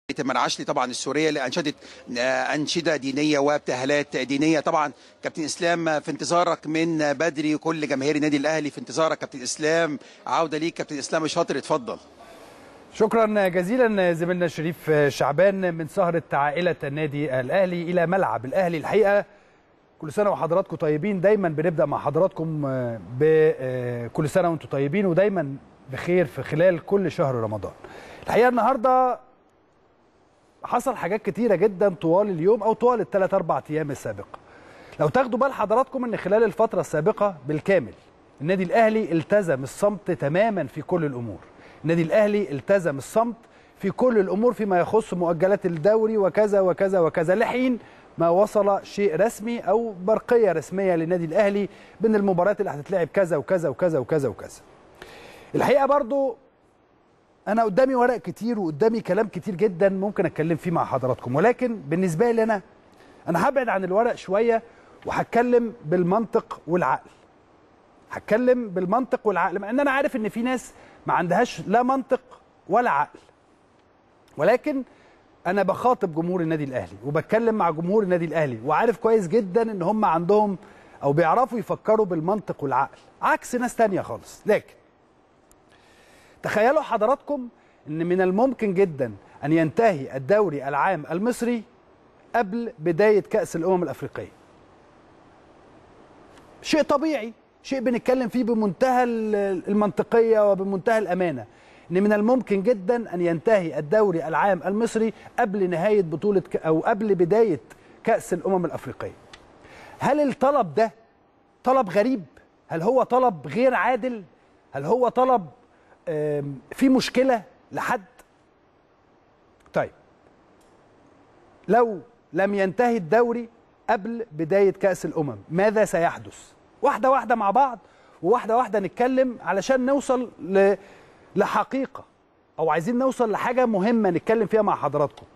تمر عشلي طبعا السوريه اللي انشدت انشده دينيه وابتهالات دينيه طبعا كابتن اسلام في انتظارك من بدري كل جماهير النادي الاهلي في انتظارك كابتن اسلام عوده ليك كابتن اسلام الشاطر اتفضل شكرا جزيلا زميلنا شريف شعبان من سهرة عائلة النادي الأهلي إلى ملعب الأهلي الحقيقة كل سنة وحضراتكم طيبين دايما بنبدأ مع حضراتكم بكل سنة وانتم طيبين ودايما بخير في خلال كل شهر رمضان الحقيقة النهاردة حصل حاجات كتيرة جدا طوال اليوم أو طوال الثلاث أربع أيام السابقة لو تاخدوا بال حضراتكم أن خلال الفترة السابقة بالكامل النادي الأهلي التزم الصمت تماما في كل الأمور النادي الاهلي التزم الصمت في كل الامور فيما يخص مؤجلات الدوري وكذا وكذا وكذا لحين ما وصل شيء رسمي او برقيه رسميه للنادي الاهلي بين المباريات اللي هتتلعب كذا وكذا وكذا وكذا وكذا. الحقيقه برضو انا قدامي ورق كتير وقدامي كلام كتير جدا ممكن اتكلم فيه مع حضراتكم ولكن بالنسبه لي انا انا هبعد عن الورق شويه وهتكلم بالمنطق والعقل. هتكلم بالمنطق والعقل مع ان انا عارف ان في ناس ما عندهاش لا منطق ولا عقل ولكن انا بخاطب جمهور النادي الاهلي وبتكلم مع جمهور النادي الاهلي وعارف كويس جدا ان هم عندهم او بيعرفوا يفكروا بالمنطق والعقل عكس ناس تانية خالص لكن تخيلوا حضراتكم ان من الممكن جدا ان ينتهي الدوري العام المصري قبل بدايه كاس الامم الافريقيه شيء طبيعي شيء بنتكلم فيه بمنتهى المنطقيه وبمنتهى الامانه ان من الممكن جدا ان ينتهي الدوري العام المصري قبل نهايه بطوله او قبل بدايه كاس الامم الافريقيه. هل الطلب ده طلب غريب؟ هل هو طلب غير عادل؟ هل هو طلب في مشكله لحد؟ طيب لو لم ينتهي الدوري قبل بدايه كاس الامم ماذا سيحدث؟ واحده واحده مع بعض وواحده واحده نتكلم علشان نوصل ل... لحقيقه او عايزين نوصل لحاجه مهمه نتكلم فيها مع حضراتكم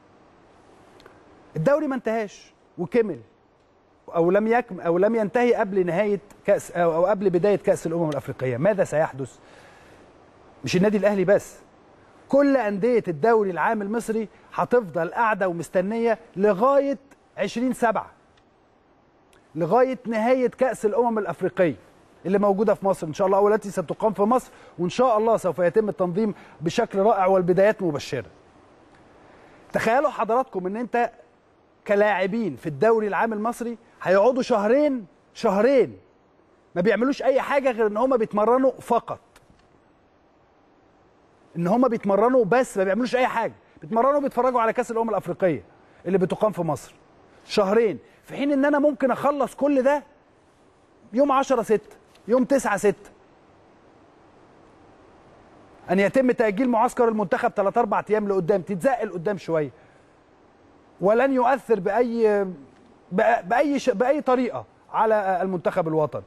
الدوري ما انتهاش وكمل او لم يكم او لم ينتهي قبل نهايه كاس او قبل بدايه كاس الامم الافريقيه ماذا سيحدث مش النادي الاهلي بس كل انديه الدوري العام المصري هتفضل قاعده ومستنيه لغايه 20 7 لغايه نهايه كاس الامم الافريقيه اللي موجوده في مصر ان شاء الله والتي ستقام في مصر وان شاء الله سوف يتم التنظيم بشكل رائع والبدايات مبشره. تخيلوا حضراتكم ان انت كلاعبين في الدوري العام المصري هيقعدوا شهرين شهرين ما بيعملوش اي حاجه غير ان هم بيتمرنوا فقط. ان هم بيتمرنوا بس ما بيعملوش اي حاجه، بيتمرنوا بيتفرجوا على كاس الامم الافريقيه اللي بتقام في مصر. شهرين في حين ان انا ممكن اخلص كل ده يوم 10 6 يوم 9 6 ان يتم تاجيل معسكر المنتخب 3 4 ايام لقدام تتزقل قدام شويه ولن يؤثر باي باي باي طريقه على المنتخب الوطني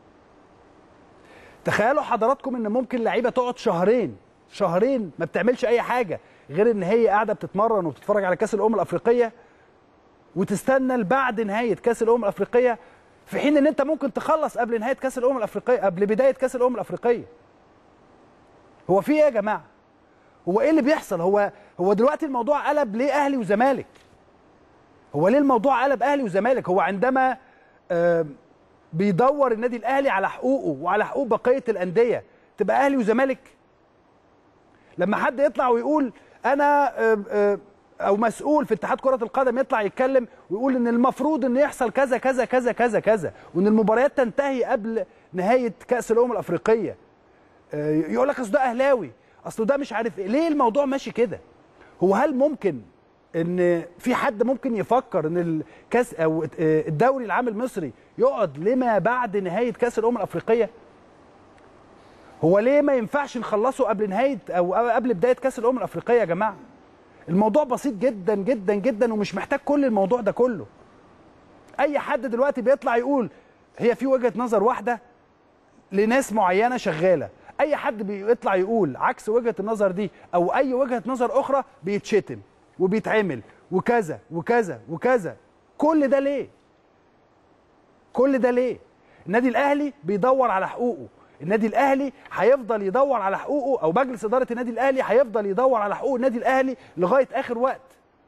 تخيلوا حضراتكم ان ممكن لعيبه تقعد شهرين شهرين ما بتعملش اي حاجه غير ان هي قاعده بتتمرن وبتتفرج على كاس الامم الافريقيه وتستنى بعد نهايه كاس الامم الافريقيه في حين ان انت ممكن تخلص قبل نهايه كاس الامم الافريقيه قبل بدايه كاس الامم الافريقيه هو في ايه يا جماعه هو ايه اللي بيحصل هو هو دلوقتي الموضوع قلب ليه اهلي وزمالك هو ليه الموضوع قلب اهلي وزمالك هو عندما آه بيدور النادي الاهلي على حقوقه وعلى حقوق بقيه الانديه تبقى اهلي وزمالك لما حد يطلع ويقول انا آه آه او مسؤول في اتحاد كره القدم يطلع يتكلم ويقول ان المفروض ان يحصل كذا كذا كذا كذا كذا وان المباريات تنتهي قبل نهايه كاس الامم الافريقيه يقول لك اصل ده اهلاوي اصل ده مش عارف ايه ليه الموضوع ماشي كده هو هل ممكن ان في حد ممكن يفكر ان الكاس او الدوري العام المصري يقعد لما بعد نهايه كاس الامم الافريقيه هو ليه ما ينفعش نخلصه قبل نهايه او قبل بدايه كاس الامم الافريقيه يا جماعه الموضوع بسيط جدا جدا جدا ومش محتاج كل الموضوع ده كله اي حد دلوقتي بيطلع يقول هي في وجهه نظر واحده لناس معينه شغاله اي حد بيطلع يقول عكس وجهه النظر دي او اي وجهه نظر اخرى بيتشتم وبيتعمل وكذا وكذا وكذا كل ده ليه كل ده ليه النادي الاهلي بيدور على حقوقه النادي الاهلي هيفضل يدور على حقوقه او مجلس اداره النادي الاهلي هيفضل يدور على حقوق النادي الاهلي لغايه اخر وقت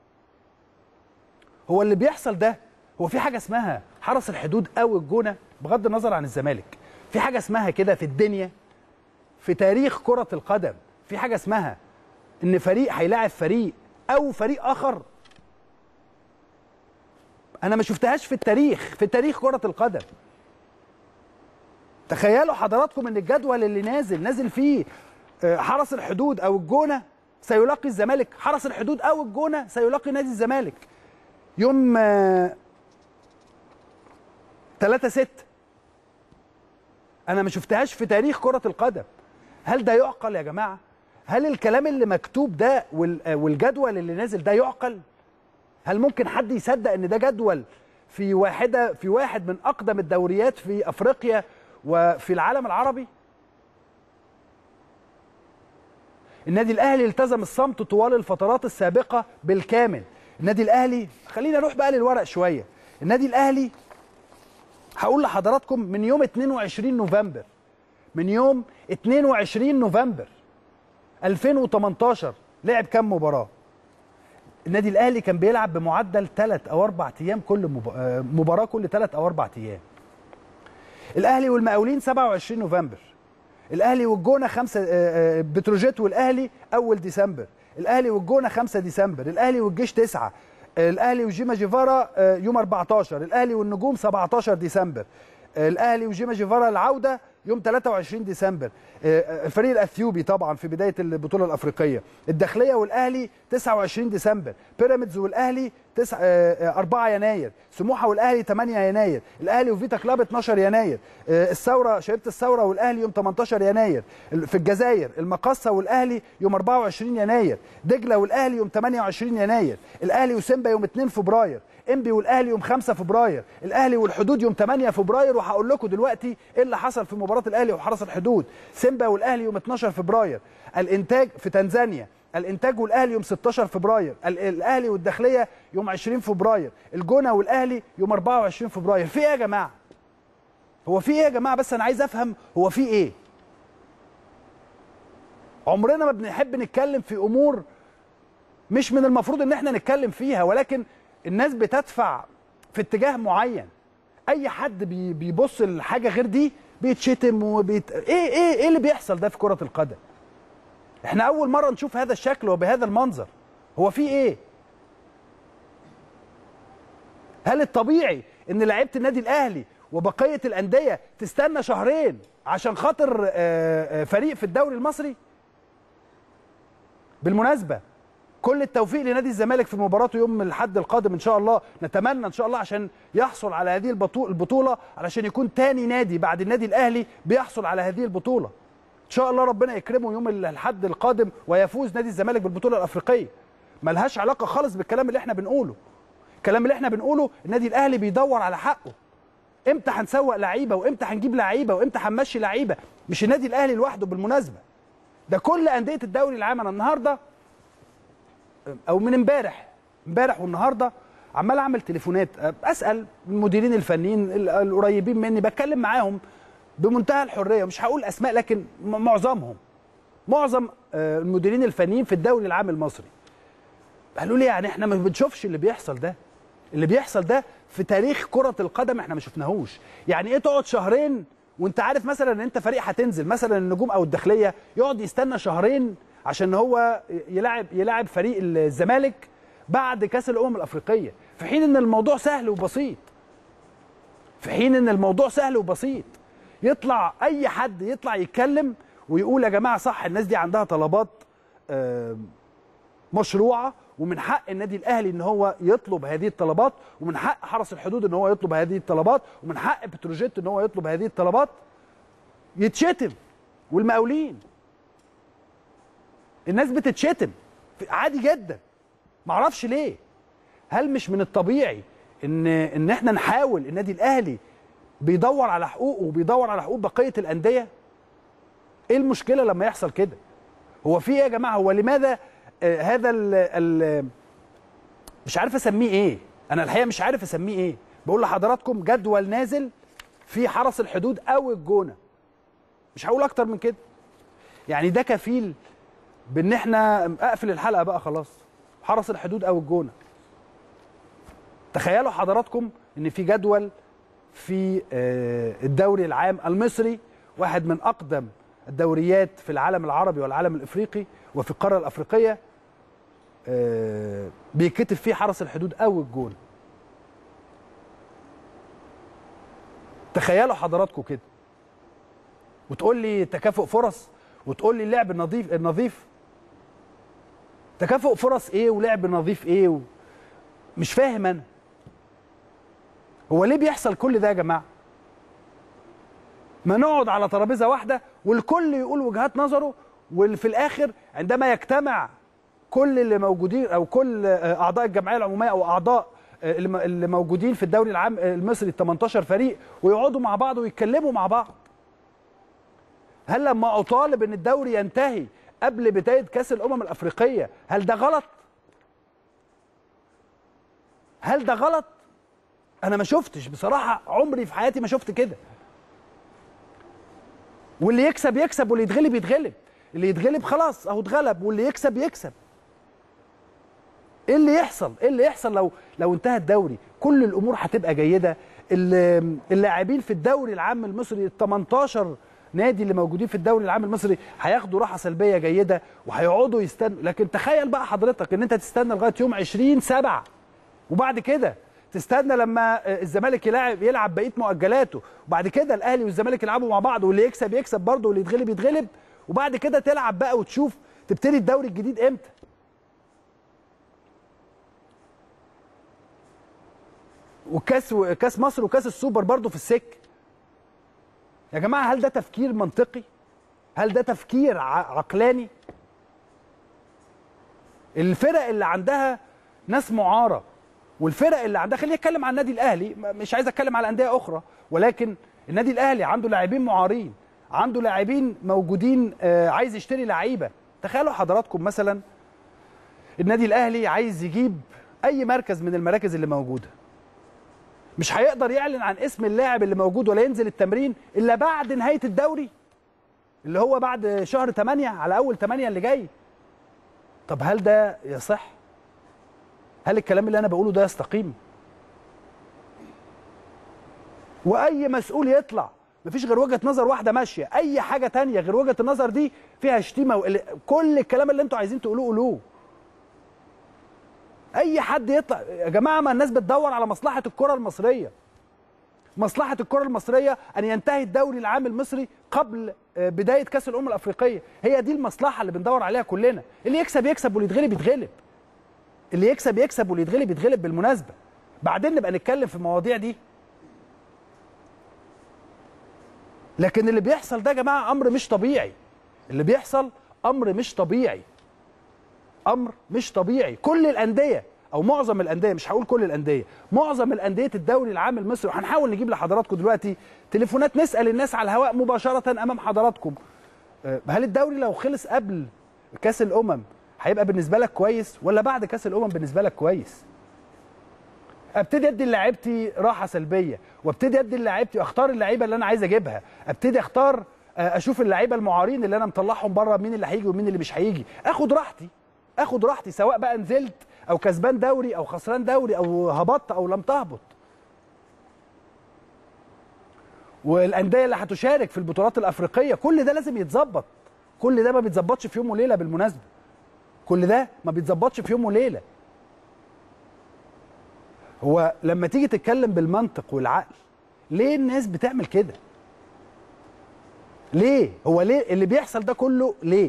هو اللي بيحصل ده هو في حاجه اسمها حرس الحدود او الجونه بغض النظر عن الزمالك في حاجه اسمها كده في الدنيا في تاريخ كره القدم في حاجه اسمها ان فريق هيلاعب فريق او فريق اخر انا ما شفتهاش في التاريخ في تاريخ كره القدم تخيلوا حضراتكم ان الجدول اللي نازل نازل فيه آه، حرس الحدود او الجونه سيلاقي الزمالك حرس الحدود او الجونه سيلاقي نادي الزمالك يوم 3 6 انا ما شفتهاش في تاريخ كره القدم هل ده يعقل يا جماعه هل الكلام اللي مكتوب ده وال- آه، والجدول اللي نازل ده يعقل هل ممكن حد يصدق ان ده جدول في واحده في واحد من اقدم الدوريات في افريقيا وفي العالم العربي النادي الاهلي التزم الصمت طوال الفترات السابقه بالكامل النادي الاهلي خلينا نروح بقى للورق شويه النادي الاهلي هقول لحضراتكم من يوم 22 نوفمبر من يوم 22 نوفمبر 2018 لعب كام مباراه النادي الاهلي كان بيلعب بمعدل ثلاث او اربع ايام كل مب- آه، مباراه كل ثلاث او اربع ايام الاهلي والمقاولين 27 نوفمبر الاهلي والجونه 5 بتروجيت والاهلي اول ديسمبر الاهلي والجونه 5 ديسمبر الاهلي والجيش 9 الاهلي وجيما جيفارا آه، يوم 14 الاهلي والنجوم 17 ديسمبر آه، الاهلي وجيما جيفارا العوده يوم 23 ديسمبر آه، آه، الفريق الاثيوبي طبعا في بدايه البطوله الافريقيه الداخليه والاهلي 29 ديسمبر بيراميدز والاهلي 9 4 يناير سموحه والاهلي 8 يناير الاهلي وفيتا كلاب 12 يناير آه، الثوره شبيبه الثوره والاهلي يوم 18 يناير ال- في الجزائر المقصه والاهلي يوم 24 يناير دجله والاهلي يوم 28 يناير الاهلي وسيمبا يوم 2 فبراير انبي والاهلي يوم 5 فبراير الاهلي والحدود يوم 8 فبراير وهقول لكم دلوقتي ايه اللي حصل في مباراه الاهلي وحرس الحدود سيمبا والاهلي يوم 12 فبراير الانتاج في تنزانيا الانتاج والاهلي يوم 16 فبراير ال- الاهلي والداخليه يوم 20 فبراير الجونه والاهلي يوم 24 فبراير في ايه يا جماعه هو في ايه يا جماعه بس انا عايز افهم هو في ايه عمرنا ما بنحب نتكلم في امور مش من المفروض ان احنا نتكلم فيها ولكن الناس بتدفع في اتجاه معين اي حد بي- بيبص لحاجه غير دي بيتشتم وبيت ايه ايه ايه اللي بيحصل ده في كره القدم احنا اول مره نشوف هذا الشكل وبهذا المنظر هو في ايه هل الطبيعي ان لعيبه النادي الاهلي وبقيه الانديه تستنى شهرين عشان خاطر آه، آه، فريق في الدوري المصري بالمناسبه كل التوفيق لنادي الزمالك في مباراته يوم الاحد القادم ان شاء الله نتمنى ان شاء الله عشان يحصل على هذه البطو- البطوله علشان يكون تاني نادي بعد النادي الاهلي بيحصل على هذه البطوله ان شاء الله ربنا يكرمه يوم الاحد القادم ويفوز نادي الزمالك بالبطوله الافريقيه ملهاش علاقه خالص بالكلام اللي احنا بنقوله الكلام اللي احنا بنقوله النادي الاهلي بيدور على حقه امتى هنسوق لعيبه وامتى هنجيب لعيبه وامتى هنمشي لعيبه مش النادي الاهلي لوحده بالمناسبه ده كل انديه الدوري العام انا النهارده او من امبارح امبارح والنهارده عمال اعمل تليفونات اسال المديرين الفنيين ال- القريبين مني بتكلم معاهم بمنتهى الحريه مش هقول اسماء لكن م- معظمهم معظم آه، المديرين الفنيين في الدوري العام المصري قالوا لي يعني احنا ما بنشوفش اللي بيحصل ده اللي بيحصل ده في تاريخ كرة القدم احنا ما شفناهوش يعني ايه تقعد شهرين وانت عارف مثلا ان انت فريق هتنزل مثلا النجوم او الداخليه يقعد يستنى شهرين عشان هو يلاعب يلاعب فريق الزمالك بعد كاس الامم الافريقيه في حين ان الموضوع سهل وبسيط في حين ان الموضوع سهل وبسيط يطلع اي حد يطلع يتكلم ويقول يا جماعه صح الناس دي عندها طلبات آه، مشروعه ومن حق النادي الاهلي ان هو يطلب هذه الطلبات ومن حق حرس الحدود ان هو يطلب هذه الطلبات ومن حق بتروجيت ان هو يطلب هذه الطلبات يتشتم والمقاولين الناس بتتشتم عادي جدا معرفش ليه هل مش من الطبيعي ان ان احنا نحاول النادي الاهلي بيدور على حقوقه وبيدور على حقوق بقيه الانديه ايه المشكله لما يحصل كده هو في ايه يا جماعه هو لماذا آه هذا ال ال مش عارف اسميه ايه انا الحقيقه مش عارف اسميه ايه بقول لحضراتكم جدول نازل في حرس الحدود او الجونه مش هقول اكتر من كده يعني ده كفيل بان احنا اقفل الحلقه بقى خلاص حرس الحدود او الجونه تخيلوا حضراتكم ان في جدول في آه، الدوري العام المصري واحد من اقدم الدوريات في العالم العربي والعالم الافريقي وفي القاره الافريقيه آه، بيتكتب فيه حرس الحدود او الجونه تخيلوا حضراتكم كده وتقول لي تكافؤ فرص وتقول لي اللعب النظيف النظيف تكافؤ فرص ايه ولعب نظيف ايه و... مش فاهم انا هو ليه بيحصل كل ده يا جماعه ما نقعد على ترابيزه واحده والكل يقول وجهات نظره وفي الاخر عندما يجتمع كل اللي موجودين او كل آه، اعضاء الجمعيه العموميه او اعضاء آه، اللي م- اللي موجودين في الدوري العام المصري ال 18 فريق ويقعدوا مع بعض ويتكلموا مع بعض هل لما اطالب ان الدوري ينتهي قبل بدايه كاس الامم الافريقيه هل ده غلط هل ده غلط انا ما شفتش بصراحه عمري في حياتي ما شفت كده واللي يكسب يكسب واللي يتغلب يتغلب اللي يتغلب خلاص اهو اتغلب واللي يكسب يكسب ايه اللي يحصل ايه اللي يحصل لو لو انتهى الدوري كل الامور هتبقى جيده ال- اللاعبين في الدوري العام المصري ال 18 نادي اللي موجودين في الدوري العام المصري هياخدوا راحه سلبيه جيده وهيقعدوا يستنوا لكن تخيل بقى حضرتك ان انت تستنى لغايه يوم 20 7 وبعد كده تستنى لما الزمالك يلعب يلعب بقيه مؤجلاته وبعد كده الاهلي والزمالك يلعبوا مع بعض واللي يكسب يكسب برضه واللي يتغلب يتغلب وبعد كده تلعب بقى وتشوف تبتدي الدوري الجديد امتى وكاس كاس مصر وكاس السوبر برضه في السك يا جماعه هل ده تفكير منطقي هل ده تفكير ع- عقلاني الفرق اللي عندها ناس معاره والفرق اللي عندها خليني اتكلم عن النادي الاهلي م- مش عايز اتكلم على انديه اخرى ولكن النادي الاهلي عنده لاعبين معارين عنده لاعبين موجودين آه، عايز يشتري لعيبه تخيلوا حضراتكم مثلا النادي الاهلي عايز يجيب اي مركز من المراكز اللي موجوده مش هيقدر يعلن عن اسم اللاعب اللي موجود ولا ينزل التمرين الا بعد نهايه الدوري اللي هو بعد شهر 8 على اول 8 اللي جاي طب هل ده يصح هل الكلام اللي انا بقوله ده يستقيم واي مسؤول يطلع مفيش غير وجهه نظر واحده ماشيه اي حاجه تانية غير وجهه النظر دي فيها شتيمه وقل... كل الكلام اللي انتوا عايزين تقولوه قولوه اي حد يطلع يا جماعه ما الناس بتدور على مصلحه الكره المصريه مصلحه الكره المصريه ان ينتهي الدوري العام المصري قبل آه، بدايه كاس الامم الافريقيه هي دي المصلحه اللي بندور عليها كلنا اللي يكسب يكسب واللي يتغلب يتغلب اللي يكسب يكسب واللي يتغلب يتغلب بالمناسبه بعدين نبقى نتكلم في المواضيع دي لكن اللي بيحصل ده يا جماعه امر مش طبيعي اللي بيحصل امر مش طبيعي امر مش طبيعي كل الانديه او معظم الانديه مش هقول كل الانديه معظم الانديه الدوري العام المصري وهنحاول نجيب لحضراتكم دلوقتي تليفونات نسال الناس على الهواء مباشره امام حضراتكم أه، هل الدوري لو خلص قبل كاس الامم هيبقى بالنسبه لك كويس ولا بعد كاس الامم بالنسبه لك كويس ابتدي ادي لعيبتي راحه سلبيه وابتدي ادي لعيبتي اختار اللعيبه اللي انا عايز اجيبها ابتدي اختار آه، اشوف اللعيبه المعارين اللي انا مطلعهم بره مين اللي هيجي ومين اللي مش هيجي اخد راحتي اخد راحتي سواء بقى نزلت او كسبان دوري او خسران دوري او هبطت او لم تهبط والانديه اللي هتشارك في البطولات الافريقيه كل ده لازم يتظبط كل ده ما بيتظبطش في يوم وليله بالمناسبه كل ده ما بيتظبطش في يوم وليله هو لما تيجي تتكلم بالمنطق والعقل ليه الناس بتعمل كده ليه هو ليه اللي بيحصل ده كله ليه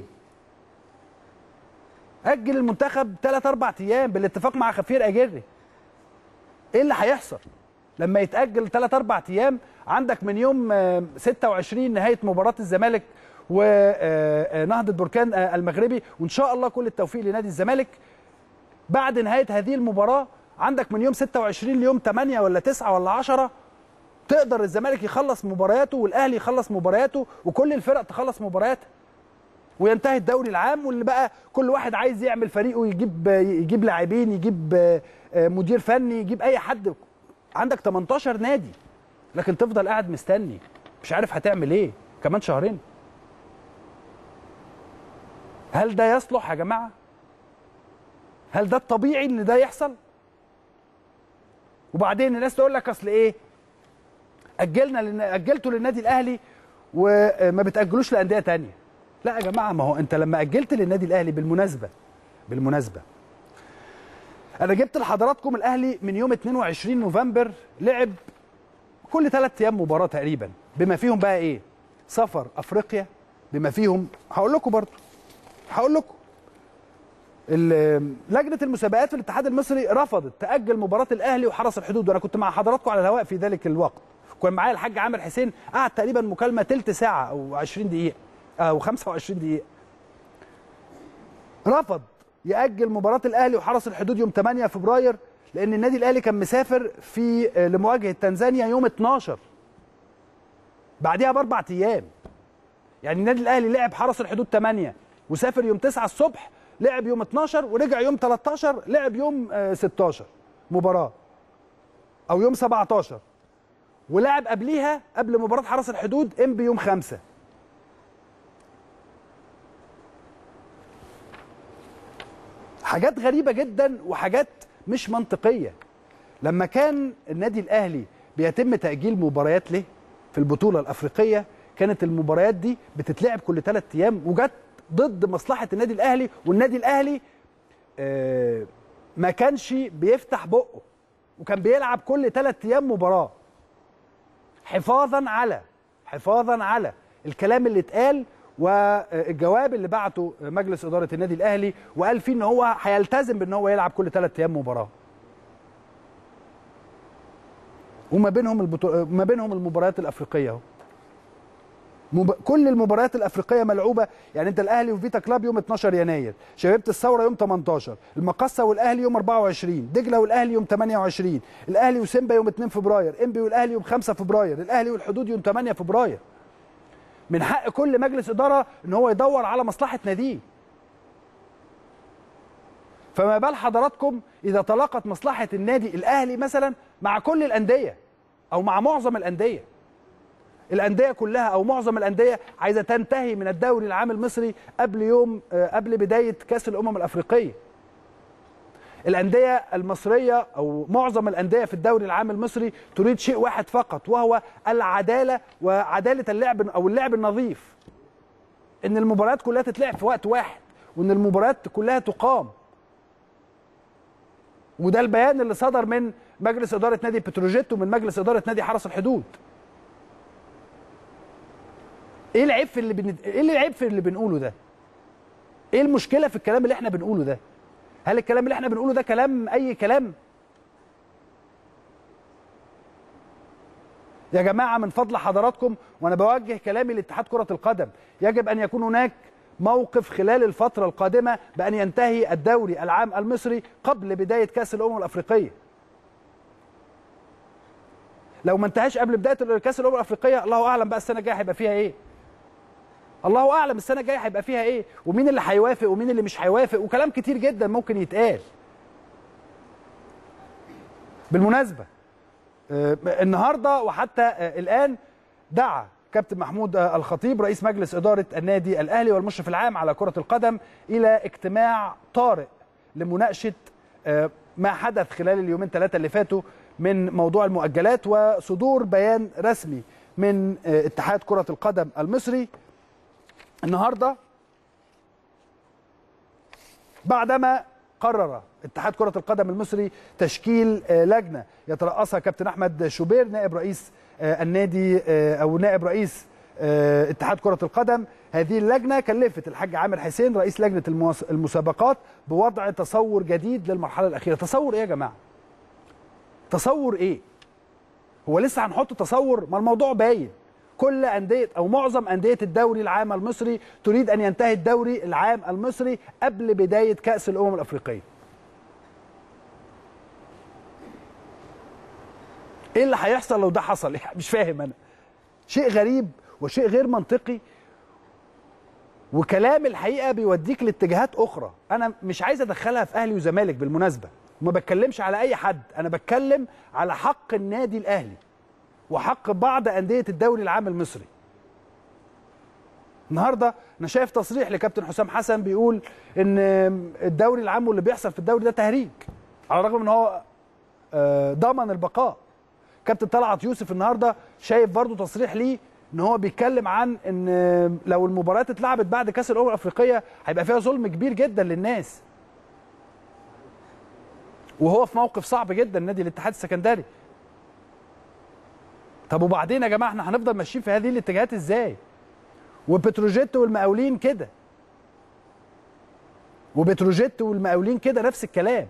اجل المنتخب 3 4 ايام بالاتفاق مع خفير اجري ايه اللي هيحصل لما يتاجل 3 4 ايام عندك من يوم آه، 26 نهايه مباراه الزمالك ونهضه بركان آه، المغربي وان شاء الله كل التوفيق لنادي الزمالك بعد نهايه هذه المباراه عندك من يوم 26 ليوم 8 ولا 9 ولا 10 تقدر الزمالك يخلص مبارياته والاهلي يخلص مبارياته وكل الفرق تخلص مبارياتها وينتهي الدوري العام واللي بقى كل واحد عايز يعمل فريقه يجيب يجيب لاعبين يجيب آه، آه، مدير فني يجيب اي حد عندك 18 نادي لكن تفضل قاعد مستني مش عارف هتعمل ايه كمان شهرين هل ده يصلح يا جماعه هل ده الطبيعي ان ده يحصل وبعدين الناس تقول لك اصل ايه اجلنا لن... اجلته للنادي الاهلي وما بتاجلوش لانديه تانية لا يا جماعه ما هو انت لما اجلت للنادي الاهلي بالمناسبه بالمناسبه انا جبت لحضراتكم الاهلي من يوم 22 نوفمبر لعب كل ثلاث ايام مباراه تقريبا بما فيهم بقى ايه سفر افريقيا بما فيهم هقول لكم برضه هقول لكم ال- لجنه المسابقات في الاتحاد المصري رفضت تاجل مباراه الاهلي وحرس الحدود وانا كنت مع حضراتكم على الهواء في ذلك الوقت كان معايا الحاج عامر حسين قعد تقريبا مكالمه تلت ساعه او 20 دقيقه او 25 دقيقه رفض ياجل مباراه الاهلي وحرس الحدود يوم 8 فبراير لان النادي الاهلي كان مسافر في لمواجهه تنزانيا يوم 12 بعدها باربع ايام يعني النادي الاهلي لعب حرس الحدود 8 وسافر يوم 9 الصبح لعب يوم 12 ورجع يوم 13 لعب يوم آه، 16 مباراه او يوم 17 ولعب قبليها قبل مباراه حرس الحدود ام بي يوم 5 حاجات غريبه جدا وحاجات مش منطقيه لما كان النادي الاهلي بيتم تاجيل مباريات له في البطوله الافريقيه كانت المباريات دي بتتلعب كل ثلاث ايام وجت ضد مصلحه النادي الاهلي والنادي الاهلي آه، ما كانش بيفتح بقه وكان بيلعب كل ثلاث ايام مباراه حفاظا على حفاظا على الكلام اللي اتقال والجواب اللي بعته مجلس اداره النادي الاهلي وقال فيه ان هو هيلتزم بان هو يلعب كل ثلاث ايام مباراه وما بينهم البطو... ما بينهم المباريات الافريقيه اهو مب... كل المباريات الافريقيه ملعوبه يعني انت الاهلي وفيتا كلاب يوم 12 يناير شبيبه الثوره يوم 18 المقصه والاهلي يوم 24 دجله والاهلي يوم 28 الاهلي وسيمبا يوم 2 فبراير انبي والاهلي يوم 5 فبراير الاهلي والحدود يوم 8 فبراير من حق كل مجلس اداره ان هو يدور على مصلحه ناديه فما بال حضراتكم اذا تلاقت مصلحه النادي الاهلي مثلا مع كل الانديه او مع معظم الانديه الانديه كلها او معظم الانديه عايزه تنتهي من الدوري العام المصري قبل يوم آه، قبل بدايه كاس الامم الافريقيه الانديه المصريه او معظم الانديه في الدوري العام المصري تريد شيء واحد فقط وهو العداله وعداله اللعب او اللعب النظيف ان المباريات كلها تتلعب في وقت واحد وان المباريات كلها تقام وده البيان اللي صدر من مجلس اداره نادي بتروجيت ومن مجلس اداره نادي حرس الحدود ايه العيب في اللي بن... ايه العيب في اللي بنقوله ده ايه المشكله في الكلام اللي احنا بنقوله ده هل الكلام اللي احنا بنقوله ده كلام اي كلام يا جماعه من فضل حضراتكم وانا بوجه كلامي لاتحاد كره القدم يجب ان يكون هناك موقف خلال الفتره القادمه بان ينتهي الدوري العام المصري قبل بدايه كاس الامم الافريقيه لو ما انتهاش قبل بدايه كاس الامم الافريقيه الله اعلم بقى السنه الجايه هيبقى فيها ايه الله اعلم السنه الجايه هيبقى فيها ايه ومين اللي هيوافق ومين اللي مش هيوافق وكلام كتير جدا ممكن يتقال بالمناسبه آه، النهارده وحتى آه، الان دعا كابتن محمود آه، الخطيب رئيس مجلس اداره النادي الاهلي والمشرف العام على كره القدم الى اجتماع طارئ لمناقشه آه، ما حدث خلال اليومين ثلاثه اللي فاتوا من موضوع المؤجلات وصدور بيان رسمي من آه، اتحاد كره القدم المصري النهارده بعدما قرر اتحاد كرة القدم المصري تشكيل آه، لجنة يترأسها كابتن أحمد شوبير نائب رئيس آه، النادي آه، أو نائب رئيس آه، اتحاد كرة القدم هذه اللجنة كلفت الحاج عامر حسين رئيس لجنة المواس- المسابقات بوضع تصور جديد للمرحلة الأخيرة تصور إيه يا جماعة؟ تصور إيه؟ هو لسه هنحط تصور ما الموضوع باين كل أندية أو معظم أندية الدوري العام المصري تريد أن ينتهي الدوري العام المصري قبل بداية كأس الأمم الأفريقية إيه اللي هيحصل لو ده حصل؟ مش فاهم أنا شيء غريب وشيء غير منطقي وكلام الحقيقة بيوديك لاتجاهات أخرى أنا مش عايز أدخلها في أهلي وزمالك بالمناسبة وما بتكلمش على أي حد أنا بتكلم على حق النادي الأهلي وحق بعض أندية الدوري العام المصري النهارده انا شايف تصريح لكابتن حسام حسن بيقول ان الدوري العام واللي بيحصل في الدوري ده تهريج على الرغم ان هو آه، ضمن البقاء كابتن طلعت يوسف النهارده شايف برضو تصريح ليه ان هو بيتكلم عن ان لو المباريات اتلعبت بعد كاس الامم الافريقيه هيبقى فيها ظلم كبير جدا للناس وهو في موقف صعب جدا نادي الاتحاد السكندري طب وبعدين يا جماعه احنا هنفضل ماشيين في هذه الاتجاهات ازاي وبتروجيت والمقاولين كده وبتروجيت والمقاولين كده نفس الكلام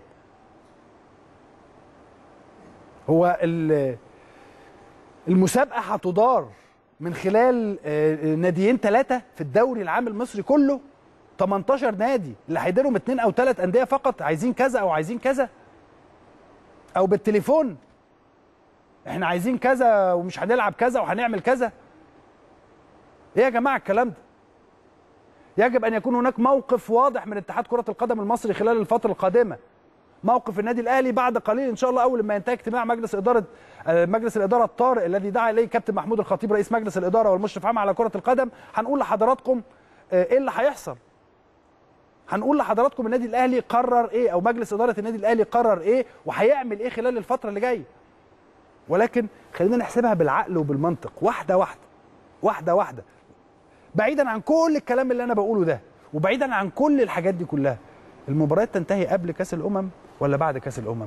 هو ال- المسابقه هتدار من خلال آه، ناديين ثلاثه في الدوري العام المصري كله 18 نادي اللي هيديرهم اثنين او ثلاث انديه فقط عايزين كذا او عايزين كذا او بالتليفون احنا عايزين كذا ومش هنلعب كذا وهنعمل كذا ايه يا جماعه الكلام ده يجب ان يكون هناك موقف واضح من اتحاد كره القدم المصري خلال الفتره القادمه موقف النادي الاهلي بعد قليل ان شاء الله اول ما ينتهي اجتماع مجلس اداره آه، مجلس الاداره الطارئ الذي دعا اليه كابتن محمود الخطيب رئيس مجلس الاداره والمشرف عام على كره القدم هنقول لحضراتكم آه، ايه اللي هيحصل هنقول لحضراتكم النادي الاهلي قرر ايه او مجلس اداره النادي الاهلي قرر ايه وهيعمل ايه خلال الفتره اللي جايه ولكن خلينا نحسبها بالعقل وبالمنطق واحده واحده واحده واحده بعيدا عن كل الكلام اللي انا بقوله ده وبعيدا عن كل الحاجات دي كلها المباريات تنتهي قبل كاس الامم ولا بعد كاس الامم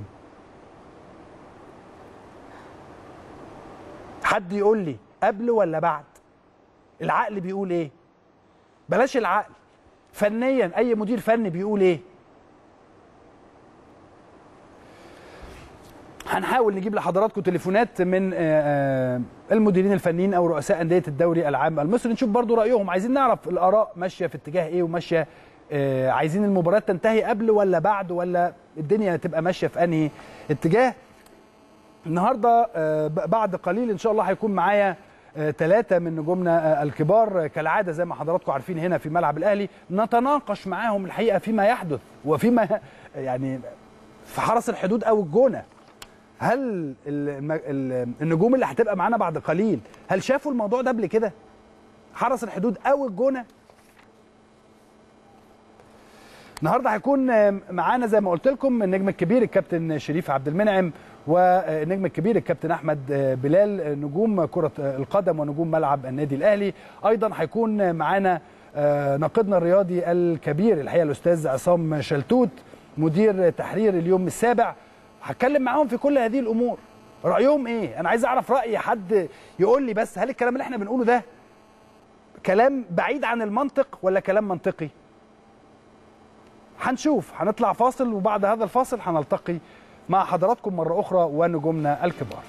حد يقول لي قبل ولا بعد العقل بيقول ايه بلاش العقل فنيا اي مدير فني بيقول ايه هنحاول نجيب لحضراتكم تليفونات من آه، آه، المديرين الفنيين او رؤساء انديه الدوري العام المصري نشوف برضو رايهم عايزين نعرف الاراء ماشيه في اتجاه ايه وماشيه آه، عايزين المباريات تنتهي قبل ولا بعد ولا الدنيا تبقى ماشيه في انهي اتجاه النهارده آه، ب- بعد قليل ان شاء الله هيكون معايا ثلاثة من نجومنا آه، الكبار آه، كالعادة زي ما حضراتكم عارفين هنا في ملعب الأهلي نتناقش معاهم الحقيقة فيما يحدث وفيما يعني في حرس الحدود أو الجونة هل الم- ال- النجوم اللي هتبقى معانا بعد قليل هل شافوا الموضوع ده قبل كده حرس الحدود او الجونه النهارده هيكون معانا زي ما قلت لكم النجم الكبير الكابتن شريف عبد المنعم والنجم الكبير الكابتن احمد بلال نجوم كره القدم ونجوم ملعب النادي الاهلي ايضا هيكون معانا ناقدنا الرياضي الكبير الحقيقه الاستاذ عصام شلتوت مدير تحرير اليوم السابع هتكلم معاهم في كل هذه الامور رايهم ايه انا عايز اعرف راي حد يقول لي بس هل الكلام اللي احنا بنقوله ده كلام بعيد عن المنطق ولا كلام منطقي هنشوف هنطلع فاصل وبعد هذا الفاصل هنلتقي مع حضراتكم مرة أخرى ونجومنا الكبار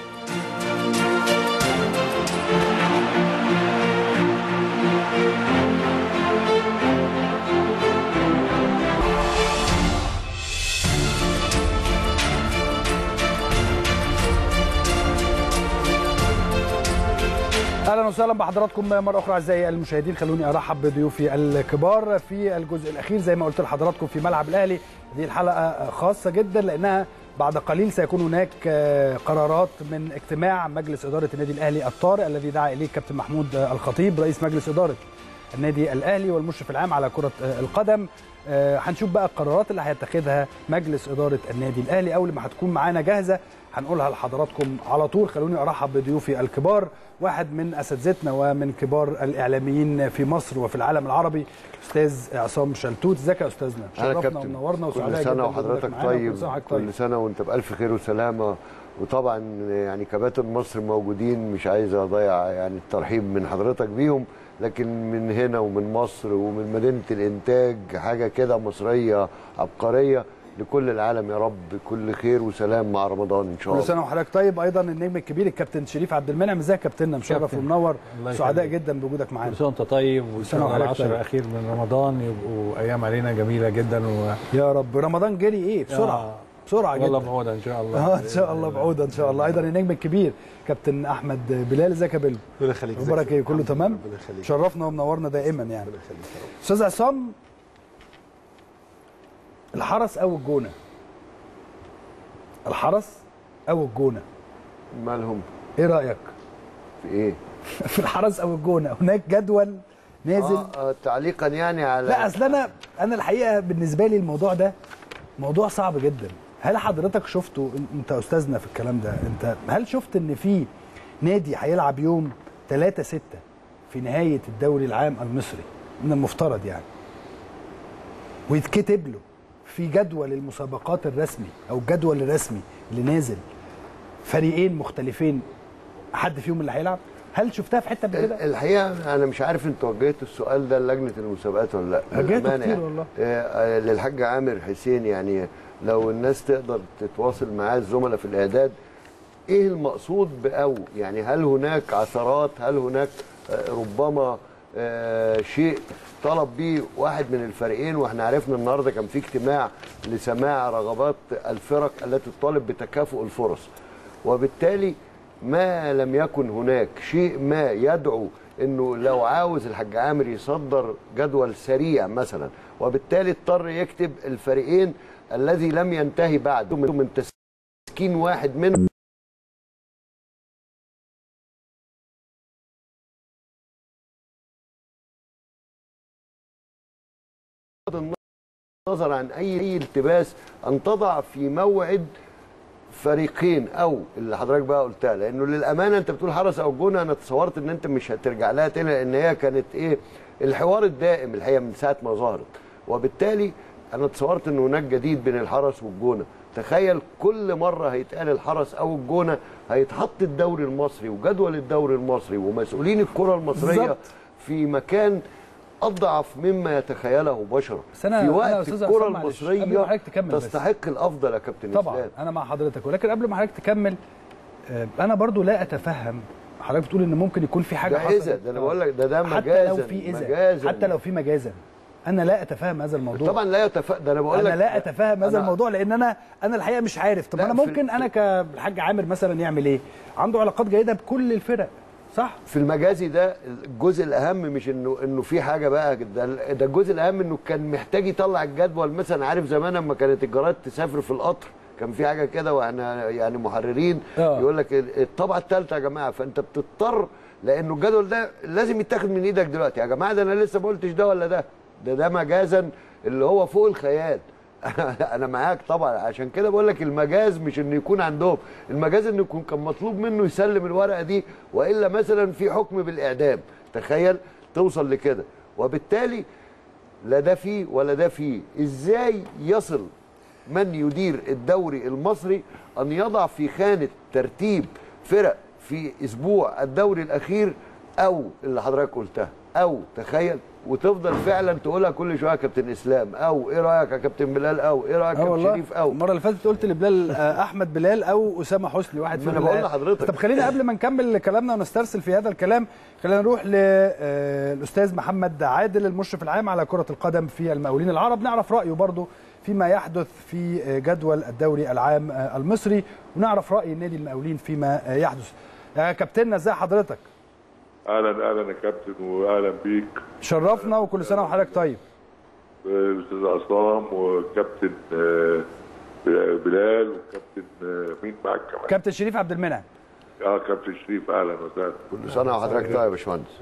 اهلا وسهلا بحضراتكم مره اخرى اعزائي المشاهدين خلوني ارحب بضيوفي الكبار في الجزء الاخير زي ما قلت لحضراتكم في ملعب الاهلي دي الحلقه خاصه جدا لانها بعد قليل سيكون هناك قرارات من اجتماع مجلس اداره النادي الاهلي الطارئ الذي دعا اليه الكابتن محمود الخطيب رئيس مجلس اداره النادي الاهلي والمشرف العام على كره القدم هنشوف بقى القرارات اللي هيتخذها مجلس اداره النادي الاهلي اول ما هتكون معانا جاهزه هنقولها لحضراتكم على طول خلوني ارحب بضيوفي الكبار واحد من اساتذتنا ومن كبار الاعلاميين في مصر وفي العالم العربي استاذ عصام شلتوت ازيك يا استاذنا شرفنا ومنورنا وسعداء كل سنه وحضرتك طيب كل سنه وانت بالف خير وسلامه وطبعا يعني كباتن مصر موجودين مش عايز اضيع يعني الترحيب من حضرتك بيهم لكن من هنا ومن مصر ومن مدينه الانتاج حاجه كده مصريه عبقريه لكل العالم يا رب كل خير وسلام مع رمضان ان شاء الله كل سنه وحضرتك طيب ايضا النجم الكبير الكابتن شريف عبد المنعم ازيك يا كابتننا مشرف ومنور سعداء جدا بوجودك معانا كل سنه وانت طيب وسنه على العشر الاخير من رمضان يبقوا ايام علينا جميله جدا و... يا رب رمضان جري ايه بسرعه آه. بسرعه جدا والله بعوده ان شاء الله اه ان شاء الله بعوده ان شاء الله ايضا النجم الكبير كابتن احمد بلال ازيك يا بيلو ربنا يخليك اخبارك ايه كله تمام شرفنا ومنورنا دائما يعني استاذ عصام الحرس او الجونه الحرس او الجونه مالهم ايه رايك في ايه في الحرس او الجونه هناك جدول نازل آه آه تعليقا يعني على لا اصل انا انا الحقيقه بالنسبه لي الموضوع ده موضوع صعب جدا هل حضرتك شفته انت استاذنا في الكلام ده انت هل شفت ان في نادي هيلعب يوم 3 6 في نهايه الدوري العام المصري من المفترض يعني ويتكتب له في جدول المسابقات الرسمي او الجدول الرسمي اللي نازل فريقين مختلفين حد فيهم اللي هيلعب هل شفتها في حته قبل كده الحقيقه انا مش عارف انت وجهت السؤال ده للجنه المسابقات ولا لا وجهته بالأمانة كتير يعني. والله. آه، للحاج عامر حسين يعني لو الناس تقدر تتواصل معاه الزملاء في الاعداد ايه المقصود باو يعني هل هناك عثرات هل هناك آه، ربما آه، شيء طلب بيه واحد من الفريقين واحنا عرفنا النهارده كان في اجتماع لسماع رغبات الفرق التي تطالب بتكافؤ الفرص وبالتالي ما لم يكن هناك شيء ما يدعو انه لو عاوز الحاج عامر يصدر جدول سريع مثلا وبالتالي اضطر يكتب الفريقين الذي لم ينتهي بعد من من تسكين واحد منهم النظر عن اي أي التباس ان تضع في موعد فريقين او اللي حضرتك بقى قلتها لانه للامانه انت بتقول حرس او جونه انا تصورت ان انت مش هترجع لها تاني لان هي كانت ايه الحوار الدائم الحقيقه من ساعه ما ظهرت وبالتالي انا تصورت ان هناك جديد بين الحرس والجونه تخيل كل مره هيتقال الحرس او الجونه هيتحط الدوري المصري وجدول الدوري المصري ومسؤولين الكره المصريه بالظبط. في مكان اضعف مما يتخيله بشر بس أنا- في أنا وقت أستاذ الكره عصام معلش، قبل ما المصريه حضرتك تكمل بس. تستحق الافضل يا كابتن طبعا اسلام انا مع حضرتك ولكن قبل ما حضرتك تكمل آه، انا برضو لا اتفهم حضرتك بتقول ان ممكن يكون في حاجه ده حصلت اذا ده انا بقول لك ده ده حتى مجازا لو في اذا مجازا حتى لو في مجازا انا لا اتفهم هذا الموضوع طبعا لا يتف... ده انا بقول لك انا لا اتفهم هذا أنا- الموضوع لان انا انا الحقيقه مش عارف طب لا، انا في- ممكن انا كالحاج عامر مثلا يعمل ايه عنده علاقات جيده بكل الفرق صح في المجازي ده الجزء الاهم مش انه انه في حاجه بقى ده ده الجزء الاهم انه كان محتاج يطلع الجدول مثلا عارف زمان لما كانت الجرايد تسافر في القطر كان في حاجه كده واحنا يعني محررين آه. يقول لك الطبعه الثالثه يا جماعه فانت بتضطر لانه الجدول ده لازم يتاخد من ايدك دلوقتي يا جماعه ده انا لسه ما قلتش ده ولا ده ده ده مجازا اللي هو فوق الخيال انا معاك طبعا عشان كده بقول لك المجاز مش انه يكون عندهم المجاز انه يكون كان مطلوب منه يسلم الورقه دي والا مثلا في حكم بالاعدام تخيل توصل لكده وبالتالي لا ده فيه ولا ده فيه ازاي يصل من يدير الدوري المصري ان يضع في خانه ترتيب فرق في اسبوع الدوري الاخير او اللي حضرتك قلتها او تخيل وتفضل فعلا تقولها كل شويه يا كابتن اسلام او ايه رايك يا كابتن بلال او ايه رايك يا اه كابتن والله شريف او المره اللي فاتت قلت لبلال آه، احمد بلال او اسامه حسني واحد ما فيهم أنا اللي بقول قال. لحضرتك. طب خلينا قبل ما نكمل كلامنا ونسترسل في هذا الكلام خلينا نروح للاستاذ محمد عادل المشرف العام على كره القدم في المقاولين العرب نعرف رايه برضه فيما يحدث في جدول الدوري العام آه، المصري ونعرف راي النادي المقاولين فيما آه، يحدث يا كابتننا ازي حضرتك اهلا اهلا يا كابتن واهلا بيك شرفنا وكل سنه وحضرتك طيب آه، استاذ عصام وكابتن آه، بلال وكابتن آه، مين معاك كمان؟ كابتن شريف عبد المنعم اه كابتن شريف اهلا وسهلا كل سنه وحضرتك طيب يا باشمهندس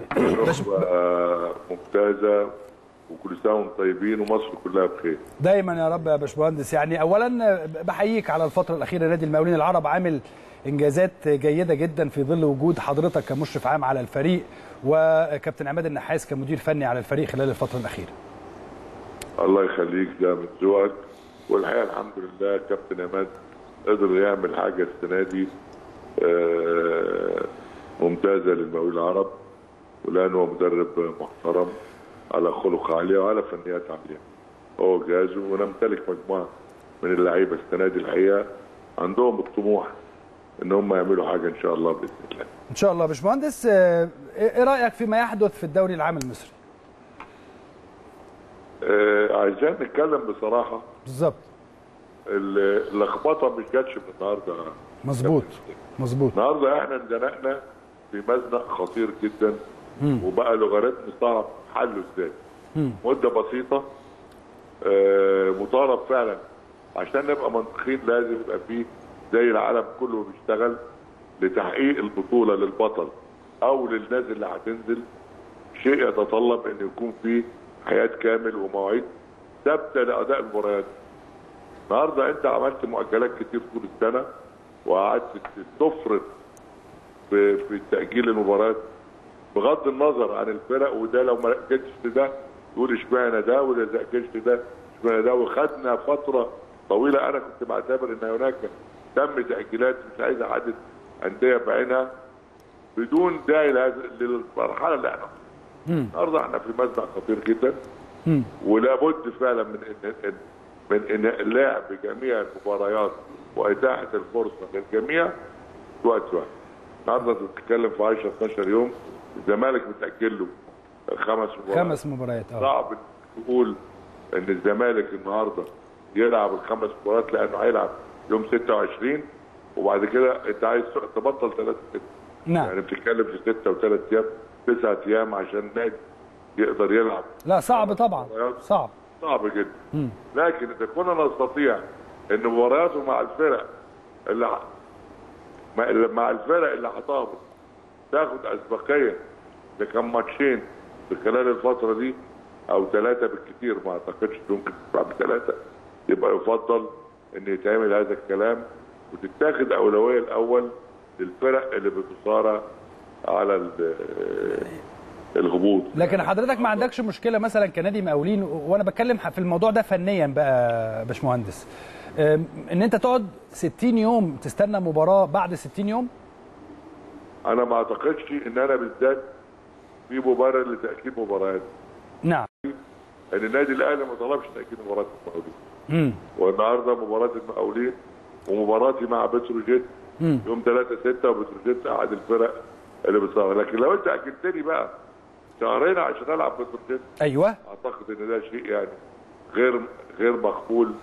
آه، ممتازه وكل سنه وانتم طيبين ومصر كلها بخير دايما يا رب يا باشمهندس يعني اولا بحييك على الفتره الاخيره نادي المقاولين العرب عامل انجازات جيده جدا في ظل وجود حضرتك كمشرف عام على الفريق وكابتن عماد النحاس كمدير فني على الفريق خلال الفتره الاخيره الله يخليك ده من ذوقك والحقيقه الحمد لله كابتن عماد قدر يعمل حاجه السنه دي آه، ممتازه للمقاولين العرب ولانه هو مدرب محترم على خلق عاليه وعلى فنيات عاليه هو جاهز ونمتلك مجموعه من اللعيبه السنه دي الحقيقه عندهم الطموح ان هم يعملوا حاجه ان شاء الله باذن الله ان شاء الله يا باشمهندس آه، ايه رايك فيما يحدث في الدوري العام المصري آه، عايزين نتكلم بصراحه بالظبط اللخبطه مش جاتش من النهارده مظبوط مظبوط النهارده احنا اندلقنا في مزنق خطير جدا وبقى لوغاريتم صعب حله ازاي مده بسيطه آه، مطالب فعلا عشان نبقى منطقيين لازم يبقى فيه زي العالم كله بيشتغل لتحقيق البطوله للبطل او للناس اللي هتنزل شيء يتطلب ان يكون فيه حياه كامل ومواعيد ثابته لاداء المباريات النهارده انت عملت مؤجلات كتير طول السنه وقعدت تفرض في في تاجيل المباريات بغض النظر عن الفرق وده لو ما اجلتش ده تقول اشمعنى ده ولا ما اجلتش ده اشمعنى ده وخدنا فتره طويله انا كنت بعتبر ان هناك تم تاجيلات مش عايز احدد انديه بعينها بدون داعي لهذا- للمرحله اللي احنا فيها. النهارده احنا في مزنق خطير جدا ولابد فعلا من ان إن- من ان لعب جميع المباريات واتاحه الفرصه للجميع في وقت واحد. النهارده انت بتتكلم في 10 12 يوم الزمالك متاجل له خمس مباريات خمس مباريات اه صعب تقول ان الزمالك النهارده يلعب الخمس مباريات لانه هيلعب يوم 26 وبعد كده انت عايز تبطل ثلاثة ستة نعم يعني بتتكلم في ستة وثلاث ايام تسعة ايام عشان النادي يقدر يلعب لا صعب طبعا صعب صعب جدا لكن اذا كنا نستطيع ان مبارياته مع الفرق اللي ح- مع- مع الفرق اللي هتهبط تاخد اسبقيه لكم ماتشين في خلال الفتره دي او ثلاثه بالكثير ما اعتقدش ممكن تلعب بثلاثه يبقى يفضل ان يتعمل هذا الكلام وتتاخد اولويه الاول للفرق اللي بتصارع على ال- الهبوط لكن حضرتك ما عندكش مشكله مثلا كنادي مقاولين و- وانا بتكلم ح- في الموضوع ده فنيا بقى يا باشمهندس أم، ان انت تقعد 60 يوم تستنى مباراه بعد 60 يوم انا ما اعتقدش ان انا بالذات في مبرر لتاكيد مباريات نعم ان النادي الاهلي ما طلبش تاكيد مباراه المقاولين امم والنهارده مباراه المقاولين ومباراتي مع بتروجيت يوم 3 6 وبتروجيت احد الفرق اللي بتصور لكن لو انت اكدتني بقى شهرين عشان العب بتروجيت ايوه اعتقد ان ده شيء يعني غير غير مقبول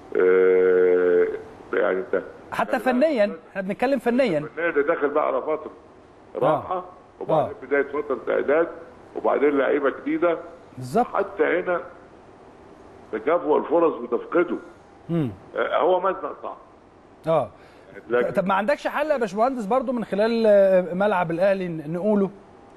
آه، يعني انت حتى فنيا احنا بنتكلم فنيا النادي داخل بقى على فتره راحه وبعدين بدايه فتره اعداد وبعدين لعيبه جديده بالظبط حتى هنا تكافؤ الفرص بتفقده امم آه، هو مزنق صعب اه لكن طب ما عندكش حل يا باشمهندس برضو من خلال آه، ملعب الاهلي ن- نقوله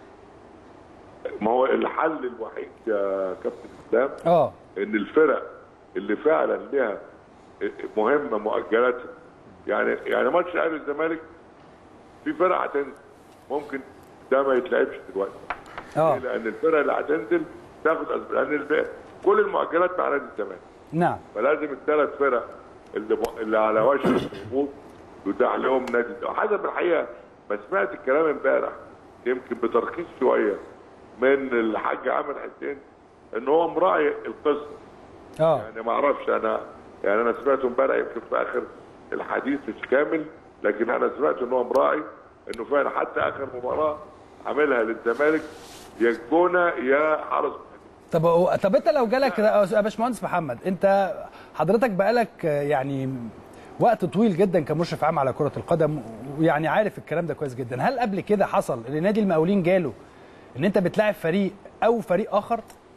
ما هو الحل الوحيد يا كابتن اسلام اه ان الفرق اللي فعلا لها مهمه مؤجلاتها يعني يعني ماتش الاهلي والزمالك في فرق هتنزل ممكن ده ما يتلعبش دلوقتي اه ليه؟ لان الفرق اللي هتنزل تاخد أسباب لان الب- كل المؤجلات مع نادي الزمالك نعم فلازم الثلاث فرق اللي اللي على وشك الهبوط يتاح لهم نادي حسب الحقيقه ما سمعت الكلام امبارح يمكن بتركيز شويه من الحاج عامر حسين ان هو مراعي القصه اه يعني ما اعرفش انا يعني انا سمعته امبارح يمكن في اخر الحديث مش كامل لكن انا سمعت ان هو مراعي انه فعلا حتى اخر مباراه عاملها للزمالك يا الجونه يا حرس طب هو- طب انت لو جالك يا باشمهندس محمد انت حضرتك بقالك آه، يعني وقت طويل جدا كمشرف عام على كرة القدم ويعني عارف الكلام ده كويس جدا هل قبل كده حصل ان نادي المقاولين جاله ان انت بتلاعب فريق او فريق اخر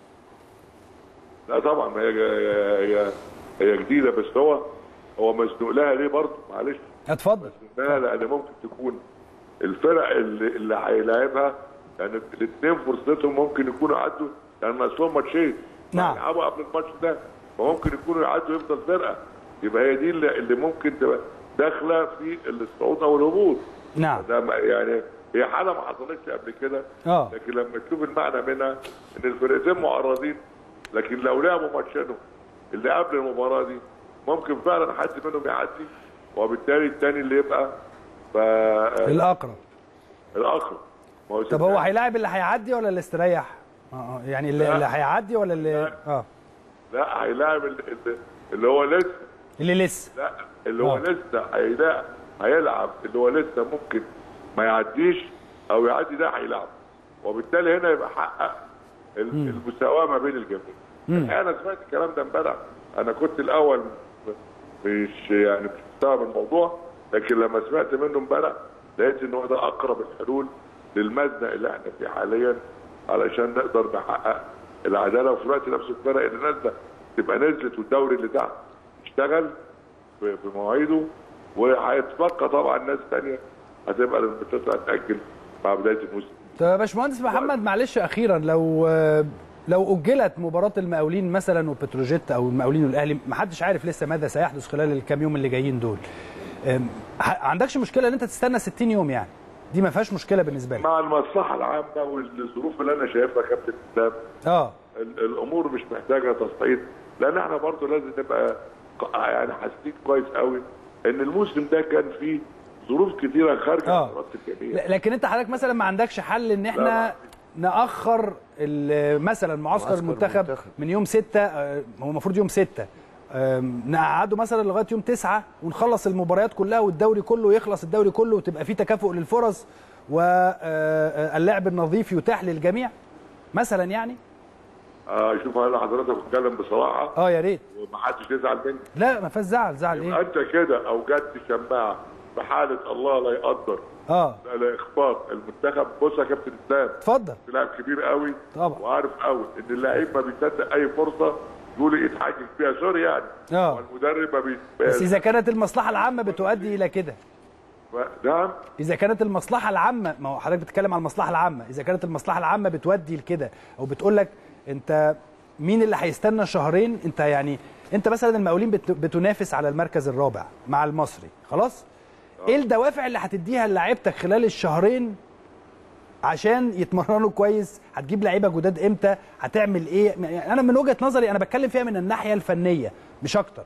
لا طبعا هي هي هي جديده بس هو هو مزنوق لها ليه برضه معلش اتفضل لا لان ممكن تكون الفرق اللي اللي هيلاعبها يعني الاثنين فرصتهم ممكن يكونوا عدوا يعني ناقصهم ماتشين نعم. يلعبوا قبل الماتش ده فممكن يكونوا يعدوا يفضل فرقه يبقى هي دي اللي, اللي ممكن تبقى داخله في الصعود او الهبوط نعم ده ما- يعني هي حاله ما حصلتش قبل كده اه لكن لما تشوف المعنى منها ان الفرقتين معرضين لكن لو لعبوا ماتشينهم اللي قبل المباراه دي ممكن فعلا حد منهم يعدي وبالتالي الثاني اللي يبقى ف الاقرب الاقرب ما طب هو هيلاعب اللي هيعدي ولا اللي استريح اه آه، يعني اللي, لا. اللي هيعدي ولا اللي اه لا هيلاعب اللي, اللي- اللي هو لسه اللي لسه لا اللي هو آه. لسه هيلاعب هيلعب اللي هو لسه ممكن ما يعديش او يعدي ده هيلعب وبالتالي هنا يبقى حقق ال- المساواه ما بين الجميع الحقيقه انا سمعت الكلام ده امبارح انا كنت الاول مش يعني مش مستوعب الموضوع لكن لما سمعت منه امبارح لقيت ان هو ده اقرب الحلول للمزنق اللي احنا فيه حاليا علشان نقدر نحقق العداله وفي الوقت نفسه الفرق اللي نازله تبقى نزلت والدوري اللي تحت يشتغل في في مواعيده وهيتبقى طبعا ناس ثانيه هتبقى الماتشات هتاجل مع بدايه الموسم طب يا باشمهندس محمد معلش اخيرا لو لو اجلت مباراه المقاولين مثلا وبتروجيت او المقاولين والاهلي ما حدش عارف لسه ماذا سيحدث خلال الكام يوم اللي جايين دول أم، ح- عندكش مشكله ان انت تستنى 60 يوم يعني دي ما فيهاش مشكله بالنسبه لك مع المصلحه العامه والظروف اللي انا شايفها يا كابتن اسلام اه ال- الامور مش محتاجه تصعيد لان احنا برضو لازم نبقى ق- يعني حاسين كويس قوي ان الموسم ده كان فيه ظروف كتيره خارجه آه. عن اراده الجميع ل- لكن انت حضرتك مثلا ما عندكش حل ان لا، احنا ما ناخر ال- مثلا معسكر معسكر المنتخب المنتخب. من يوم 6 هو المفروض يوم 6 نقعده مثلا لغايه يوم 9 ونخلص المباريات كلها والدوري كله يخلص الدوري كله وتبقى في تكافؤ للفرص واللعب النظيف يتاح للجميع مثلا يعني آه شوف انا حضرتك بتكلم بصراحه اه يا ريت ومحدش يزعل مني لا ما فيهاش زعل زعل يبقى ايه انت كده اوجدت شماعه في حاله الله لا يقدر اه لا اخفاق المنتخب بص يا كابتن اسلام اتفضل في لاعب كبير قوي طبعا. وعارف قوي ان اللعيب ما بيصدق اي فرصه يقول يتحجج فيها سوري يعني اه والمدرب ما بي بس اذا كانت المصلحه العامه بتؤدي الى كده نعم اذا كانت المصلحه العامه ما هو حضرتك بتتكلم عن المصلحه العامه اذا كانت المصلحه العامه بتودي لكده او بتقول لك انت مين اللي هيستنى شهرين انت يعني انت مثلا المقاولين بت- بتنافس على المركز الرابع مع المصري خلاص ايه الدوافع اللي هتديها للاعيبتك خلال الشهرين عشان يتمرنوا كويس هتجيب لعيبه جداد امتى هتعمل ايه يعني انا من وجهه نظري انا بتكلم فيها من الناحيه الفنيه مش اكتر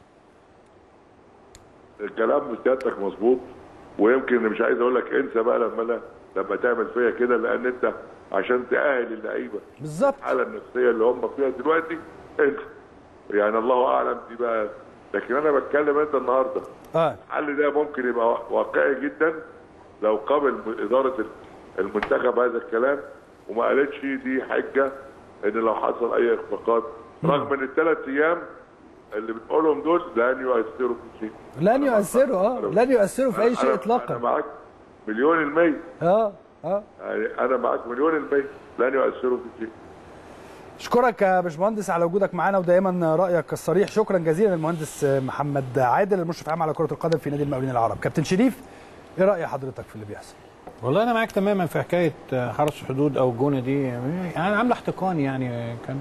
الكلام سيادتك مظبوط ويمكن مش عايز اقول لك انسى بقى لما انا لما تعمل فيا كده لان انت عشان تاهل اللعيبه بالظبط الحاله النفسيه اللي هم فيها دلوقتي انت يعني الله اعلم دي بقى لكن انا بتكلم انت النهارده اه الحل ده ممكن يبقى واقعي جدا لو قبل اداره المنتخب هذا الكلام وما قالتش دي حجه ان لو حصل اي اخفاقات رغم ان الثلاث ايام اللي بتقولهم دول لن يؤثروا في شيء لن يؤثروا اه لن يؤثروا في اي أنا- شيء انا اطلاقا معاك مليون المية اه اه يعني انا معاك مليون المية لن يؤثروا في شيء اشكرك يا باشمهندس على وجودك معانا ودائما رايك الصريح شكرا جزيلا للمهندس محمد عادل المشرف العام على كره القدم في نادي المقاولين العرب كابتن شريف ايه راي حضرتك في اللي بيحصل والله انا معاك تماما في حكايه حرس الحدود او الجونه دي يعني عامله احتقان يعني كان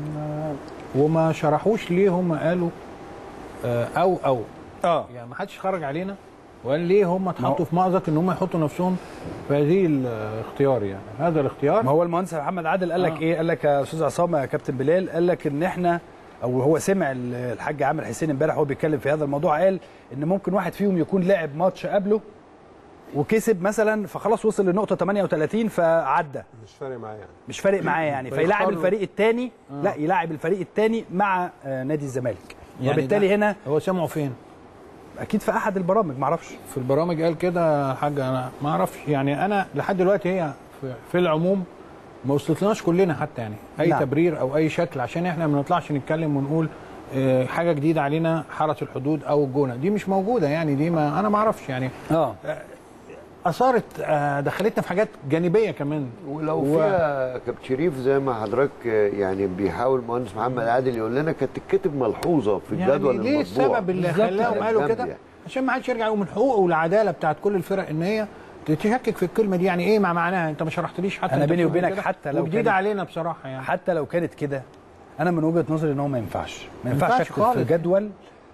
وما شرحوش ليه هم قالوا آه، او او اه يعني ما حدش خرج علينا وقال ليه هم اتحطوا في مأزق ان هم يحطوا نفسهم في هذه الاختيار يعني هذا الاختيار ما هو المهندس محمد عادل قال لك آه. ايه قال لك يا استاذ عصام يا كابتن بلال قال لك ان احنا او هو سمع ال- الحاج عامر حسين امبارح وهو بيتكلم في هذا الموضوع قال ان ممكن واحد فيهم يكون لعب ماتش قبله وكسب مثلا فخلاص وصل لنقطه 38 فعدى مش فارق معايا يعني مش فارق معاه يعني فيلاعب فيختاروا- الفريق الثاني لا يلاعب الفريق الثاني مع آه، نادي الزمالك يعني وبالتالي ده- هنا هو سمعوا فين؟ اكيد في احد البرامج معرفش في البرامج قال كده يا حاج انا ما اعرفش يعني انا لحد دلوقتي هي في, في العموم ما وصلتلناش كلنا حتى يعني اي نعم. نعم. تبرير او اي شكل عشان احنا ما نطلعش نتكلم ونقول آه، حاجه جديده علينا حرس الحدود او الجونه دي مش موجوده يعني دي ما انا ما اعرفش يعني اه اثارت آه، دخلتنا في حاجات جانبيه كمان ولو و- فيها كابتن شريف زي ما حضرتك يعني بيحاول المهندس محمد عادل يقول لنا كانت تتكتب ملحوظه في الجدول يعني ليه المطبوع السبب اللي بالظبط خلاهم كده. قالوا جنب كده يعني. عشان ما حدش يرجع يقول من حقوقه والعداله بتاعت كل الفرق ان هي تشكك في الكلمه دي يعني ايه مع معناها انت ما شرحتليش حتى أنا أنت بيني بتقول وبينك كده. حتى لو وجديده كانت- علينا بصراحه يعني حتى لو كانت كده انا من وجهه نظري ان هو ما ينفعش ما ينفعش ينفعش اكتب في خالص. جدول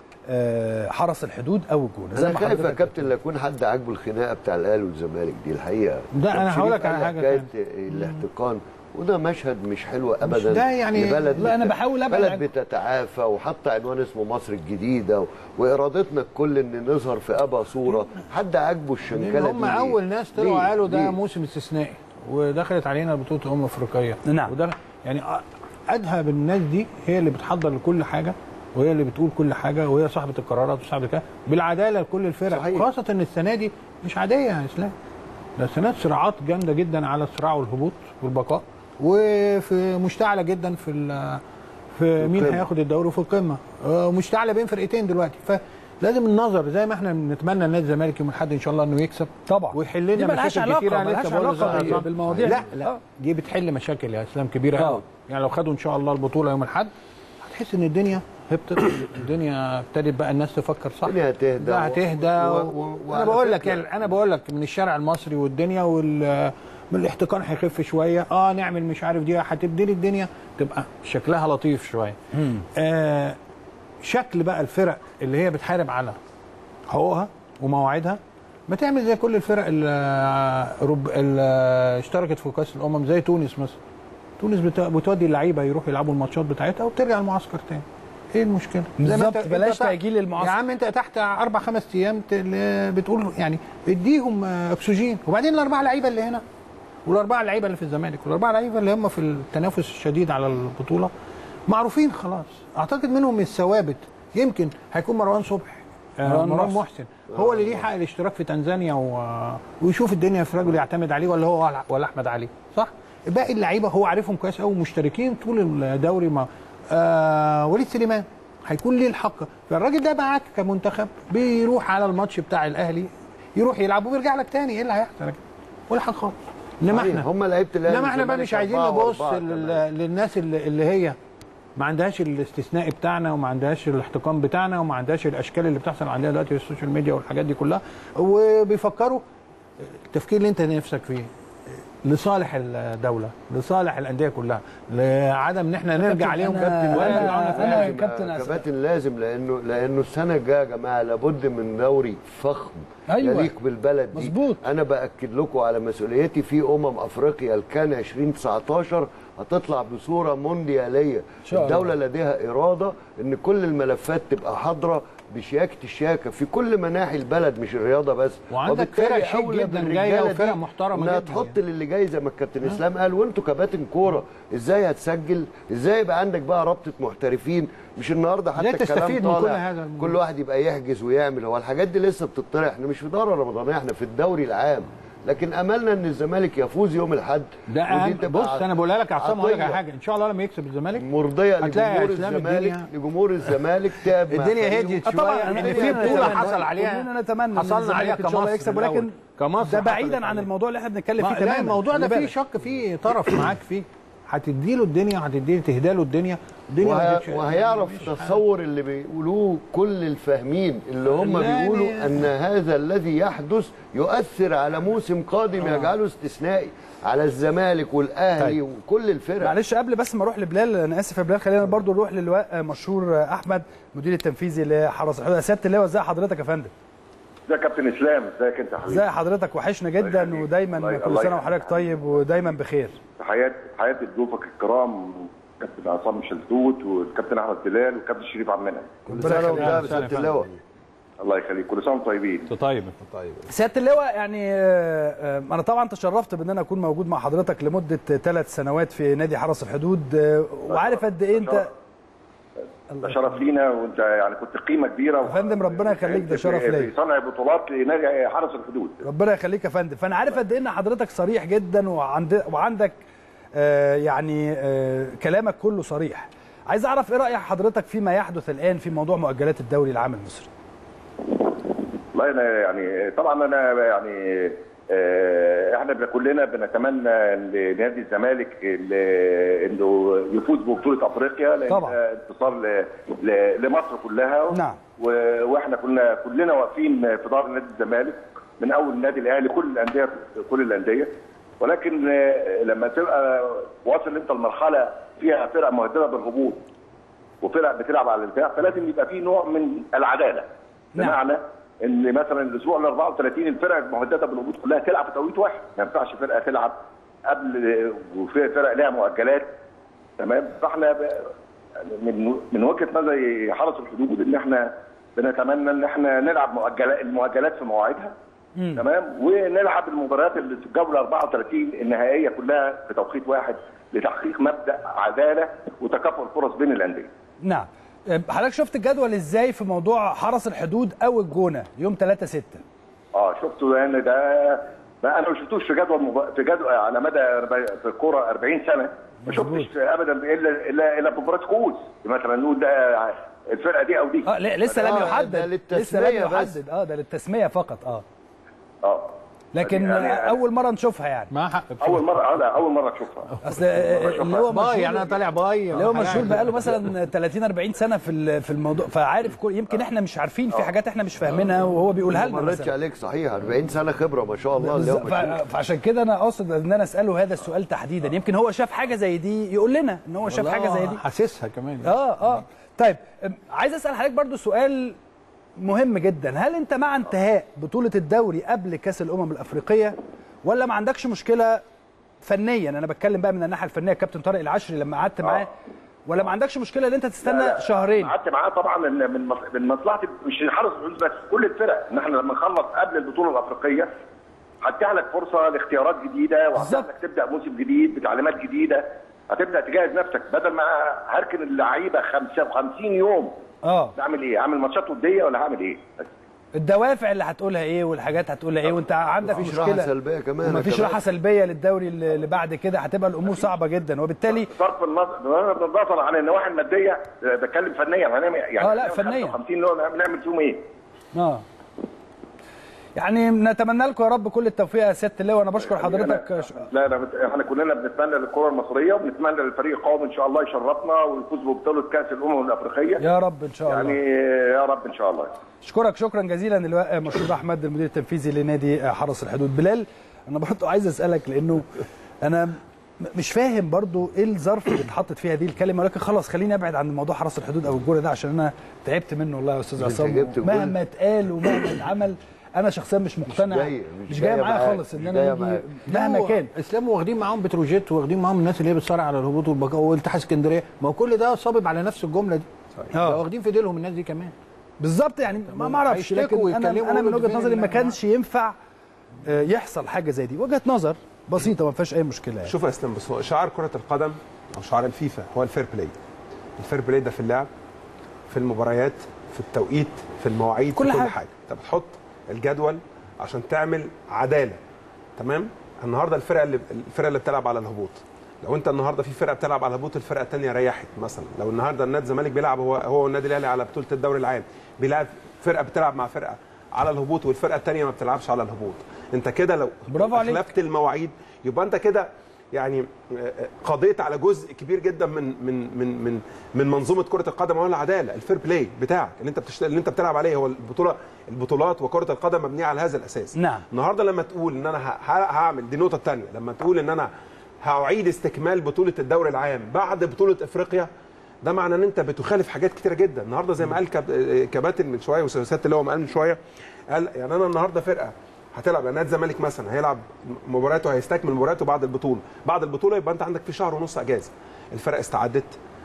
آه، حرس الحدود او الجونه زي انا ما خايف يا حضرتك كابتن لا يكون حد عاجبه الخناقه بتاع الاهلي والزمالك دي الحقيقه ده أنا كابتن هقول شريف لك على قال حاجة حكايه الاحتقان وده مشهد مش حلو ابدا ده يعني- لبلد لا، أنا بت- بحاول أبعد بلد عن- بتتعافى وحط عنوان اسمه مصر الجديده و... وارادتنا الكل ان نظهر في ابا صوره حد عاجبه لان الشنكله هم دي ليه؟ اول ناس طلعوا ليه؟ قالوا ده ليه؟ موسم استثنائي ودخلت علينا بطوله امم افريقيه نعم. وده يعني ادهى بالناس دي هي اللي بتحضر لكل حاجه وهي اللي بتقول كل حاجه وهي صاحبه القرارات وصاحبه كده بالعداله لكل الفرق صحيح. خاصه ان السنه دي مش عاديه يا اسلام ده السنه دي صراعات جامده جدا على الصراع والهبوط والبقاء وفي مشتعله جدا في ال- في مين القمة. هياخد الدوري وفي القمه آه، مشتعله بين فرقتين دلوقتي فلازم النظر زي ما احنا بنتمنى النادي الزمالك يوم الاحد ان شاء الله انه يكسب طبعا ويحل دي لنا ملهاش مشاكل علاقة- كتير أنا ملهاش لسه بقول علاقة لزهر عصام. بالمواضيع لا دي. لا آه. دي بتحل مشاكل يا اسلام كبيره آه. قوي يعني لو خدوا ان شاء الله البطوله يوم الاحد هتحس ان الدنيا هبطت الدنيا ابتدت بقى الناس تفكر صح الدنيا هتهدى ده هتهدى و- و... و- و... وعلى انا بقول لك فكرة- يعني انا بقول لك من الشارع المصري والدنيا وال من الاحتقان هيخف شويه اه نعمل مش عارف دي هتبتدي الدنيا تبقى شكلها لطيف شويه آه شكل بقى الفرق اللي هي بتحارب على حقوقها ومواعيدها ما تعمل زي كل الفرق اللي, رب... اللي اشتركت في كاس الامم زي تونس مثلا تونس بت... بتودي اللعيبه يروحوا يلعبوا الماتشات بتاعتها وبترجع المعسكر تاني ايه المشكله زي ما بالظبط، انت- بلاش انت تحت- تأجيل المعسكر. يا عم انت تحت اربع خمس ايام ت- ل- بتقول يعني اديهم آه، اكسجين وبعدين الاربع لعيبه اللي هنا والاربع لعيبه اللي في الزمالك والاربع لعيبه اللي هم في التنافس الشديد على البطوله معروفين خلاص اعتقد منهم الثوابت يمكن هيكون مروان صبحي آه، مروان مروان محسن. محسن هو اللي ليه حق الاشتراك في تنزانيا و... ويشوف الدنيا في رجل يعتمد عليه ولا هو ولا- ولا احمد علي صح باقي اللعيبه هو عارفهم كويس قوي مشتركين طول الدوري مع آه وليد سليمان هيكون ليه الحق فالراجل ده معاك كمنتخب بيروح على الماتش بتاع الاهلي يروح يلعب ويرجع لك تاني ايه اللي هيحصل كده ولا حاجه خالص انما صحيح، احنا هم لعيبه الاهلي انما احنا بقى والزمالك مش عايزين أربعة نبص وأربعة لل- كمان. للناس اللي, اللي هي ما عندهاش الاستثنائي بتاعنا وما عندهاش الاحتقان بتاعنا وما عندهاش الاشكال اللي بتحصل عندنا دلوقتي في السوشيال ميديا والحاجات دي كلها وبيفكروا التفكير اللي انت نفسك فيه لصالح الدوله لصالح الانديه كلها لعدم ان احنا نرجع عليهم أنا- كابتن ولا أنا- يرجعونا في أنا الآخر. لازم كابتن يا أسد. كباتن لازم لانه لانه السنه الجايه يا جماعه لابد من دوري فخم أيوة. يليق بالبلد دي مظبوط. انا باكد لكم على مسؤوليتي في امم افريقيا الكان 2019 هتطلع بصوره موندياليه شاء الله. الدوله لديها اراده ان كل الملفات تبقى حاضره بشياكه الشياكه في كل مناحي البلد مش الرياضه بس وعندك وبالتالي فرق شيك أولى جدا بالرجالة جاية دي وفرق محترمة انها جدا تحط يعني. للي جاي زي ما الكابتن اسلام قال وانتوا كباتن كوره ازاي هتسجل ازاي يبقى عندك بقى رابطه محترفين مش النهارده حتى ازاي الكلام تستفيد من طالع كل هذا الموضوع؟ كل واحد يبقى يحجز ويعمل هو الحاجات دي لسه بتطرح احنا مش في دوره رمضانيه احنا في الدوري العام لكن املنا ان الزمالك يفوز يوم الاحد ده ودي أهم تبقى بص انا بقولها لك يا عصام اقول لك على عطية حاجه ان شاء الله لما يكسب الزمالك مرضيه هتلاقي لجمهور إسلام الزمالك الدنيا- لجمهور الزمالك تعب مع الدنيا فريقه. هديت آه طبعاً، شويه أنا- ان أنا في نتمنى- بطوله حصل عليها كلنا نتمنى ان حصلنا عليها الزمالك ان شاء الله كمصر يكسب الأول. ولكن كمصر ده بعيدا حصلت عن عليه. الموضوع اللي احنا بنتكلم ما- فيه لا تماما الموضوع ده خلي فيه بالك. شك فيه طرف معاك فيه هتديله الدنيا هتديله تهدى له الدنيا الدنيا ما وه... هتديش- وهيعرف مفيش حاجة. تصور اللي بيقولوه كل الفاهمين اللي هم لا، بيقولوا يعني- ان هذا الذي يحدث يؤثر على موسم قادم يجعله استثنائي على الزمالك والاهلي طيب. وكل الفرق معلش قبل بس ما اروح لبلال انا اسف يا بلال خلينا برضو نروح للواء مشهور احمد مدير التنفيذي لحرس الحدود يا سياده اللواء ازي حضرتك يا فندم ازيك يا كابتن اسلام ازيك انت يا حبيبي ازي حضرتك وحشنا جدا يخليك. ودايما الله- كل الله سنه يخليك. وحضرتك طيب ودايما بخير تحيات تحياتي لضيوفك الكرام كابتن عصام شلتوت والكابتن احمد بلال والكابتن شريف عبد المنعم كل سنه وانت أهلا بس وسهلا ست اللواء الله يخليك كل سنه وانتم طيبين طيب سياده اللواء يعني آه، آه، انا طبعا تشرفت بان انا اكون موجود مع حضرتك لمده ثلاث سنوات في نادي حرس الحدود آه، وعارف قد ايه انت ده شرف لينا وانت يعني كنت قيمه كبيره يا فندم ربنا يخليك، ده شرف في- ليا. في صنع بطولات لنادي حرس الحدود ربنا يخليك يا فندم فانا عارف قد ايه ان حضرتك صريح جدا وعند وعندك آه، يعني آه، كلامك كله صريح عايز اعرف ايه راي حضرتك فيما يحدث الان في موضوع مؤجلات الدوري العام المصري والله انا يعني طبعا انا يعني آه، احنا بن- كلنا بنتمنى لنادي الزمالك ال- انه يفوز ببطوله افريقيا لان طبعاً. ده انتصار ل- ل- لمصر كلها نعم. و- واحنا كنا كلنا واقفين في دار نادي الزمالك من اول النادي الاهلي كل الانديه كل الانديه ولكن آه، لما تبقى واصل انت لمرحله فيها فرق مهدده بالهبوط وفرق بتلعب على الدفاع فلازم يبقى في نوع من العداله نعم. بمعنى ان مثلا الاسبوع ال 34 الفرق المهدده بالهبوط كلها تلعب في توقيت واحد ما ينفعش فرقه تلعب قبل وفي فرق لها مؤجلات تمام فاحنا ب- من من وجهه نظري حرس الحدود ان احنا بنتمنى ان احنا نلعب مؤجلات المؤجلات في مواعيدها تمام ونلعب المباريات اللي في الجوله 34 النهائيه كلها في توقيت واحد لتحقيق مبدا عداله وتكافؤ الفرص بين الانديه نعم آه، حضرتك شفت الجدول ازاي في موضوع حرس الحدود او الجونه يوم 3 6 اه شفته لان ده ما انا ما شفتوش في جدول مب... في جدول على مدى في الكوره 40 سنه ما شفتش ابدا الا الا الا في مباراه كؤوس مثلا نقول ده الفرقه دي او دي اه لا، لسه لم آه، يحدد ده لسه لم للتسمية بس. يحدد اه ده للتسميه فقط اه اه لكن يعني- اول مره نشوفها يعني مع حق اول مره اه لا اول مره اشوفها اصل اللي هو باي مشهور يعني انا طالع باي اللي هو مشهور بقاله مثلا 30 40 سنه في ال- في الموضوع فعارف كل يمكن احنا مش عارفين في حاجات احنا مش فاهمينها وهو بيقولها ما لنا مرتش مثلا عليك صحيح 40 سنه خبره ما شاء الله بالظبط. اليوم مشهور. ف- فعشان كده انا اقصد ان انا اساله هذا السؤال تحديدا يمكن هو شاف حاجه زي دي يقول لنا ان هو شاف حاجه زي دي حاسسها كمان اه اه طيب أم، عايز اسال حضرتك برضو سؤال مهم جدا هل انت مع انتهاء بطوله الدوري قبل كاس الامم الافريقيه ولا ما عندكش مشكله فنيا انا بتكلم بقى من الناحيه الفنيه كابتن طارق العشري لما قعدت معاه ولا ما عندكش مشكله ان انت تستنى شهرين قعدت معاه طبعا إن من مص- من مصلحه مش حرس الحدود بس كل الفرق ان احنا لما نخلص قبل البطوله الافريقيه هتتيح لك فرصه لاختيارات جديده وهتتيح بالظبط. لك تبدا موسم جديد بتعليمات جديده هتبدا تجهز نفسك بدل ما هركن اللعيبه 55 يوم اه اعمل ايه؟ اعمل ماتشات وديه ولا هعمل ايه؟ بس الدوافع اللي هتقولها ايه والحاجات هتقولها ايه وانت عندك مفيش راحه مشكله سلبيه كمان ومفيش كمان. راحه سلبيه للدوري اللي اللي بعد كده هتبقى الامور صعبه جدا وبالتالي صرف النظر بغض النظر عن النواحي الماديه آه، بتكلم فنيا هنعمل يعني آه، لا، هنعمل فنيا. 55 يوم نعمل فيهم ايه؟ اه يعني نتمنى لكم يا رب كل التوفيق يا سياده اللواء وانا بشكر حضرتك ش- لا لا بت- احنا كلنا بنتمنى للكره المصريه وبنتمنى للفريق القومي ان شاء الله يشرفنا ويفوز ببطوله كاس الامم الافريقيه يا رب ان شاء الله يعني يا رب ان شاء الله اشكرك شكرا جزيلا اللواء مشهور احمد المدير التنفيذي لنادي حرس الحدود بلال انا برضه عايز اسالك لانه انا م- مش فاهم برضو ايه الظرف اللي اتحطت فيها دي الكلمه ولكن خلاص خليني ابعد عن موضوع حرس الحدود او الجول ده عشان انا تعبت منه والله يا استاذ انت عصام جبت الجول. مهما اتقال ومهما اتعمل انا شخصيا مش مقتنع جاي- مش, مش جايه جاية معايا معاك، خالص ان مش انا جاية يجي معاك. مهما كان اسلام واخدين معاهم بتروجيت واخدين معاهم الناس اللي هي بتصارع على الهبوط والبقاء والاتحاد اسكندريه ما هو كل ده صابب على نفس الجمله دي آه. ده واخدين في ديلهم الناس دي كمان بالظبط يعني ما ما اعرفش هيشتكوا لكن انا ويتكلموا انا من ويقولوا وجهه فين نظري ما ال- كانش ينفع آه، يحصل حاجه زي دي وجهه نظر بسيطه ما فيهاش اي مشكله يعني. شوف يا اسلام بس هو شعار كرة القدم أو شعار الفيفا هو الفير بلاي الفير بلاي ده في اللعب في المباريات في التوقيت في المواعيد كل في كل حاجة. حاجة أنت بتحط الجدول عشان تعمل عدالة تمام النهارده الفرقة اللي الفرقة اللي بتلعب على الهبوط لو انت النهارده في فرقه بتلعب على الهبوط الفرقه الثانيه ريحت مثلا لو النهارده النادي الزمالك بيلعب هو هو والنادي الاهلي على بطوله الدوري العام بيلعب فرقه بتلعب مع فرقه على الهبوط والفرقه الثانيه ما بتلعبش على الهبوط انت كده لو برافو عليك. خلفت المواعيد يبقى انت كده يعني قضيت على جزء كبير جدا من من من من من منظومه كره القدم وهو العداله الفير بلاي بتاعك اللي انت بتشت... اللي انت بتلعب عليه هو البطوله البطولات وكره القدم مبنيه على هذا الاساس نعم. النهارده لما تقول ان انا ه- ه- هعمل دي النقطه الثانيه لما تقول ان انا هاعيد استكمال بطوله الدوري العام بعد بطوله افريقيا ده معنى ان انت بتخالف حاجات كتيره جدا النهارده زي ما قال كاب- كباتن من شويه وسياده اللي هو ما قال من شويه قال يعني انا النهارده فرقه هتلعب يعني نادي الزمالك مثلا هيلعب مباراته هيستكمل مباراته بعد البطوله بعد البطوله يبقى انت عندك في شهر ونص اجازه الفرقه استعدت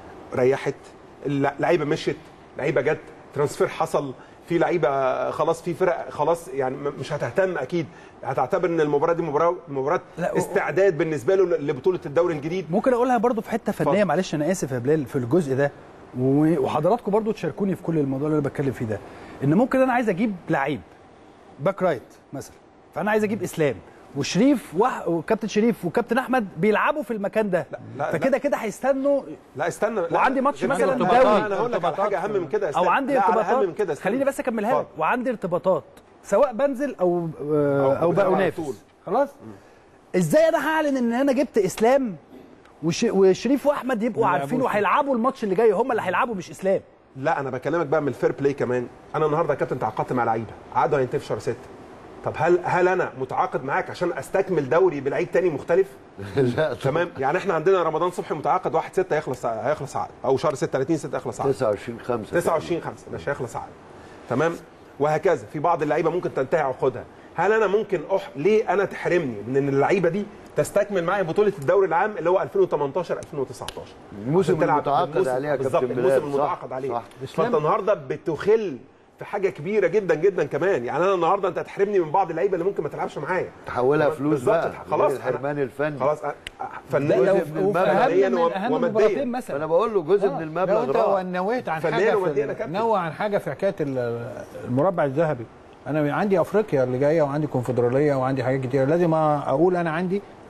ريحت اللعيبه مشت لعيبه جت ترانسفير حصل في لعيبه خلاص في فرق خلاص يعني م- مش هتهتم اكيد هتعتبر ان المباراه دي مباراه مباراه لا، و- استعداد بالنسبه له لبطوله الدوري الجديد ممكن اقولها برضو في حته فنيه اتفضل. معلش انا اسف يا بلال في الجزء ده و- وحضراتكم برضو تشاركوني في كل الموضوع اللي انا بتكلم فيه ده ان ممكن انا عايز اجيب لعيب باك رايت مثلا فانا عايز اجيب اسلام وشريف وح... وكابتن شريف وكابتن احمد بيلعبوا في المكان ده لا، فكده كده هيستنوا لا استنى لا وعندي ماتش غير مثلا كده. دولي. انا هقول لك على حاجه اهم من كده يا او اسلام. عندي لا، على ارتباطات اهم من كده استنى. خليني بس اكملها لك اتفضل. وعندي ارتباطات سواء بنزل او او, أو بقى بتلعب على انافس طول. خلاص ازاي انا هعلن ان انا جبت اسلام وش... وشريف واحمد يبقوا عارفين وهيلعبوا الماتش اللي جاي هم اللي هيلعبوا مش اسلام لا انا بكلمك بقى من الفير بلاي كمان انا النهارده يا كابتن تعاقدت مع لعيبه عقده هينتهي في شهر 6 طب هل هل انا متعاقد معاك عشان استكمل دوري بلعيب تاني مختلف لا تمام يعني احنا عندنا رمضان صبحي متعاقد 1 6 هيخلص هيخلص عقد او شهر 6 30 6 يخلص عقد 29 5 29 5 مش هيخلص عقد تمام وهكذا في بعض اللعيبه ممكن تنتهي عقودها هل انا ممكن أح... ليه انا تحرمني من ان اللعيبه دي تستكمل معايا بطوله الدوري العام اللي هو 2018 2019 الموسم عشان تلعب المتعاقد الموسم- عليه يا بالظبط كابتن الموسم بلال، صح، المتعاقد عليه صح. فانت النهارده بتخل في حاجه كبيره جدا جدا كمان يعني انا النهارده انت هتحرمني من بعض اللعيبه اللي ممكن ما تلعبش معايا تحولها فلوس بالظبط. بقى خلاص غير الحرمان الفني خلاص أ- أ- جزء فنيا من المبلغ. فنياً من و- اهم وماديا مباراتين مثلا فانا بقول له جزء من لو المبلغ انت راح نويت عن فنان حاجه ومدينة في كابتن. نوع عن حاجه في حكايه ال- المربع الذهبي انا عندي افريقيا اللي جايه وعندي كونفدراليه وعندي حاجات كتير لازم اقول انا عندي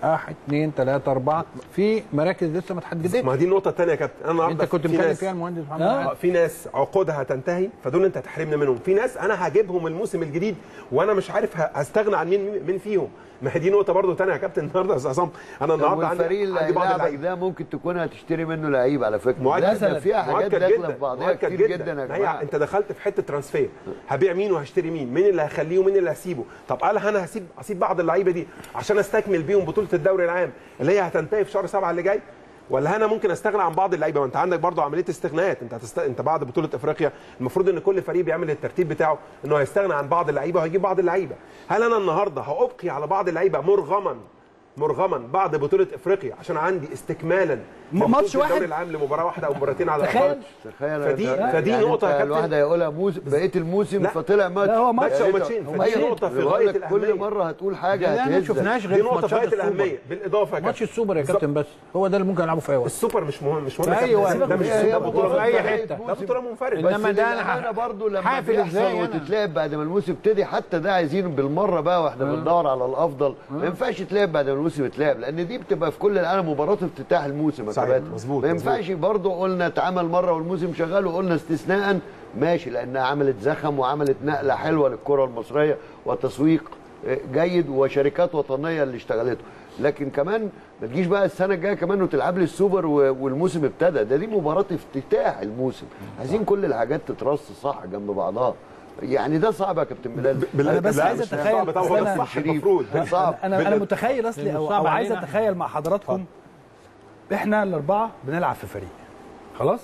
واحد اثنين ثلاثة أربعة في مراكز لسه ما اتحددتش ما دي النقطه الثانيه يا كابتن انا النهارده أنت كنت في متكلم ناس- فيها المهندس محمد آه. علي. آه، في ناس عقودها هتنتهي فدول انت هتحرمني منهم في ناس انا هجيبهم الموسم الجديد وانا مش عارف ه- هستغنى عن مين مين فيهم ما هي دي نقطه برضو ثانيه يا كابتن النهارده يا استاذ عصام انا النهارده عندي والفريق اللي عندي بعض هيلاعبك اللعيبه ده ممكن تكون هتشتري منه لعيب على فكره مؤكد. لا، ده فيها حاجات مؤكد داخله جدا في بعضها مؤكد كتير جدا يا ما هي جماعه انت دخلت في حته ترانسفير هبيع مين وهشتري مين مين اللي هخليه ومين اللي هسيبه طب قال انا هسيب هسيب بعض اللعيبه دي عشان استكمل بيهم بطوله الدوري العام اللي هي هتنتهي في شهر سبعة اللي جاي ولا انا ممكن استغنى عن بعض اللعيبه ما انت عندك برضو عمليه استغناءات انت هتست... انت بعد بطوله افريقيا المفروض ان كل فريق بيعمل الترتيب بتاعه انه هيستغنى عن بعض اللعيبه وهيجيب بعض اللعيبه هل انا النهارده هابقي على بعض اللعيبه مرغما مرغما بعد بطوله افريقيا عشان عندي استكمالا م- لبطولة ماتش واحد؟ الدوري العام لمباراه واحده او مباراتين على تخيل. الاقل تخيل فدي ده- فدي يعني نقطه يا أنت كابتن الواحد هيقولها موسم بقيه الموسم لا. فطلع ماتش لا، هو ماتش ماتش يعني او أنت- ماتشين فدي ماتشين. نقطه في بقول غايه لك كل الاهميه مره هتقول ده حاجه ما هتهزك شفناش غير دي في نقطه في ماتشات غايه السوبر الاهميه بالاضافه يا ماتش كابتن. السوبر يا بالظبط. كابتن بس هو ده اللي ممكن يلعبه في اي وقت السوبر مش مهم مش مهم في يا أي كابتن. وقت. ده مش هي- هي السوبر بطولة بطوله في أي منفرده حتة. ده بطوله منفرده بس إنما ده أنا انا برضه لما حافل بيحصل إزاي أنا؟ وتتلعب بعد ما الموسم يبتدي حتى ده عايزينه بالمره بقى واحنا بندور على الافضل ما ينفعش تلعب بعد ما الموسم يتلعب لان دي بتبقى في كل العالم مباراه افتتاح الموسم يا صحيح، كباتن مظبوط، ما ينفعش برضه قلنا اتعمل مره والموسم شغال وقلنا استثناء ماشي لانها عملت زخم وعملت نقله حلوه للكره المصريه وتسويق جيد وشركات وطنيه اللي اشتغلته لكن كمان ما تجيش بقى السنه الجايه كمان وتلعب لي السوبر و- والموسم ابتدى ده دي مباراه افتتاح الموسم عايزين كل الحاجات تترص صح جنب بعضها يعني ده صعب يا كابتن بلال بال- أنا بس لا، عايز مش أتخيل- صعب طبعا هو أصل ده أنا- الصح المفروض صعب انا انا بال- متخيل اصلي او, صعب أو عايز علينا. اتخيل مع حضراتكم احنا الاربعه بنلعب في فريق خلاص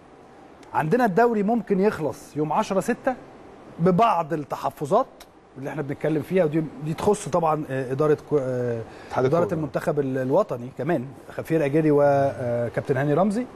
عندنا الدوري ممكن يخلص يوم 10 6 ببعض التحفظات اللي احنا بنتكلم فيها ودي دي تخص طبعا آه، اداره كو- آه، اتحاد اداره الكورة. المنتخب ال- الوطني كمان خفير اجاري وكابتن هاني رمزي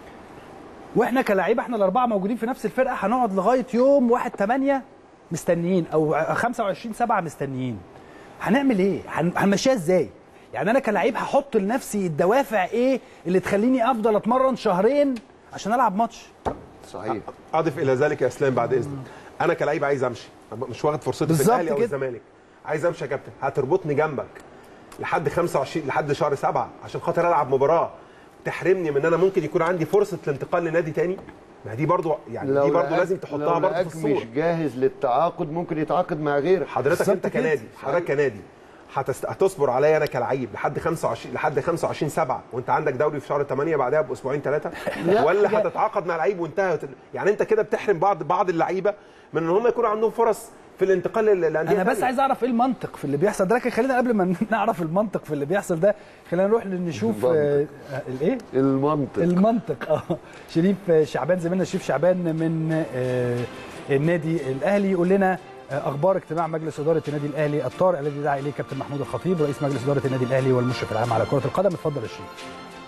واحنا كلاعيبه احنا الاربعه موجودين في نفس الفرقه هنقعد لغايه يوم 1 8 مستنيين او 25 7 مستنيين هنعمل ايه هن- هنمشيها ازاي يعني انا كلاعب هحط لنفسي الدوافع ايه اللي تخليني افضل اتمرن شهرين عشان العب ماتش صحيح اضف الى ذلك يا اسلام بعد اذنك انا كلاعب عايز امشي أنا مش واخد فرصتي في بالظبط الاهلي او كده. الزمالك عايز امشي يا كابتن هتربطني جنبك لحد 25 لحد شهر 7 عشان خاطر العب مباراه تحرمني من ان انا ممكن يكون عندي فرصه الانتقال لنادي تاني ما دي برضو يعني دي برضو لقاك- لازم تحطها لو برضو في لقاك الصوره مش جاهز للتعاقد ممكن يتعاقد مع غيرك حضرتك بالظبط انت كده. كنادي حضرتك كنادي هتست... هتصبر عليا انا كلعيب لحد 25 لحد 25 7 وانت عندك دوري في شهر 8 بعدها باسبوعين ثلاثه لا، ولا حاجة- هتتعاقد مع لعيب وانتهى يعني انت كده بتحرم بعض بعض اللعيبه من ان هم يكون عندهم فرص في الانتقال لل- للانديه انا بس التانية. عايز اعرف ايه المنطق في اللي بيحصل ده لكن خلينا قبل ما نعرف المنطق في اللي بيحصل ده خلينا نروح نشوف آه، آه، الايه المنطق المنطق اه شريف شعبان زميلنا شريف شعبان من آه، النادي الاهلي يقول لنا آه، اخبار اجتماع مجلس اداره النادي الاهلي الطارئ الذي دعا اليه كابتن محمود الخطيب رئيس مجلس اداره النادي الاهلي والمشرف العام على كره القدم اتفضل يا شريف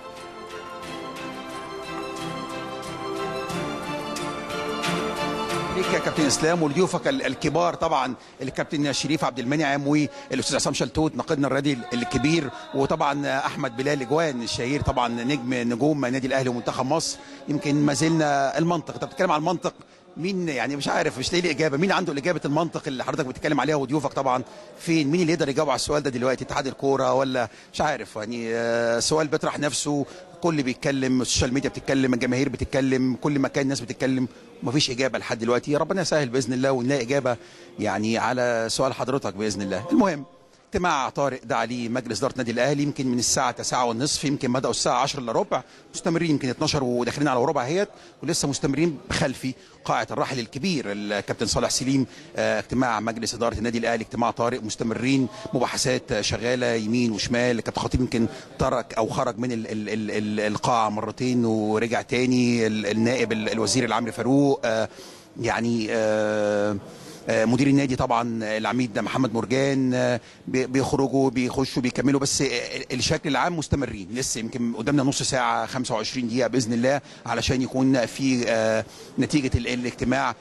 ليك يا كابتن اسلام ولضيوفك ال- الكبار طبعا الكابتن شريف عبد المنعم والاستاذ عصام شلتوت ناقدنا الرياضي الكبير وطبعا احمد بلال اجوان الشهير طبعا نجم نجوم نادي الاهلي ومنتخب مصر يمكن ما زلنا المنطق انت بتتكلم عن المنطق مين يعني مش عارف مش لاقي لي اجابه مين عنده الاجابه المنطق اللي حضرتك بتتكلم عليها وضيوفك طبعا فين مين اللي يقدر يجاوب على السؤال ده دلوقتي اتحاد الكوره ولا مش عارف يعني آه، سؤال بيطرح نفسه كل بيتكلم السوشيال ميديا بتتكلم الجماهير بتتكلم كل مكان الناس بتتكلم ومفيش اجابه لحد دلوقتي يا ربنا يسهل باذن الله ونلاقي اجابه يعني على سؤال حضرتك باذن الله المهم اجتماع طارئ دعا ليه مجلس اداره النادي الاهلي يمكن من الساعه 9 والنصف يمكن بداوا الساعه 10 الا ربع مستمرين يمكن 12 وداخلين على ربع اهيت ولسه مستمرين بخلفي قاعه الراحل الكبير الكابتن صالح سليم آه، اجتماع مجلس اداره النادي الاهلي اجتماع طارئ مستمرين مباحثات آه، شغاله يمين وشمال كابتن خطيب يمكن ترك او خرج من ال ال ال ال القاعه مرتين ورجع تاني ال- النائب ال- الوزير العمري فاروق آه، يعني آه آه، مدير النادي طبعا العميد محمد مرجان آه، بي- بيخرجوا بيخشوا بيكملوا بس آه، الشكل العام مستمرين لسه يمكن قدامنا نص ساعه 25 دقيقه باذن الله علشان يكون في آه، نتيجه ال- الاجتماع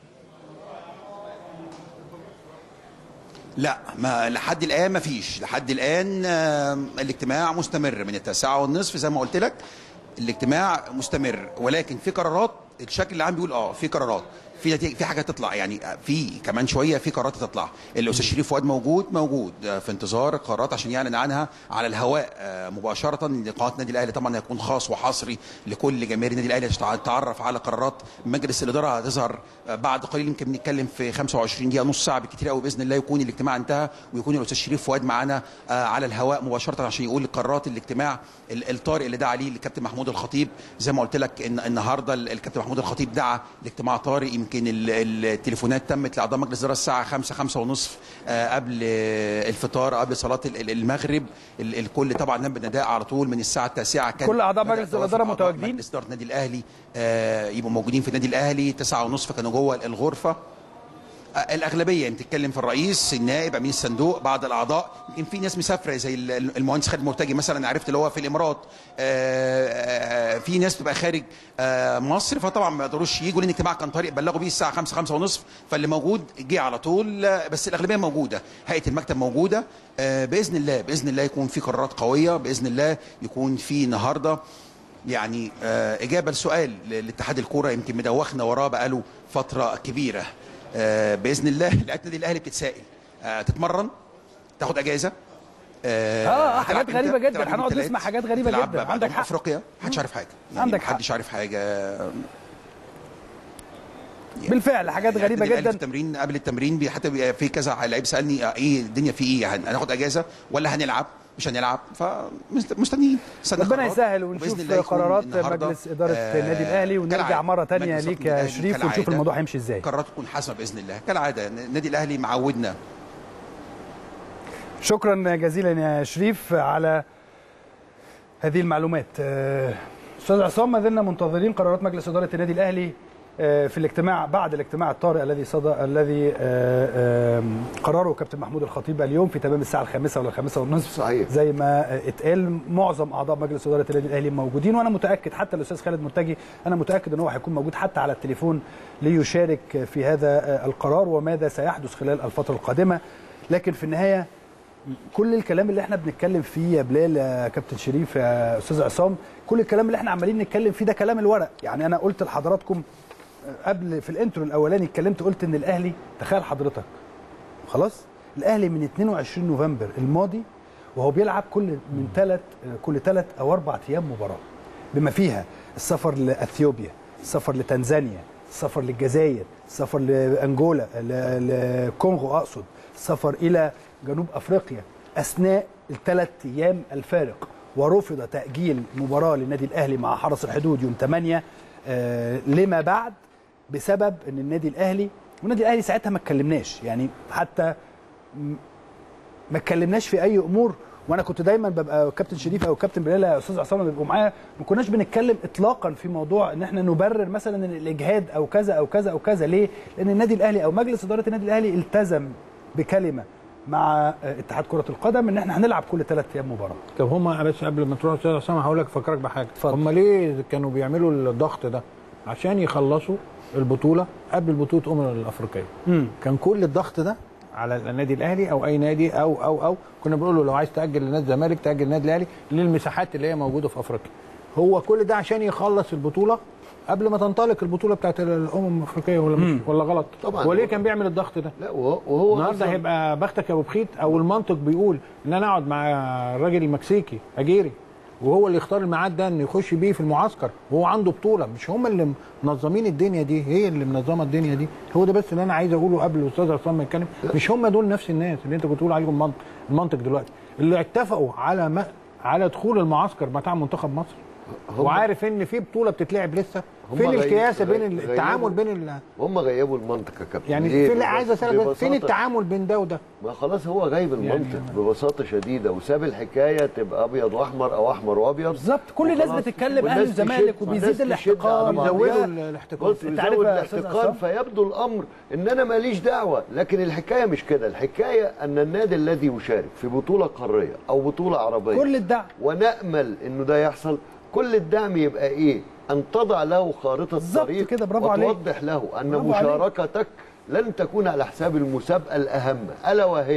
لا ما لحد الان ما فيش لحد الان آه، الاجتماع مستمر من التاسعه والنصف زي ما قلت لك الاجتماع مستمر ولكن في قرارات الشكل العام بيقول اه في قرارات في نتيجة في حاجه تطلع يعني في كمان شويه في قرارات تطلع الاستاذ شريف فؤاد موجود موجود في انتظار القرارات عشان يعلن عنها على الهواء مباشره لقاءات النادي الاهلي طبعا هيكون خاص وحصري لكل جماهير النادي الاهلي عشان تتعرف على قرارات مجلس الاداره هتظهر بعد قليل يمكن بنتكلم في 25 دقيقه نص ساعه بالكثير قوي باذن الله يكون الاجتماع انتهى ويكون الاستاذ شريف فؤاد معانا على الهواء مباشره عشان يقول قرارات الاجتماع الطارئ اللي دعا عليه الكابتن محمود الخطيب زي ما قلت لك ان النهارده الكابتن محمود الخطيب دعا لاجتماع طارئ يمكن التليفونات تمت لاعضاء مجلس الاداره الساعه 5 5 ونصف قبل الفطار قبل صلاه المغرب الكل طبعا نام بالنداء على طول من الساعه 9 كان كل اعضاء مجلس الاداره متواجدين مجلس اداره النادي الاهلي يبقوا موجودين في النادي الاهلي 9 ونصف كانوا جوه الغرفه الاغلبيه يعني بتتكلم في الرئيس النائب امين الصندوق بعض الاعضاء يمكن في ناس مسافره زي المهندس خالد مرتجي مثلا عرفت اللي هو في الامارات في ناس بتبقى خارج مصر فطبعا ما يقدروش يجوا لان الاجتماع كان طارئ بلغوا بيه الساعه 5 5 ونصف فاللي موجود جه على طول بس الاغلبيه موجوده هيئه المكتب موجوده باذن الله باذن الله يكون في قرارات قويه باذن الله يكون في النهارده يعني اجابه لسؤال لاتحاد الكوره يمكن مدوخنا وراه بقاله فتره كبيره آه باذن الله لعيبه النادي الاهلي بتتسائل آه تتمرن تاخد اجازه اه, آه حاجات غريبه جدا هنقعد نسمع حاجات غريبه جدا عندك حق افريقيا محدش عارف حاجه يعني عندك حق محدش عارف حاجه يعني بالفعل حاجات يعني غريبه جدا في التمرين قبل التمرين حتى في كذا لعيب سالني ايه الدنيا في ايه هناخد اجازه ولا هنلعب مش هنلعب فمستنيين ربنا يسهل ونشوف قرارات مجلس اداره آه النادي الاهلي ونرجع مره ثانيه ليك يا شريف ونشوف الموضوع هيمشي ازاي قرارات تكون حاسمه باذن الله كالعاده النادي الاهلي معودنا شكرا جزيلا يا شريف على هذه المعلومات استاذ عصام ما زلنا منتظرين قرارات مجلس اداره النادي الاهلي في الاجتماع بعد الاجتماع الطارئ الذي صدى الذي قرره كابتن محمود الخطيب اليوم في تمام الساعه الخامسه ولا الخامسه والنصف صحيح زي ما اتقال معظم اعضاء مجلس اداره النادي الاهلي موجودين وانا متاكد حتى الاستاذ خالد مرتجي انا متاكد ان هو هيكون موجود حتى على التليفون ليشارك في هذا القرار وماذا سيحدث خلال الفتره القادمه لكن في النهايه كل الكلام اللي احنا بنتكلم فيه يا بلال يا كابتن شريف يا استاذ عصام كل الكلام اللي احنا عمالين نتكلم فيه ده كلام الورق يعني انا قلت لحضراتكم قبل في الانترو الاولاني اتكلمت قلت ان الاهلي تخيل حضرتك خلاص الاهلي من 22 نوفمبر الماضي وهو بيلعب كل من ثلاث كل ثلاث او اربع ايام مباراه بما فيها السفر لاثيوبيا السفر لتنزانيا السفر للجزائر السفر لانجولا لكونغو اقصد السفر الى جنوب افريقيا اثناء الثلاث ايام الفارق ورفض تاجيل مباراه للنادي الاهلي مع حرس الحدود يوم 8 آه لما بعد بسبب ان النادي الاهلي والنادي الاهلي ساعتها ما اتكلمناش يعني حتى ما اتكلمناش في اي امور وانا كنت دايما ببقى كابتن شريف او كابتن بلال يا استاذ عصام بيبقوا معايا ما كناش بنتكلم اطلاقا في موضوع ان احنا نبرر مثلا ان الاجهاد او كذا او كذا او كذا ليه؟ لان النادي الاهلي او مجلس اداره النادي الاهلي التزم بكلمه مع اتحاد كره القدم ان احنا هنلعب كل ثلاث ايام مباراه. طب هم بس قبل ما تروح استاذ عصام هقول لك فكرك بحاجه هم ليه كانوا بيعملوا الضغط ده؟ عشان يخلصوا البطوله قبل بطوله امم الافريقيه. مم. كان كل الضغط ده على النادي الاهلي او اي نادي او او او كنا بنقول له لو عايز تاجل لنادي الزمالك تاجل النادي الاهلي للمساحات اللي هي موجوده في افريقيا. هو كل ده عشان يخلص البطوله قبل ما تنطلق البطوله بتاعت الامم الافريقيه ولا مش ولا غلط؟ طبعا هو ليه كان بيعمل الضغط ده؟ لا وهو وهو النهارده أصلاً- هيبقى بختك يا ابو بخيت او المنطق بيقول ان انا اقعد مع الراجل المكسيكي اجيري وهو اللي يختار الميعاد ده انه يخش بيه في المعسكر وهو عنده بطوله مش هم اللي منظمين الدنيا دي هي اللي منظمه الدنيا دي هو ده بس اللي انا عايز اقوله قبل الاستاذ عصام ما يتكلم مش هم دول نفس الناس اللي انت كنت بتقول عليهم المنطق المنطق دلوقتي اللي اتفقوا على ما على دخول المعسكر بتاع منتخب مصر هم- وعارف ان في بطوله بتتلعب لسه هم فين غيب- الكياسه بين غيب- التعامل بين ال... هم غيبوا المنطق يا كابتن يعني ليه؟ في اللي عايز اسالك بس فين ببساطة- التعامل بين ده وده؟ ما خلاص هو غايب المنطق ببساطه شديده وساب الحكايه تبقى ابيض واحمر او احمر وابيض بالظبط كل الناس وخلاص. بتتكلم والناس اهلي والزمالك تشد- وبيزيد والناس تشد الاحتقان على بعضها. يزودوا الاحتقان بص أنت عارف يزود يا أستاذ الاحتقان عصام؟ فيبدو الامر ان انا ماليش دعوه لكن الحكايه مش كده الحكايه ان النادي الذي يشارك في بطوله قاريه او بطوله عربيه كل الدعم ونامل انه ده يحصل كل الدعم يبقى ايه ان تضع له خارطه بالظبط طريق كده، برافو عليك. وتوضح له ان برافو عليك. مشاركتك لن تكون على حساب المسابقه الاهم الا وهي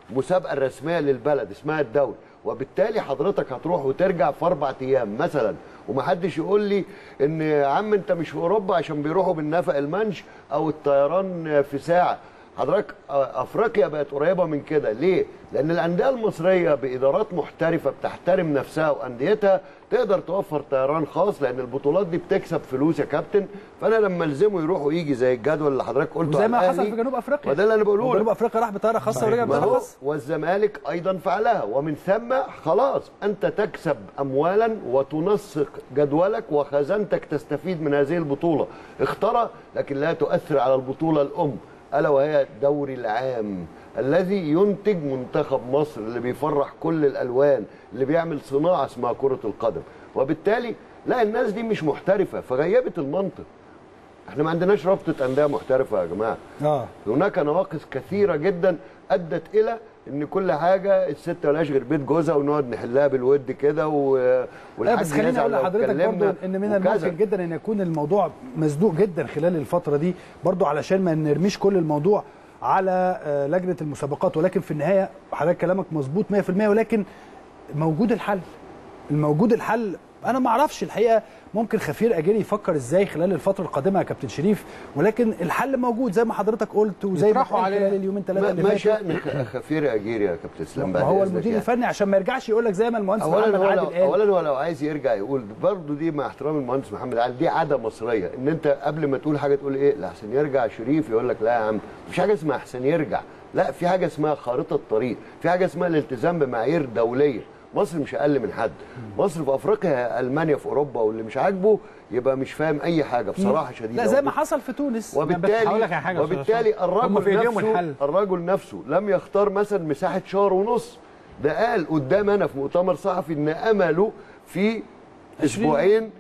مسابقه الرسميه للبلد اسمها الدوري وبالتالي حضرتك هتروح وترجع في اربع ايام مثلا ومحدش يقول لي ان يا عم انت مش في اوروبا عشان بيروحوا بالنفق المنش او الطيران في ساعه حضرتك افريقيا بقت قريبه من كده ليه لان الانديه المصريه بادارات محترفه بتحترم نفسها وانديتها تقدر توفر طيران خاص لان البطولات دي بتكسب فلوس يا كابتن فانا لما الزمه يروح ويجي زي الجدول اللي حضرتك قلته زي على ما حصل الأهلي، في جنوب افريقيا وده اللي انا بقوله جنوب لك. افريقيا راح بطياره خاصه ورجع ما بطياره هو خاصه والزمالك ايضا فعلها ومن ثم خلاص انت تكسب اموالا وتنسق جدولك وخزانتك تستفيد من هذه البطوله اخترى لكن لا تؤثر على البطوله الام الا وهي الدوري العام الذي ينتج منتخب مصر اللي بيفرح كل الالوان اللي بيعمل صناعه اسمها كره القدم وبالتالي لا الناس دي مش محترفه فغيبت المنطق احنا ما عندناش رابطه انديه محترفه يا جماعه اه هناك نواقص كثيره جدا ادت الى ان كل حاجه الست ملهاش غير بيت جوزها ونقعد نحلها بالود كده و... لا والحاج بس خليني يزعل اقول لو لحضرتك اتكلمنا برضو ان من وكذا. الممكن جدا ان يكون الموضوع مزنوق جدا خلال الفتره دي برضو علشان ما نرميش كل الموضوع على آه، لجنه المسابقات ولكن في النهايه حضرتك كلامك مظبوط 100% ولكن موجود الحل الموجود الحل انا ما اعرفش الحقيقه ممكن خفير اجيري يفكر ازاي خلال الفتره القادمه يا كابتن شريف ولكن الحل موجود زي ما حضرتك قلت وزي ما يطرحوا اتقال عليه. خلال اليومين ثلاثه ما, اللي ما فاتوا شأن خ- خفير اجير يا كابتن اسلام ما بعد هو إذنك المدير يعني. الفني عشان ما يرجعش يقول لك زي ما المهندس محمد اولا هو عادل لو قال اولا هو لو عايز يرجع يقول برضه دي مع احترام المهندس محمد علي دي عاده مصريه ان انت قبل ما تقول حاجه تقول ايه لا احسن يرجع شريف يقول لك لا يا عم مفيش حاجه اسمها احسن يرجع لا في حاجه اسمها خارطه طريق في حاجه اسمها الالتزام بمعايير دوليه مصر مش اقل من حد مصر في افريقيا المانيا في اوروبا واللي مش عاجبه يبقى مش فاهم اي حاجه بصراحه شديده لا زي ما حصل في تونس هقول وبالتالي لك على حاجة يا أستاذ وبالتالي عصام. هم الرجل في إيديهم نفسه الحل. الرجل نفسه لم يختار مثلا مساحه شهر ونص ده قال قدام انا في مؤتمر صحفي ان امله في اسبوعين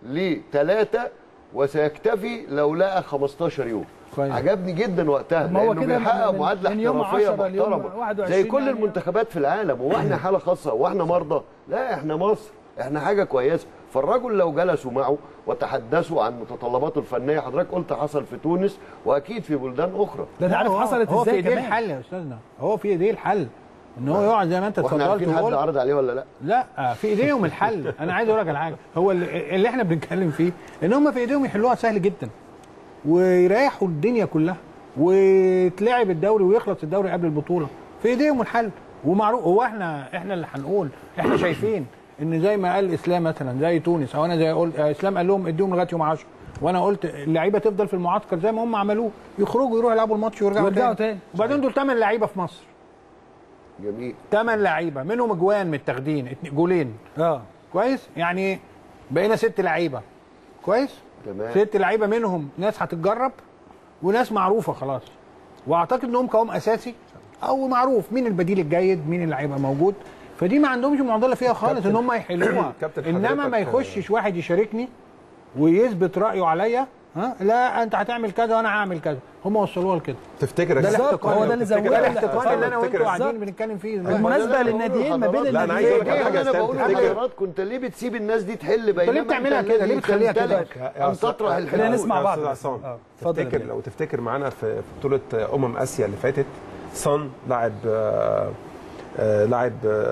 لثلاثه وسيكتفي لو لقى 15 يوم كويس. عجبني جدا وقتها ما هو لانه كده بيحقق من- معادله من يوم احترافيه 10 ليوم محترمه 21 زي كل يعني. المنتخبات في العالم هو احنا حاله خاصه واحنا مرضى لا احنا مصر احنا حاجه كويسه فالرجل لو جلسوا معه وتحدثوا عن متطلباته الفنيه حضرتك قلت حصل في تونس واكيد في بلدان اخرى ده انت عارف هو- حصلت هو في ازاي ايديه كمان الحل يا استاذنا هو في ايديه الحل ان هو يقعد زي ما انت واحنا اتفضلت عارفين حد وقلت عرض عليه ولا لا لا في ايديهم الحل انا عايز اقول لك على حاجه هو اللي, اللي احنا بنتكلم فيه ان هم في ايديهم يحلوها سهل جدا ويريحوا الدنيا كلها وتلعب الدوري ويخلص الدوري قبل البطوله في ايديهم الحل ومعروف هو احنا احنا اللي هنقول احنا شايفين ان زي ما قال اسلام مثلا زي تونس او انا زي قلت اسلام قال لهم اديهم لغايه يوم 10 وانا قلت اللعيبه تفضل في المعسكر زي ما هم عملوه يخرجوا يروحوا يلعبوا الماتش ويرجعوا ويرجعوا تاني تاني. وبعدين دول 8 لعيبه في مصر جميل 8 لعيبه منهم اجوان متاخدين اتنين- جولين اه كويس يعني بقينا ست لعيبه كويس تمام ست لعيبه منهم ناس هتتجرب وناس معروفه خلاص واعتقد انهم قوام اساسي او معروف مين البديل الجيد مين اللي هيبقى موجود فدي ما عندهمش معضله فيها خالص ان هم يحلوها كابتن انما ما حضرتك- يخشش واحد يشاركني ويثبت رايه عليا ها لا انت هتعمل كذا وانا هعمل كذا هم وصلوها لكده تفتكر ده يا الاحتقان هو ده اللي تفتكر- زوده ده لا، الاحتقان اللي انا تفتكر- وانتوا قاعدين بنتكلم فيه دلوقتي. بالمناسبه للناديين ما بين لا، أنا عايز أقول لك على الناديين حاجة انا يا بقول أستاذ، تفتكر- لحضراتكم انت ليه بتسيب الناس دي تحل بينما ليه بتعملها أنت كده؟ ليه الذي بتخليها كده؟ تمتلك يا ان أستاذ- تطرح يا الحلول خلينا نسمع يا بعض أستاذ بس. عصام آه، اتفضل يا تفتكر بيه. لو تفتكر معانا في في بطوله امم اسيا اللي فاتت صن لاعب آه، آه، لاعب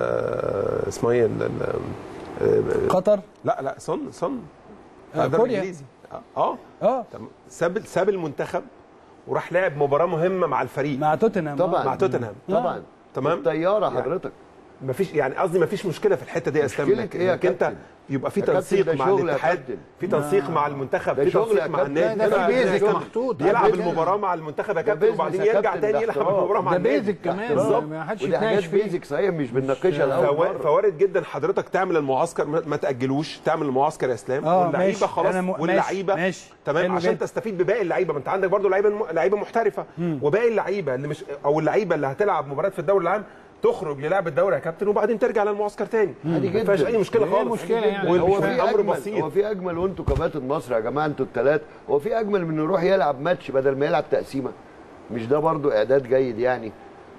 آه، اسمه ايه ال- ال- آه، قطر لا لا صن صن آه، ده كوريا. انجليزي اه اه تمام. ساب ساب المنتخب وراح لعب مباراه مهمه مع الفريق مع توتنهام آه. طبعا مع توتنهام طبعا تمام. الطياره يعني حضرتك مفيش يعني قصدي مفيش مشكله في الحته دي يا اسلام مشكلة إنك- إيه يا إنك انت كابتن؟ يبقى في يا كابتن تنسيق ده مع شغل يا الاتحاد كابتن. في تنسيق مع المنتخب ده في شغل تنسيق يا مع كابتن. النادي ده في لا، بيزك لا، محطوط. ده يلعب بيزنس. المباراه مع المنتخب يا ده كابتن وبعدين بيزنس يا يرجع كابتن، تاني ده يلعب احتراف. المباراه مع ده النادي بيزك كمان بالظبط ما حدش ودي حاجات يتناقش فيه بيزك صحيح مش بنناقشها لاول فوا- مره فوارد جدا حضرتك تعمل المعسكر ما ما تاجلوش تعمل المعسكر يا اسلام آه، واللعيبه ماشي. خلاص أنا م- ماشي، واللعيبه ماشي. تمام حلو عشان جدا. تستفيد بباقي اللعيبه ما انت عندك برضو لعيبه لعيبه محترفه وباقي اللعيبه اللي مش او اللعيبه اللي هتلعب مباراه في الدوري العام تخرج للعب الدوري يا كابتن وبعدين ترجع للمعسكر تاني عادي ما فيهاش جدا. اي مشكله إيه خالص المشكلة يعني؟ وال- هو في امر اجمل بسيط هو في اجمل وانتوا كباتن مصر يا جماعه انتوا الثلاث هو في اجمل من انه يروح يلعب ماتش بدل ما يلعب تقسيمه مش ده برضو اعداد جيد يعني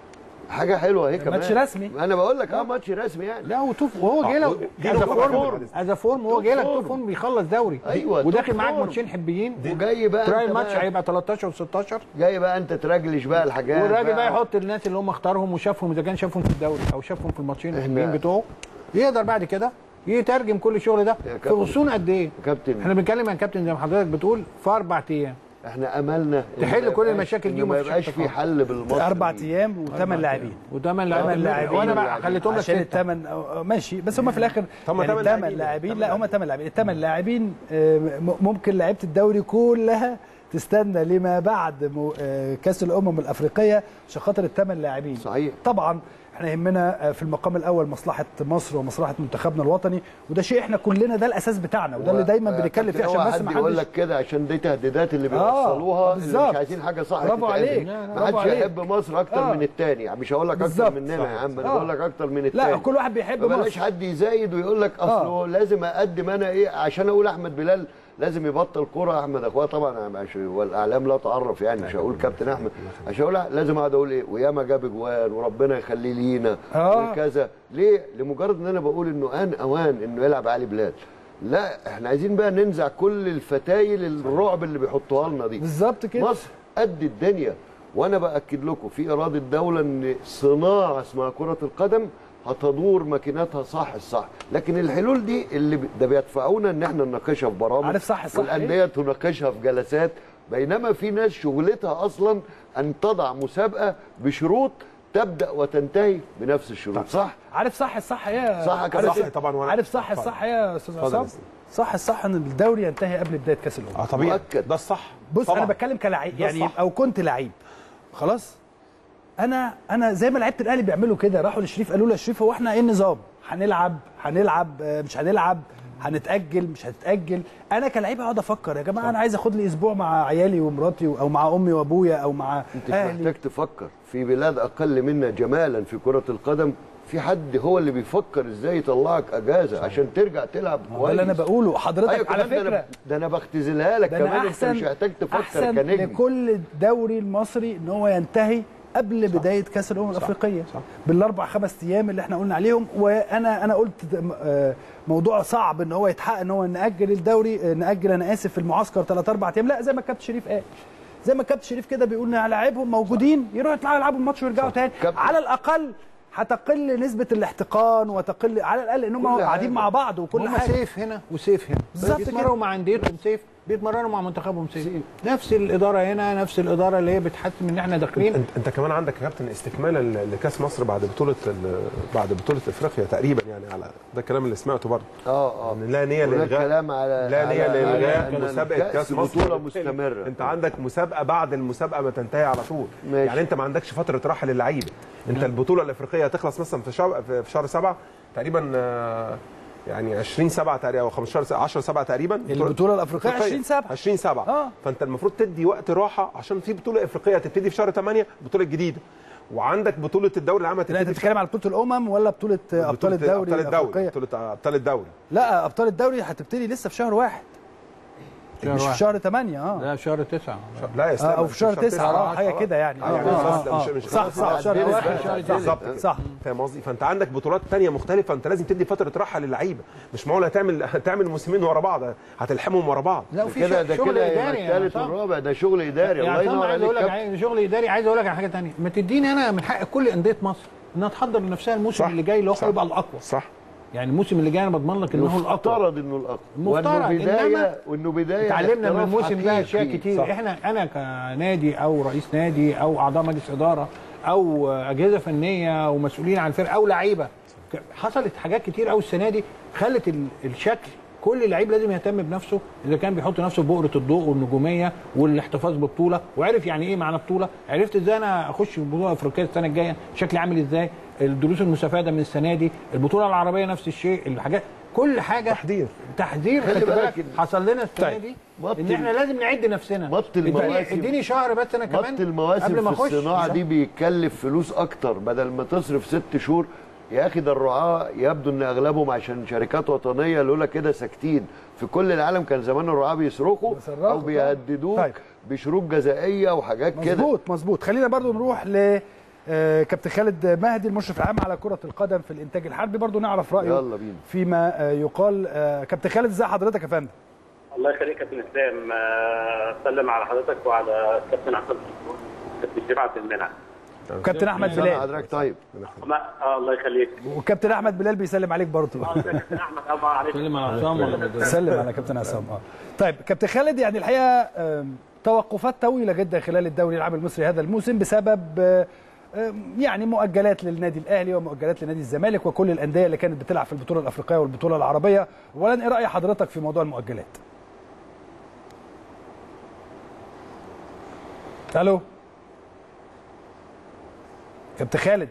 حاجه حلوه اهي كمان ماتش رسمي. انا بقول لك اه ماتش رسمي يعني لا وتوف وهو جاي لك دي از نقطة فورم مهمة. از فورم وهو جاي لك توب فورم بيخلص دوري أيوة، وداخل توب معاك فورم. ماتشين حبيين وجاي بقى تراي أنت الماتش بقى- هيبقى 13 و16 جاي بقى انت ترجلش بقى الحاجات والراجل بقى يحط الناس اللي هم اختارهم وشافهم اذا كان شافهم في الدوري او شافهم في الماتشين الحلوين بتوعه يقدر بعد كده يترجم كل الشغل ده يا في كابتن. غصون قد ايه؟ كابتن احنا بنتكلم عن كابتن زي ما حضرتك بتقول في اربع ايام احنا املنا إن تحل ما كل يبقاش- المشاكل دي إن ما ومفيش يبقاش في احتكار. حل بالمصري اربع ايام وثمان لاعبين وثمان ثمان لاعبين وانا بقى لاعبين. خليتهم لك عشان ستة. الثمان ماشي بس هم في الاخر هم يعني تمن الثمان لاعبين. لاعبين تمن لا هم ثمان لاعبين الثمان لاعبين آه، م- ممكن لعيبه الدوري كلها تستنى لما بعد مو- آه، كاس الامم الافريقيه عشان خاطر الثمان لاعبين صحيح. طبعا احنا يهمنا آه، في المقام الاول مصلحه مصر ومصلحه منتخبنا الوطني وده شيء احنا كلنا ده الاساس بتاعنا وده اللي دايما بنتكلم فيه عشان بس ما يقول حدش لك كده عشان دي تهديدات اللي آه، بيوصلوها اللي بالظبط. مش عايزين حاجه صح برافو تتعمل. عليك. ما برافو حدش عليك. يحب مصر اكتر آه. من التاني يعني مش هقول لك اكتر بالظبط. مننا يا عم انا آه. بقول لك اكتر من التاني لا كل واحد بيحب بلاش مصر حد يزايد ويقول لك اصله لازم اقدم انا ايه عشان اقول احمد بلال لازم يبطل كوره احمد اخويا طبعا مش والاعلام لا تعرف يعني مش هقول كابتن احمد عشان اقول لازم اقعد اقول ايه وياما جاب اجوان وربنا يخليه لينا آه. وكذا ليه لمجرد ان انا بقول انه ان اوان انه يلعب علي بلال لا احنا عايزين بقى ننزع كل الفتايل الرعب اللي بيحطوها لنا دي بالظبط كده مصر قد الدنيا وانا باكد لكم في اراده الدوله ان صناعه اسمها كره القدم هتدور ماكيناتها صح الصح لكن الحلول دي اللي ب- ده بيدفعونا ان احنا نناقشها في برامج عارف صح الصح إيه؟ والانديه تناقشها في جلسات بينما في ناس شغلتها اصلا ان تضع مسابقه بشروط تبدا وتنتهي بنفس الشروط صح عارف صح الصح ايه يا- صح يا كابتن. عارف- صح طبعا وأنا- عارف صح اتفضل. الصح ايه يا استاذ اتفضل يا عصام أستاذ. صح الصح ان الدوري ينتهي قبل بدايه كاس الامم اه طبيعي مؤكد. ده الصح بص طبعاً. انا بتكلم كلاعب ده يعني صح. او كنت لعيب خلاص انا انا زي ما لعيبه الاهلي بيعملوا كده راحوا لشريف قالوا له يا شريف هو احنا ايه النظام هنلعب هنلعب آه، مش هنلعب هنتاجل مش هتتاجل انا كلاعب اقعد افكر يا جماعه انا عايز اخد لي اسبوع مع عيالي ومراتي او مع امي وابويا او مع انت مش اهلي محتاج تفكر في بلاد اقل منا جمالا في كره القدم في حد هو اللي بيفكر ازاي يطلعك اجازه عشان ترجع تلعب ده كويس اللي انا بقوله حضرتك أيوة على كمان ده فكره انا ده انا بختزلها لك ده انا كمان انت احسن مش محتاج تفكر احسن كنجم لكل الدوري المصري ان هو ينتهي قبل صح. بدايه كاس الامم الافريقيه صح. بالاربع خمس ايام اللي احنا قلنا عليهم وانا انا قلت آه، موضوع صعب ان هو يتحقق ان هو ناجل الدوري آه، ناجل انا اسف المعسكر ثلاث اربع ايام لا زي ما الكابتن شريف قال زي ما الكابتن شريف كده بيقول ان لاعبهم موجودين يروحوا يطلعوا يلعبوا الماتش ويرجعوا تاني كابتن. على الاقل هتقل نسبه الاحتقان وتقل على الاقل ان هم كل قاعدين حاجة. مع بعض وكل هم حاجه سيف هنا وسيف هنا بالظبط بيتمرنوا كده. مع انديتهم سيف بيتمرنوا مع منتخبهم سيف نفس الاداره هنا نفس الاداره اللي هي بتحتم ان احنا داخلين انت, انت كمان عندك يا كابتن استكمالا ل- لكاس مصر بعد بطوله ال- بعد بطوله افريقيا تقريبا يعني على ده الكلام اللي سمعته برضه اه اه ان لا نيه هناك للغاء كلام على لا نيه على- للغاء على- مسابقه كأس كاس مصر بطوله وبالتالي مستمره انت عندك مسابقه بعد المسابقه ما تنتهي على طول ماشي. يعني انت ما عندكش فتره راحه للعيبه انت البطوله الافريقيه هتخلص مثلا في شهر في شهر سبعة تقريبا آه، يعني 20 7 تقريبا او 15 10 7 تقريبا البطوله الافريقيه 20 7 20 7 آه. فانت المفروض تدي وقت راحه عشان في بطوله افريقيه هتبتدي في شهر 8 بطوله جديده وعندك بطوله الدوري العام لا انت هتبتدي في بتتكلم على بطوله الامم ولا بطوله ابطال الدوري ابطال الدوري الأفريقية؟ بطوله ابطال الدوري لا ابطال الدوري هتبتدي لسه في شهر واحد شهر مش في واحد. شهر 8 اه ده شهر تسعة لا يا آه، اسلام او في شهر 9 اه حاجه كده يعني آه، آه، بس آه، ده آه. مش- مش- صح صح شهر عدلت واحد بقى. شهر بالظبط اتنين. كده. صح فاهم قصدي فانت عندك بطولات تانية مختلفه انت لازم تدي فتره راحه للعيبه مش معقول هتعمل هتعمل موسمين ورا بعض هتلحمهم ورا بعض لا وفي كده شغل- ده شغل كده اداري يبقى يعني الثالث صح. والرابع ده شغل اداري الله يعني طبعا ينور عايز عليك اقول لك كابتن. عايز- شغل اداري عايز اقول لك على حاجه ثانيه ما تديني انا من حق كل انديه مصر انها تحضر لنفسها الموسم صح. اللي جاي اللي هو صح. هيبقى الاقوى صح يعني الموسم اللي جاي انا بضمن لك انه هو الاقوى المفترض انه الاقوى المفترض، وانه بدايه إنما وانه بدايه اتعلمنا من لاحتراف الموسم ده اشياء حقيقي. كتير صح. احنا انا كنادي او رئيس نادي او اعضاء مجلس اداره او اجهزه فنيه ومسؤولين عن الفرقه او لعيبه ك- حصلت حاجات كتير قوي السنه دي خلت ال- الشكل كل لعيب لازم يهتم بنفسه اذا كان بيحط نفسه في بؤره الضوء والنجوميه والاحتفاظ بالبطوله وعرف يعني ايه معنى بطوله عرفت ازاي انا اخش في بطوله افريقيه السنه الجايه شكلي عامل ازاي الدروس المستفاده من السنه دي البطوله العربيه نفس الشيء الحاجات كل حاجه تحضير تحذير خلي خلي بالك بالك إن- حصل لنا السنه طيب. دي بط ان احنا لازم نعد نفسنا بط اديني- المواسم. اديني شهر بس انا كمان بط المواسم قبل ما في اخش الصناعه دي بيكلف فلوس اكتر بدل ما تصرف ست شهور يا اخي ده الرعاه يبدو ان اغلبهم عشان شركات وطنيه لولا كده ساكتين في كل العالم كان زمان الرعاه بيصرخوا بيصرخوا او طبعاً. بيهددوك طيب. بشروط جزائيه وحاجات كده مظبوط مظبوط خلينا برضو نروح ل آه، كابتن خالد مهدي المشرف العام على كره القدم في الانتاج الحربي برضو نعرف رايه يلا بينا. فيما آه، يقال آه، كابتن خالد ازي حضرتك يا فندم الله يخليك يا كابتن اسلام آه، سلم على حضرتك وعلى الكابتن احمد كابتن شريف عبد المنعم وكابتن احمد سنة بلال حضرتك طيب ما- آه الله يخليك وكابتن احمد بلال بيسلم عليك برضو آه، كابتن احمد الله عليك سلم على عصام ولا بدل سلم على كابتن عصام اه طيب كابتن خالد يعني الحقيقه آم، توقفات طويله جدا خلال الدوري العام المصري هذا الموسم بسبب آه، آم، يعني مؤجلات للنادي الاهلي ومؤجلات لنادي الزمالك وكل الانديه اللي كانت بتلعب في البطوله الافريقيه والبطوله العربيه اولا ايه راي حضرتك في موضوع المؤجلات الو كابتن خالد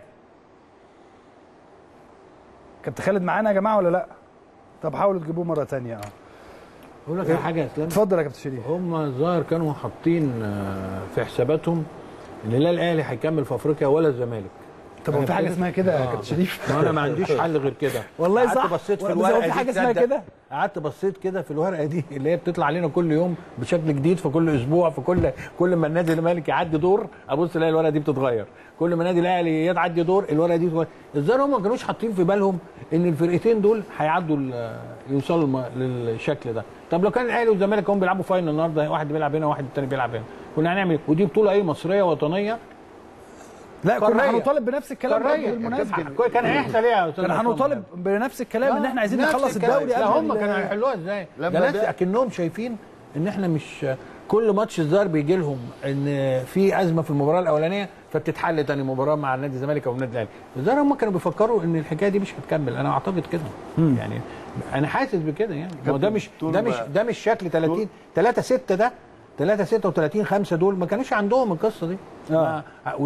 كابتن خالد معانا يا جماعه ولا لا طب حاولوا تجيبوه مره ثانيه اه اقول لك على حاجه يا اسلام اتفضل يا كابتن شريف هم الظاهر كانوا حاطين آه، في حساباتهم ان لا الاهلي هيكمل في افريقيا ولا الزمالك طب هو في حاجه اسمها كده يا كابتن شريف ما انا ما عنديش حل غير كده والله قعدت صح. بصيت في بس هو الورقه في دي حاجة اسمها تصدق؟ كده؟ قعدت بصيت كده في الورقه دي اللي هي بتطلع علينا كل يوم بشكل جديد في كل اسبوع في كل كل ما النادي الزمالك يعدي دور ابص الاقي الورقه دي بتتغير كل ما النادي الاهلي يعدي دور الورقه دي تتغير الظاهر هم ما كانوش حاطين في بالهم ان الفرقتين دول هيعدوا ال- يوصلوا الم- للشكل ده طب لو كان الاهلي والزمالك هم بيلعبوا فاينل النهارده واحد بيلعب هنا وواحد التاني بيلعب هنا كنا هنعمل إيه؟ ودي بطوله ايه مصريه وطنيه لا كنا قارية. هنطالب بنفس الكلام برضه قارية. بالمناسبه كان هيحصل ايه يا استاذ كنا عصام؟ هنطالب بنفس الكلام ان احنا عايزين نفس نخلص الكلام. الدوري لا قبل هم ال- كانوا هيحلوها ازاي؟ لما ده ناس ده- اكنهم شايفين ان احنا مش كل ماتش الظاهر بيجي لهم ان في ازمه في المباراه الاولانيه فبتتحل تاني مباراه مع النادي الزمالك او النادي الاهلي الظاهر هم كانوا بيفكروا ان الحكايه دي مش هتكمل انا اعتقد كده يعني انا حاسس بكده يعني ما هو ده مش طول ده ما- مش ده مش شكل 30 3 6 ده 3 36 5 دول ما كانوش عندهم القصه دي آه.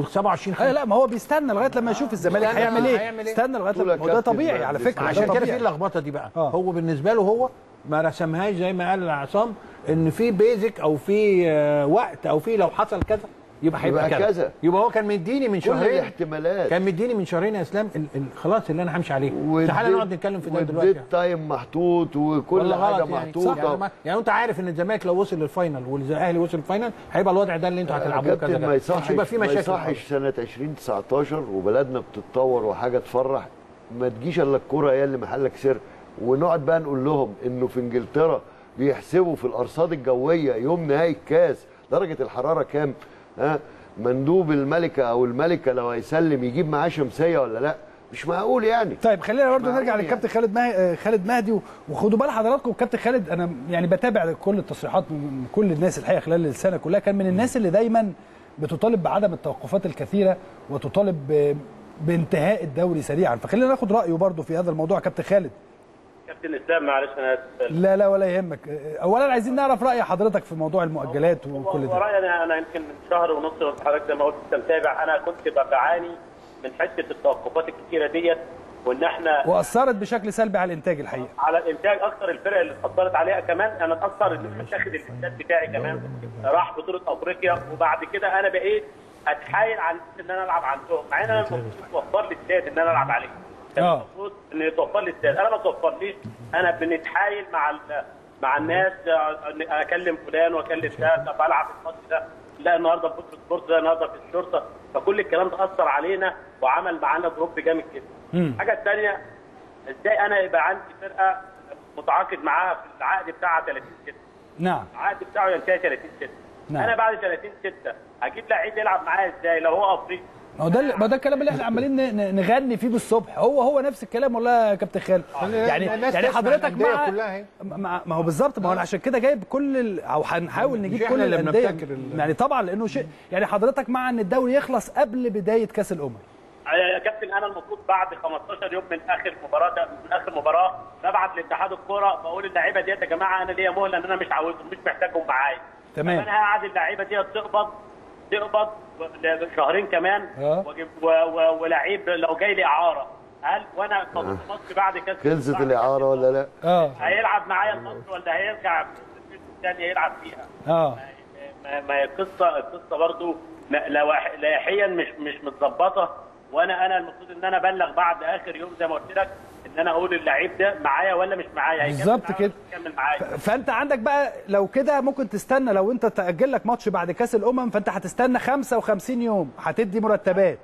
و27 ايوه لا ما هو بيستنى لغايه لما يشوف الزمالك استنى، هيعمل آه، ايه هيعمل إيه؟ استنى لغايه طول لما ما ده كابتن طبيعي على مهندس. فكره ده عشان كده في طبيعي. اللخبطه دي بقى آه. هو بالنسبه له هو ما رسمهاش زي ما قال عصام ان في بيزك او في آه، وقت او في لو حصل كذا يبقى هيبقى يبقى كذا. كذا. يبقى هو كان مديني من كل شهرين الاحتمالات كان مديني من شهرين يا اسلام ال- ال- خلاص اللي انا همشي عليه والديد- تعالى نقعد نتكلم في ده والديد دلوقتي تايم محطوط وكل ولا حاجه غلط يعني صح يعني, محطوطه ما- يعني انت عارف ان الزمالك لو وصل للفاينل والاهلي وصل الفاينل هيبقى الوضع ده اللي انتوا هتلعبوه كذا كابتن ما كذا. يصحش مش هيبقى في ما مشاكل يصحش سنه 2019 وبلدنا بتتطور وحاجه تفرح ما تجيش الا الكوره هي اللي محلك سر ونقعد بقى نقول لهم انه في انجلترا بيحسبوا في الارصاد الجويه يوم نهائي الكاس درجه الحراره كام ها مندوب الملكه او الملكه لو هيسلم يجيب معاه شمسيه ولا لا مش معقول يعني طيب خلينا برضه معقول نرجع يعني. للكابتن خالد مه... آه، خالد مهدي و- وخدوا بال حضراتكم الكابتن خالد انا يعني بتابع كل التصريحات من من كل الناس الحقيقه خلال السنه كلها كان من الناس اللي دايما بتطالب بعدم التوقفات الكثيره وتطالب ب... بانتهاء الدوري سريعا فخلينا ناخد رايه برضه في هذا الموضوع كابتن خالد كابتن اسلام معلش انا اسف لا لا ولا يهمك آه، اولا عايزين نعرف راي حضرتك في موضوع المؤجلات وكل ده ورايا انا انا يمكن من شهر ونص حضرتك زي ما قلت انت متابع انا كنت ب- بعاني من حته التوقفات الكتيره ديت وان احنا واثرت بشكل سلبي على الانتاج الحقيقه على الانتاج اكثر الفرق اللي اتاثرت عليها كمان انا اتاثر ان مش هتاخد الانتاج بتاعي كمان راح بطوله افريقيا وبعد كده انا بقيت اتحايل على ان انا العب عندهم مع ان انا المفروض توفر لي استاد ان انا العب عليه كان آه. المفروض ان يتوفر لي استاد انا ما توفرليش انا بنتحايل مع ال- مع الناس آه، إن اكلم فلان واكلم ده طب العب الماتش ده لا النهارده في بوتر سبورت ده النهارده في الشرطه فكل الكلام ده اثر علينا وعمل معانا دروب جامد جدا الحاجه الثانيه ازاي انا يبقى عندي فرقه متعاقد معاها في العقد بتاعها 30 6 نعم العقد بتاعه ينتهي 30 6 نعم. انا بعد 30 6 هجيب لعيب يلعب معايا ازاي لو هو افريقي ما هو ده ما ده الكلام اللي احنا عمالين ن- ن- نغني فيه بالصبح هو هو نفس الكلام والله يا كابتن خالد يعني الناس يعني تسمع حضرتك الأندية مع كلها اهي. مع ما هو بالظبط ما هو انا عشان كده جايب كل ال... او هنحاول نجيب إحنا كل اللي الانديه بنبتكر ال- يعني طبعا لانه شيء يعني حضرتك مع ان الدوري يخلص قبل بدايه كاس الامم يا كابتن انا المفروض بعد 15 يوم من اخر مباراه من اخر مباراه ببعت لاتحاد الكوره بقول اللعيبه ديت يا جماعه انا ليا مهله ان انا مش عاوزهم مش محتاجهم معايا تمام. طب انا هقعد اللعيبه ديت تقبض تقبض شهرين كمان آه. وأجيب- و- و- ولعيب لو جاي لي اعاره هل وانا موجود في مصر بعد كاس خلصت بعد الاعاره كأس ولا لا اه هيلعب معايا مصر ولا هيرجع الثانيه يلعب فيها اه ما ما هي القصه القصه برضو ما- لوح- لائحيا مش مش متظبطه وانا انا المفروض ان انا ابلغ بعد اخر يوم زي ما قلت لك ان انا اقول اللعيب ده معايا ولا مش معايا هيكمل بالظبط معايا كده. ولا مش هيكمل معايا فانت عندك بقى لو كده ممكن تستنى لو انت تاجل لك ماتش بعد كاس الامم فانت هتستنى 55 يوم هتدي مرتبات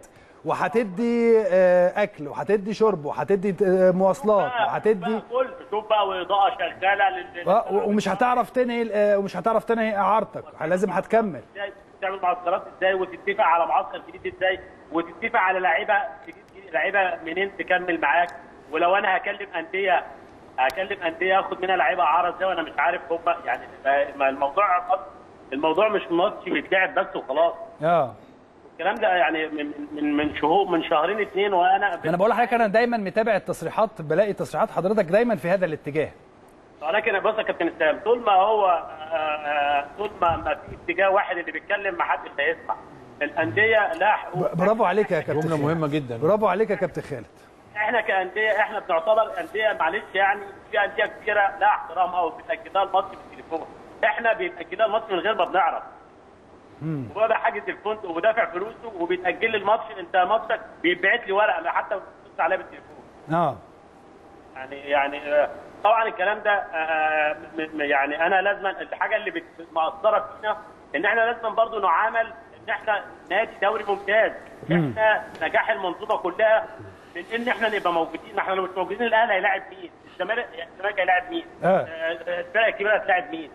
وهتدي آه، اكل وهتدي شرب وهتدي آه، مواصلات وهتدي بقى قلت شوف بقى واضاءه شغاله لل آه، و- ومش هتعرف تنهي آه، ومش هتعرف تنهي اعارتك لازم هتكمل ازاي تعمل معسكرات ازاي وتتفق على معسكر جديد ازاي وتتفق على لعيبه تجيب لعيبه منين تكمل معاك ولو انا هكلم انديه هكلم انديه اخد منها لعيبه اعاره ازاي وانا مش عارف هم يعني ما الموضوع الموضوع مش ماتش بيتلعب بس وخلاص اه الكلام ده يعني من من من شهور من شهرين اثنين وانا انا بقول لحضرتك انا دايما متابع التصريحات بلاقي تصريحات حضرتك دايما في هذا الاتجاه ولكن بص يا كابتن اسلام طول ما هو آه، آه، طول ما ما في اتجاه واحد اللي بيتكلم ما حدش هيسمع الانديه لا حقوق ب- برافو عليك يا كابتن جمله خالد. مهمه جدا برافو عليك يا كابتن خالد احنا كانديه احنا بنعتبر انديه معلش يعني في انديه كبيره لا احترام او بتاجلها الماتش بالتليفون احنا بيتاجلها الماتش من غير ما بنعرف وبقى حاجز الفندق ودافع فلوسه وبيتاجل لي الماتش انت ماتشك بيبعت لي ورقه حتى بتبص عليها بالتليفون اه يعني يعني آه، طبعا الكلام ده آه، م- م- يعني انا لازم الحاجه اللي بت- مأثره فينا ان احنا لازم برضو نعامل ان احنا نادي دوري ممتاز احنا نجاح المنظومه كلها من ان احنا نبقى موجودين احنا لو مش موجودين الاهلي هيلاعب مين؟ الزمالك الزمالك هيلاعب مين؟ آه. آه، الفرق الكبيره هتلاعب مين؟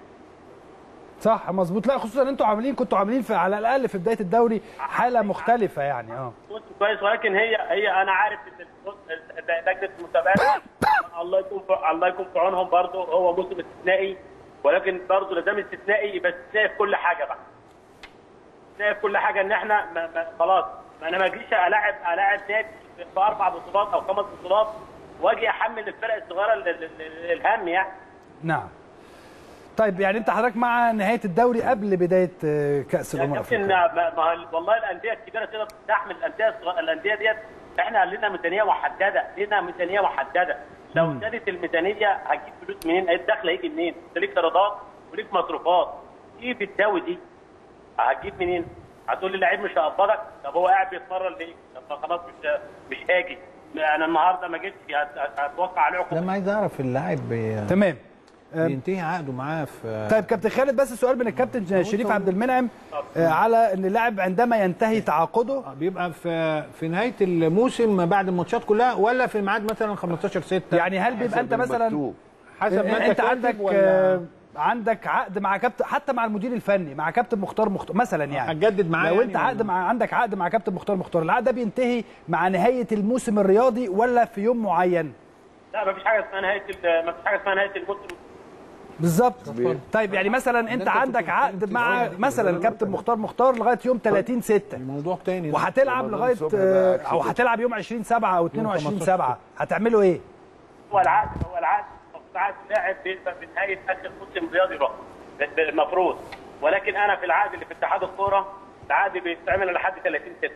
صح مظبوط لا خصوصا انتوا عاملين كنتوا عاملين في على الاقل في بدايه الدوري حاله مختلفه يعني اه بص كويس ولكن هي هي انا عارف ان بص، لجنه المسابقات الله يكون في الله يكون في عونهم برضه هو موسم استثنائي ولكن برضه لازم استثنائي يبقى استثنائي في كل حاجه بقى. استثنائي في كل حاجه ان احنا ما ما خلاص ما انا ما اجيش الاعب الاعب نادي في في اربع بطولات او خمس بطولات واجي احمل الفرق الصغيره ال- ال- ال- الهم يعني. نعم طيب يعني انت حضرتك مع نهايه الدوري قبل بدايه آه، كاس يا الامم كابتن الافريقيه ما ما والله الانديه الكبيره تقدر تستحمل الانديه الصغ- الانديه ديت احنا لنا ميزانيه محدده لنا ميزانيه محدده لو زادت الميزانيه هتجيب فلوس منين؟ الدخل هيجي منين؟ انت ليك ايرادات وليك مصروفات ايه بتساوي دي؟ هتجيب منين؟ هتقول لي اللعيب مش هقبضك طب هو قاعد بيتمرن ليه؟ طب ما خلاص مش مش هاجي انا النهارده ما جيتش هت- هت- هتوقع عليه عقوبه لما عايز اعرف اللاعب بي- تمام بينتهي عقده معاه في طيب كابتن خالد بس سؤال من الكابتن شريف عبد المنعم آه، على ان اللاعب عندما ينتهي تعاقده بيبقى في في نهايه الموسم ما بعد الماتشات كلها ولا في ميعاد مثلا 15 6 يعني هل بيبقى انت مثلا المكتوب. حسب ما انت كاتب عندك ولا آه، عندك عقد مع كابتن حتى مع المدير الفني مع كابتن مختار مختار مثلا يعني هتجدد معاه لو يعني انت عقد ولا؟ مع عندك عقد مع كابتن مختار مختار العقد ده بينتهي مع نهايه الموسم الرياضي ولا في يوم معين لا ما فيش حاجه اسمها نهايه ال- ما فيش حاجه اسمها نهايه الموسم بالظبط طيب يعني مثلا انت عندك عقد مع مثلا كابتن مختار مختار لغايه يوم 30 6 موضوع تاني ده. وهتلعب رمضان لغايه صبحي آه، بقى او عكس هتلعب يوم 20 7 او 22 15 7 هتعملوا ايه؟ هو العقد هو العقد المفروض عقد اللاعب بيبقى بنهايه اخر موسم رياضي بقى ب- المفروض ولكن انا في العقد اللي في اتحاد الكوره العقد بيتعمل لحد 30 6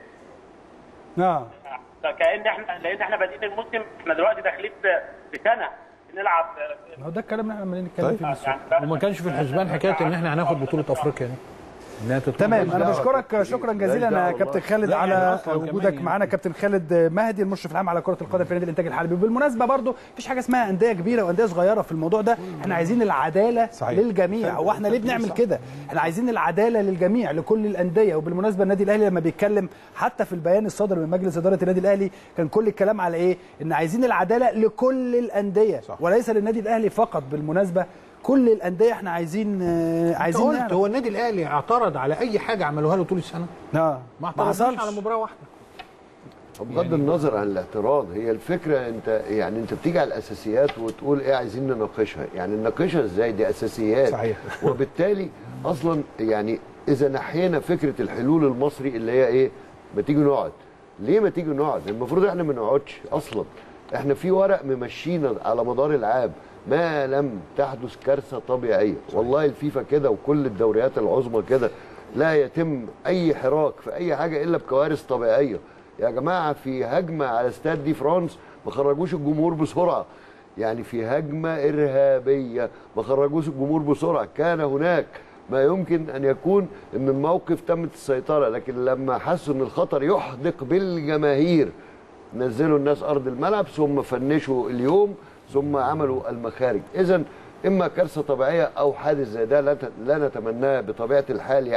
اه فكأن احنا لان احنا بادئين الموسم احنا دلوقتي داخلين في في سنه بنلعب ما هو ده الكلام اللي احنا عمالين نتكلم فيه يعني وما كانش في الحسبان حكايه ان احنا هناخد بطوله افريقيا دي انها تتم تمام انا دعوة. بشكرك شكرا جزيلا دعوة يا كابتن والله. خالد لا، يعني على أصلاً كمان وجودك يعني. معانا كابتن خالد مهدي المشرف العام على كره القدم في نادي الانتاج الحربي وبالمناسبه برضو مفيش حاجه اسمها انديه كبيره وانديه صغيره في الموضوع ده احنا عايزين العداله صحيح. للجميع واحنا ليه بنعمل كده احنا عايزين العداله للجميع لكل الانديه وبالمناسبه النادي الاهلي لما بيتكلم حتى في البيان الصادر من مجلس اداره النادي الاهلي كان كل الكلام على ايه ان عايزين العداله لكل الانديه صح. وليس للنادي الاهلي فقط بالمناسبه كل الانديه احنا عايزين آه، انت عايزين قلت نعرف. هو النادي الاهلي اعترض على اي حاجه عملوها له طول السنه اه ما اعترضش على مباراه واحده بغض النظر عن الاعتراض هي الفكره انت يعني انت بتيجي على الاساسيات وتقول ايه عايزين نناقشها يعني نناقشها ازاي دي اساسيات صحيح. وبالتالي اصلا يعني اذا نحينا فكره الحلول المصري اللي هي ايه ما تيجي نقعد ليه ما تيجي نقعد المفروض احنا ما نقعدش اصلا احنا في ورق ممشينا على مدار العام ما لم تحدث كارثه طبيعيه والله الفيفا كده وكل الدوريات العظمى كده لا يتم اي حراك في اي حاجه الا بكوارث طبيعيه يا جماعه في هجمه على استاد دي فرانس ما خرجوش الجمهور بسرعه يعني في هجمه ارهابيه ما خرجوش الجمهور بسرعه كان هناك ما يمكن ان يكون ان الموقف تمت السيطره لكن لما حسوا ان الخطر يحدق بالجماهير نزلوا الناس ارض الملعب ثم فنشوا اليوم ثم عملوا المخارج اذا اما كارثه طبيعيه او حادث زي ده لا ت- لا نتمناه بطبيعه الحال يعني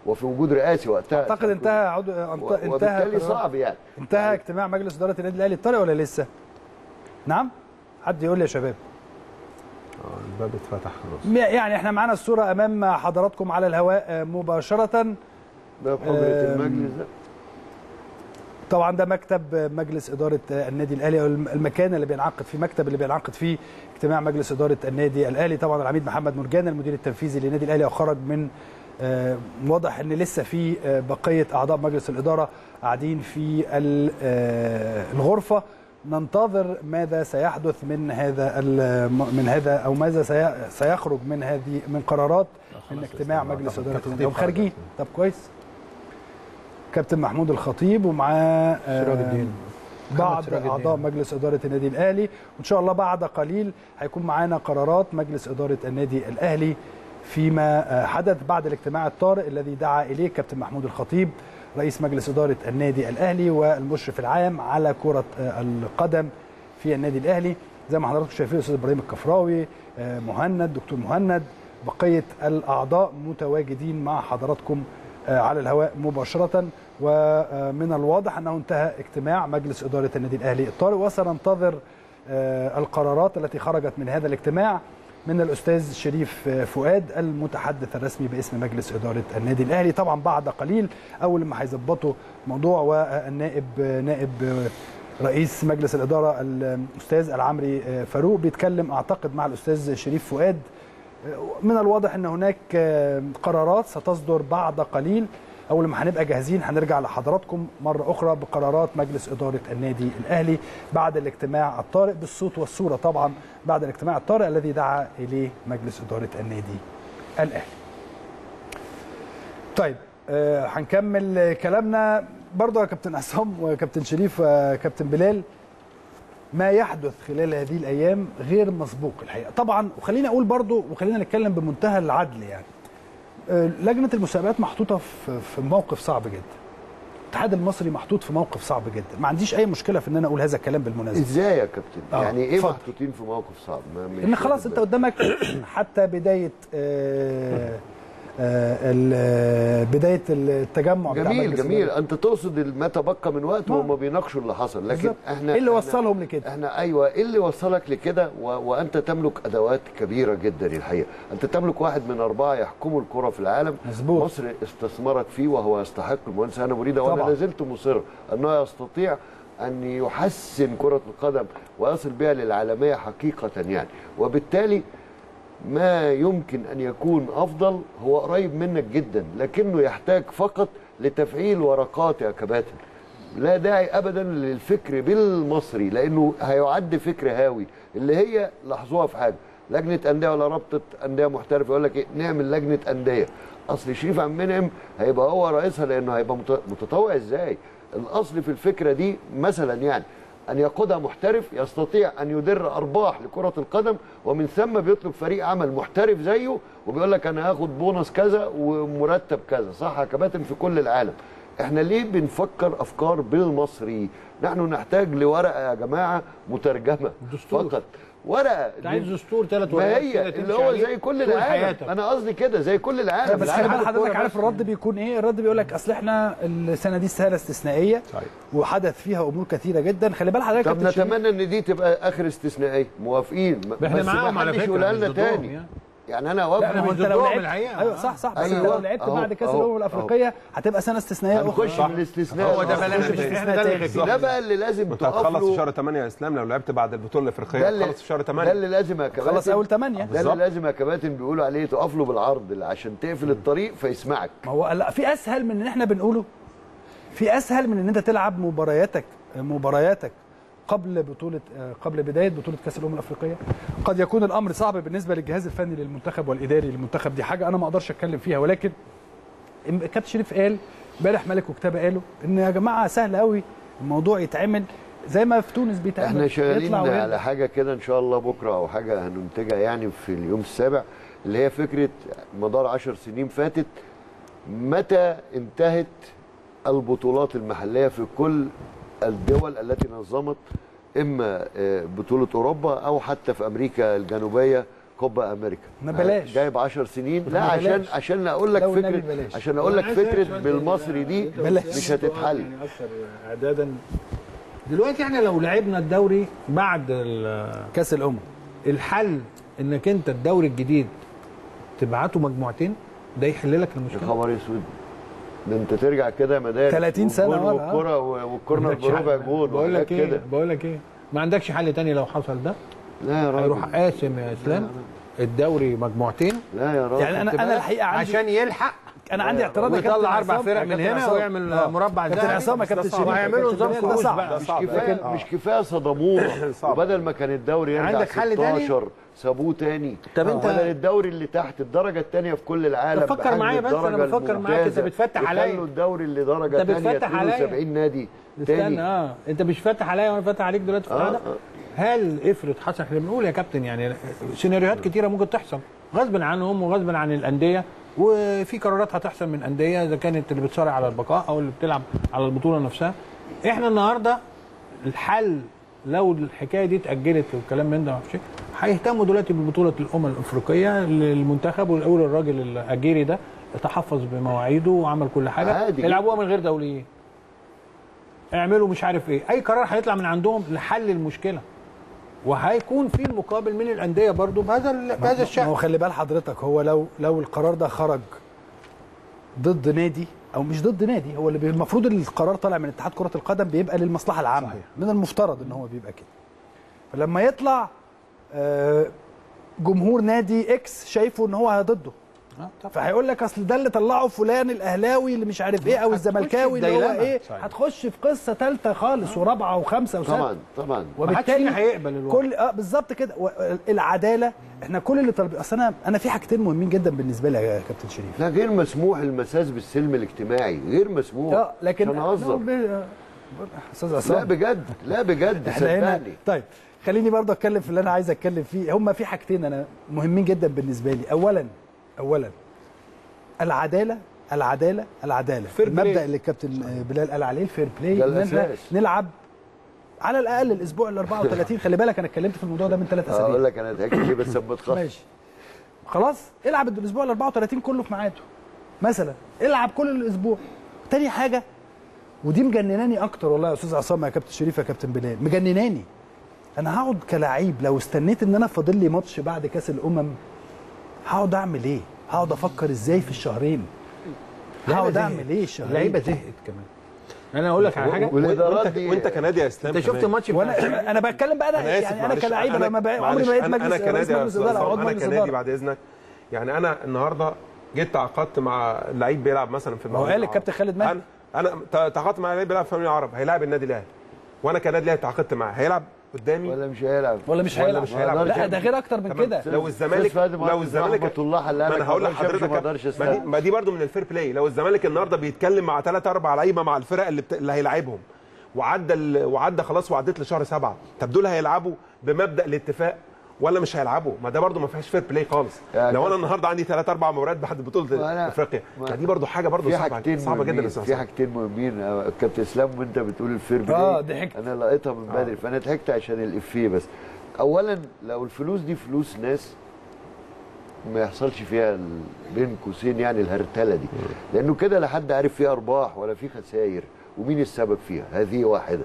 وفي وجود رئاسي وقتها اعتقد انتهى عضو انتهى وبالتالي صعب يعني انتهى اجتماع مجلس اداره النادي الاهلي الطارئ ولا لسه؟ نعم؟ حد يقول لي يا شباب الباب اتفتح خلاص يعني احنا معانا الصوره امام حضراتكم على الهواء مباشره ده في حجره المجلس ده طبعا ده مكتب مجلس اداره النادي الاهلي او المكان اللي بينعقد فيه مكتب اللي بينعقد فيه اجتماع مجلس اداره النادي الاهلي طبعا العميد محمد مرجان المدير التنفيذي للنادي الاهلي وخرج من واضح ان لسه في بقيه اعضاء مجلس الاداره قاعدين في الغرفه ننتظر ماذا سيحدث من هذا من هذا او ماذا سيخرج من هذه من قرارات من اجتماع مجلس اداره النادي خارجين طب كويس كابتن محمود الخطيب ومعاه سراج الدين بعض اعضاء مجلس اداره النادي الاهلي وان شاء الله بعد قليل هيكون معانا قرارات مجلس اداره النادي الاهلي فيما حدث بعد الاجتماع الطارئ الذي دعا اليه كابتن محمود الخطيب رئيس مجلس اداره النادي الاهلي والمشرف العام على كره القدم في النادي الاهلي زي ما حضراتكم شايفين الاستاذ ابراهيم الكفراوي مهند دكتور مهند بقيه الاعضاء متواجدين مع حضراتكم على الهواء مباشره ومن الواضح انه انتهى اجتماع مجلس اداره النادي الاهلي الطارئ وسننتظر القرارات التي خرجت من هذا الاجتماع من الاستاذ شريف فؤاد المتحدث الرسمي باسم مجلس اداره النادي الاهلي طبعا بعد قليل اول ما هيظبطوا موضوع والنائب نائب رئيس مجلس الاداره الاستاذ العمري فاروق بيتكلم اعتقد مع الاستاذ شريف فؤاد من الواضح ان هناك قرارات ستصدر بعد قليل اول ما هنبقى جاهزين هنرجع لحضراتكم مره اخرى بقرارات مجلس اداره النادي الاهلي بعد الاجتماع الطارئ بالصوت والصوره طبعا بعد الاجتماع الطارئ الذي دعا اليه مجلس اداره النادي الاهلي. طيب آه هنكمل كلامنا برضه يا كابتن عصام وكابتن شريف وكابتن بلال ما يحدث خلال هذه الايام غير مسبوق الحقيقه طبعا وخليني اقول برضه وخلينا نتكلم بمنتهى العدل يعني لجنه المسابقات محطوطه في موقف صعب جدا الاتحاد المصري محطوط في موقف صعب جدا ما عنديش اي مشكله في ان انا اقول هذا الكلام بالمناسبه ازاي يا كابتن آه. يعني ايه فضل. محطوطين في موقف صعب ما ان خلاص انت قدامك حتى بدايه آه آه بدايه التجمع جميل جميل انت تقصد ما تبقى من وقت وهم بيناقشوا اللي حصل لكن بالزبط. احنا ايه اللي وصلهم لكده احنا ايوه ايه اللي وصلك لكده و... وانت تملك ادوات كبيره جدا الحقيقه انت تملك واحد من اربعه يحكموا الكره في العالم مزبوط. مصر استثمرت فيه وهو يستحق المهندس هاني مريده وانا لا زلت مصر انه يستطيع ان يحسن كره القدم ويصل بها للعالميه حقيقه يعني وبالتالي ما يمكن ان يكون افضل هو قريب منك جدا لكنه يحتاج فقط لتفعيل ورقات يا كباتن لا داعي ابدا للفكر بالمصري لانه هيعد فكر هاوي اللي هي لاحظوها في حاجه لجنه انديه ولا رابطه انديه محترفه يقول لك ايه نعمل لجنه انديه اصل شريف عبد المنعم هيبقى هو رئيسها لانه هيبقى متطوع ازاي الاصل في الفكره دي مثلا يعني أن يقودها محترف يستطيع أن يدر أرباح لكرة القدم ومن ثم بيطلب فريق عمل محترف زيه وبيقول لك أنا هاخد بونص كذا ومرتب كذا صح يا كباتن في كل العالم احنا ليه بنفكر افكار بالمصري نحن نحتاج لورقه يا جماعه مترجمه دستور. فقط ورقه عايز دستور ثلاث ما هي اللي هو زي كل العالم انا قصدي كده زي كل العالم بس خلي بال حضرتك عارف الرد بيكون ايه الرد بيقول لك اصل احنا السنه دي سنه استثنائيه صحيح. وحدث فيها امور كثيره جدا خلي بال حضرتك طب نتمنى ان دي تبقى اخر استثنائيه موافقين احنا بس معاهم ما على حدش فكره يقولها مش لنا ضدهم تاني يعني. يعني انا لا اوافق ما مش انت لو ضدهم لعبت الحقيقة. ايوه صح صح بس أيوة. انت لو لعبت أهو. بعد كاس أهو. الامم الافريقيه هتبقى سنه استثنائيه اخرى هنخش في الاستثناء هو ده الأصلي. بلاش مش الاستثناء استثناء ده تاني. ده بقى اللي لازم انت هتخلص في تقف شهر له 8 يا اسلام لو لعبت بعد البطوله الافريقيه ده اللي- هتخلص في شهر ده 8 اللي لازم يا كباتن خلص اول ثمانيه ده اللي بالظبط. لازم يا كباتن بيقولوا عليه تقف له بالعرض عشان تقفل الطريق فيسمعك ما هو لا في اسهل من ان احنا بنقوله في اسهل من ان انت تلعب مبارياتك مبارياتك قبل بطوله آه، قبل بدايه بطوله كاس الامم الافريقيه قد يكون الامر صعب بالنسبه للجهاز الفني للمنتخب والاداري للمنتخب دي حاجه انا ما اقدرش اتكلم فيها ولكن إم- كابتن شريف قال امبارح ملك وكتابه قالوا ان يا جماعه سهل قوي الموضوع يتعمل زي ما في تونس بيتعمل احنا شغالين يطلع ويرجع. على حاجه كده ان شاء الله بكره او حاجه هننتجها يعني في اليوم السابع اللي هي فكره مدار عشر سنين فاتت متى انتهت البطولات المحليه في كل الدول التي نظمت اما آه، بطوله اوروبا او حتى في امريكا الجنوبيه كوبا امريكا ما بلاش. جايب 10 سنين لا ما عشان بلاش. عشان اقول لك لو النبي فكره بلاش. عشان اقول لك أنا عايز أسألك فكره سؤال بالمصري دي بلاش. مش هتتحل يعني اكثر اعدادا دلوقتي احنا لو لعبنا الدوري بعد ال- كاس الامم الحل انك انت الدوري الجديد تبعته مجموعتين ده يحل لك يا المشكله خبر اسود ده انت ترجع كده مدارس 30 سنة والجون ولا؟ والكره والكورنر عندكش حل. بربع جول بقول لك وحاجات ايه كده بقول لك ايه ما عندكش حل تاني لو حصل ده لا يا راجل هيروح قاسم يا اسلام الدوري مجموعتين لا يا راجل يعني انا انا الحقيقه عندي عشان يلحق انا عندي اعتراض يا كابتن ويطلع اربع عصام. فرق يا من كابتن هنا عصام. ويعمل آه. مربع كابتن ذهبي. عصام يا كابتن صعب. شريف وهيعملوا كابتن نظام بلال، ده كؤوس صعب. بقى. مش صعب. كفايه آه. مش كفايه صدموه صعب. وبدل ما كان الدوري يرجع عندك حل تاني؟ 16 سابوه تاني طب انت- بدل الدوري اللي تحت الدرجه الثانيه في كل العالم طب فكر بحجم معايا بس، انا الدرجة بفكر معاك، انت الممتازة. بتفتح عليا. يخلوا الدوري اللي درجه انت ثانيه بتفتح تقولوا عليا. 70 نادي استنى تاني اه انت مش فاتح عليا وانا فاتح عليك دلوقتي في آه، القعده آه. هل افرض حصل احنا بنقول يا كابتن يعني سيناريوهات كتيره ممكن تحصل غصب عنهم وغصب عن الانديه وفي قرارات هتحصل من انديه اذا كانت اللي بتصارع على البقاء او اللي بتلعب على البطوله نفسها احنا النهارده الحل لو الحكايه دي اتاجلت والكلام من ده ما فيش هيهتموا دلوقتي ببطوله الامم الافريقيه للمنتخب ويقول الراجل الاجيري ده تحفظ بمواعيده وعمل كل حاجه عادي يلعبوها من غير دوليين اعملوا مش عارف ايه اي قرار هيطلع من عندهم لحل المشكله وهيكون في المقابل من الانديه برضو بهذا ال- بهذا ما هو الشأن خلي بال حضرتك هو لو لو القرار ده خرج ضد نادي او مش ضد نادي هو اللي بي- المفروض القرار طالع من اتحاد كره القدم بيبقى للمصلحه العامه صحيح. من المفترض ان هو بيبقى كده فلما يطلع آه، جمهور نادي اكس شايفه ان هو ضده آه، طبعاً. فهيقول لك اصل ده اللي طلعه فلان الاهلاوي اللي مش عارف ايه او هتخش الزملكاوي في اللي هو ديلما. ايه صحيح. هتخش في قصه ثالثه خالص ورابعه وخمسه وسته طبعا طبعا ما حدش فينا هيقبل الوضع. كل اه بالظبط كده و- العداله احنا كل اللي طالبين اصل انا انا في حاجتين مهمين جدا بالنسبه لي يا كابتن شريف لا غير مسموح المساس بالسلم الاجتماعي غير مسموح اه لكن عشان اهزر ب- استاذ لا عصام بجد لا بجد احنا هنا صدقني طيب خليني برضه اتكلم في اللي انا عايز اتكلم فيه هم في حاجتين انا مهمين جدا بالنسبه لي اولا اولا العداله العداله العداله Fair play. المبدا اللي الكابتن بلال قال عليه الفير بلاي ده ان احنا الأساس. نلعب على الاقل الاسبوع ال 34 خلي بالك انا اتكلمت في الموضوع ده من ثلاث اسابيع اقول لك انا ضحكت ليه بس اما تخاف ماشي خلاص العب الاسبوع ال 34 كله في ميعاده مثلا العب كل الاسبوع تاني حاجه ودي مجنناني اكتر والله يا استاذ عصام يا كابتن شريف يا كابتن بلال مجنناني انا هقعد كلاعب لو استنيت ان انا فاضل لي ماتش بعد كاس الامم هقعد اعمل ايه هقعد افكر ازاي في الشهرين هقعد اعمل ايه الشهرين اللعيبه زهقت كمان انا اقول لك على حاجه والادارات وانت دي وانت كنادي يا اسلام انت شفت كمان. ماتش وانا انا بتكلم بقى انا, انا اسف يعني انا معلش، كلاعب انا ما بقى عمري معلش، ما بقيت أنا- مجلس انا رئيس كنادي يا مجلس أستاذ اداره او عصام، عضو انا مجلس كنادي اداره بعد اذنك يعني انا النهارده جيت تعاقدت مع لعيب بيلعب مثلا في ما هو المقاولين قال الكابتن خالد مهدي. انا انا تعاقدت مع لعيب بيلعب في المقاولين العرب هيلاعب النادي الاهلي وانا كنادي الاهلي تعاقدت معاه هيلعب قدامي ولا مش هيلعب ولا مش ولا هيلعب مش هيلعب. لا ده غير اكتر من تمام. كده لو الزمالك أستاذ فادي لو مهندس الزمالك رحمة الله حلال ما لك انا هقول ما أقدرش أمشي، لحضرتك ما أقدرش ما دي, أستنى. ما دي برضه من الفير بلاي لو الزمالك النهارده بيتكلم مع ثلاث اربع لعيبه مع الفرق اللي, بت... اللي هيلاعبهم وعدى ال... وعدى خلاص وعدت لشهر سبعه طب دول هيلعبوا بمبدا الاتفاق ولا مش هيلعبوا ما ده برضه ما فيهاش فير بلاي خالص يا لو انا كابتن. النهارده عندي ثلاث اربع مباريات بعد بطوله وأنا- افريقيا ما- ما دي برضه حاجه برضه في صعبه حاجتين صعبه جدا مهمين يا أستاذ في حسام. حاجتين مهمين آه، كابتن اسلام وانت بتقول الفير بلاي آه، ضحكت. انا لقيتها من بدري فانا ضحكت عشان الافيه بس اولا لو الفلوس دي فلوس ناس ما يحصلش فيها ال- بين قوسين يعني الهرتله دي لانه كده لا حد عارف فيه ارباح ولا فيه خسائر ومين السبب فيها هذه واحده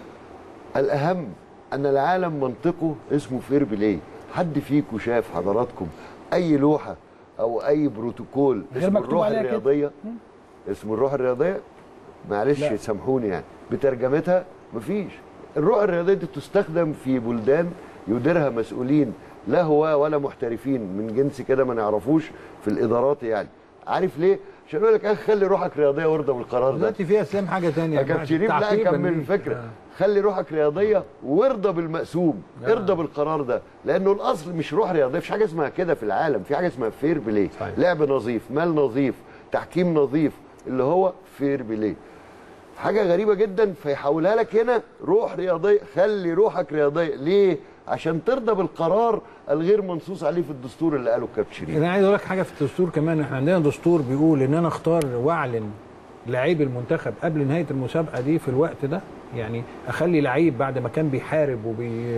الاهم ان العالم منطقه اسمه فير بلاي حد فيكم شاف حضراتكم اي لوحه او اي بروتوكول غير اسمه مكتوب الروح عليها كده. الرياضيه اسمه الروح الرياضيه معلش لا. سامحوني يعني بترجمتها مفيش الروح الرياضيه دي تستخدم في بلدان يديرها مسؤولين لا هو ولا محترفين من جنس كده ما نعرفوش في الادارات يعني عارف ليه عشان يقول لك يا اخي خلي روحك رياضيه وارضى بالقرار ده دلوقتي فيها اسلام حاجه ثانيه يا كابتن شريف لا كمل الفكره خلي روحك رياضيه وارضى بالمقسوم ارضى بالقرار ده لانه الاصل مش روح رياضيه مفيش حاجه اسمها كده في العالم في حاجه اسمها فير بلاي صحيح. لعب نظيف مال نظيف تحكيم نظيف اللي هو فير بلاي حاجه غريبه جدا فيحولها لك هنا روح رياضيه خلي روحك رياضيه ليه عشان ترضى بالقرار الغير منصوص عليه في الدستور اللي قاله الكابتن شريف انا عايز اقول لك حاجه في الدستور كمان احنا عندنا دستور بيقول ان انا اختار واعلن لعيب المنتخب قبل نهايه المسابقه دي في الوقت ده يعني اخلي لعيب بعد ما كان بيحارب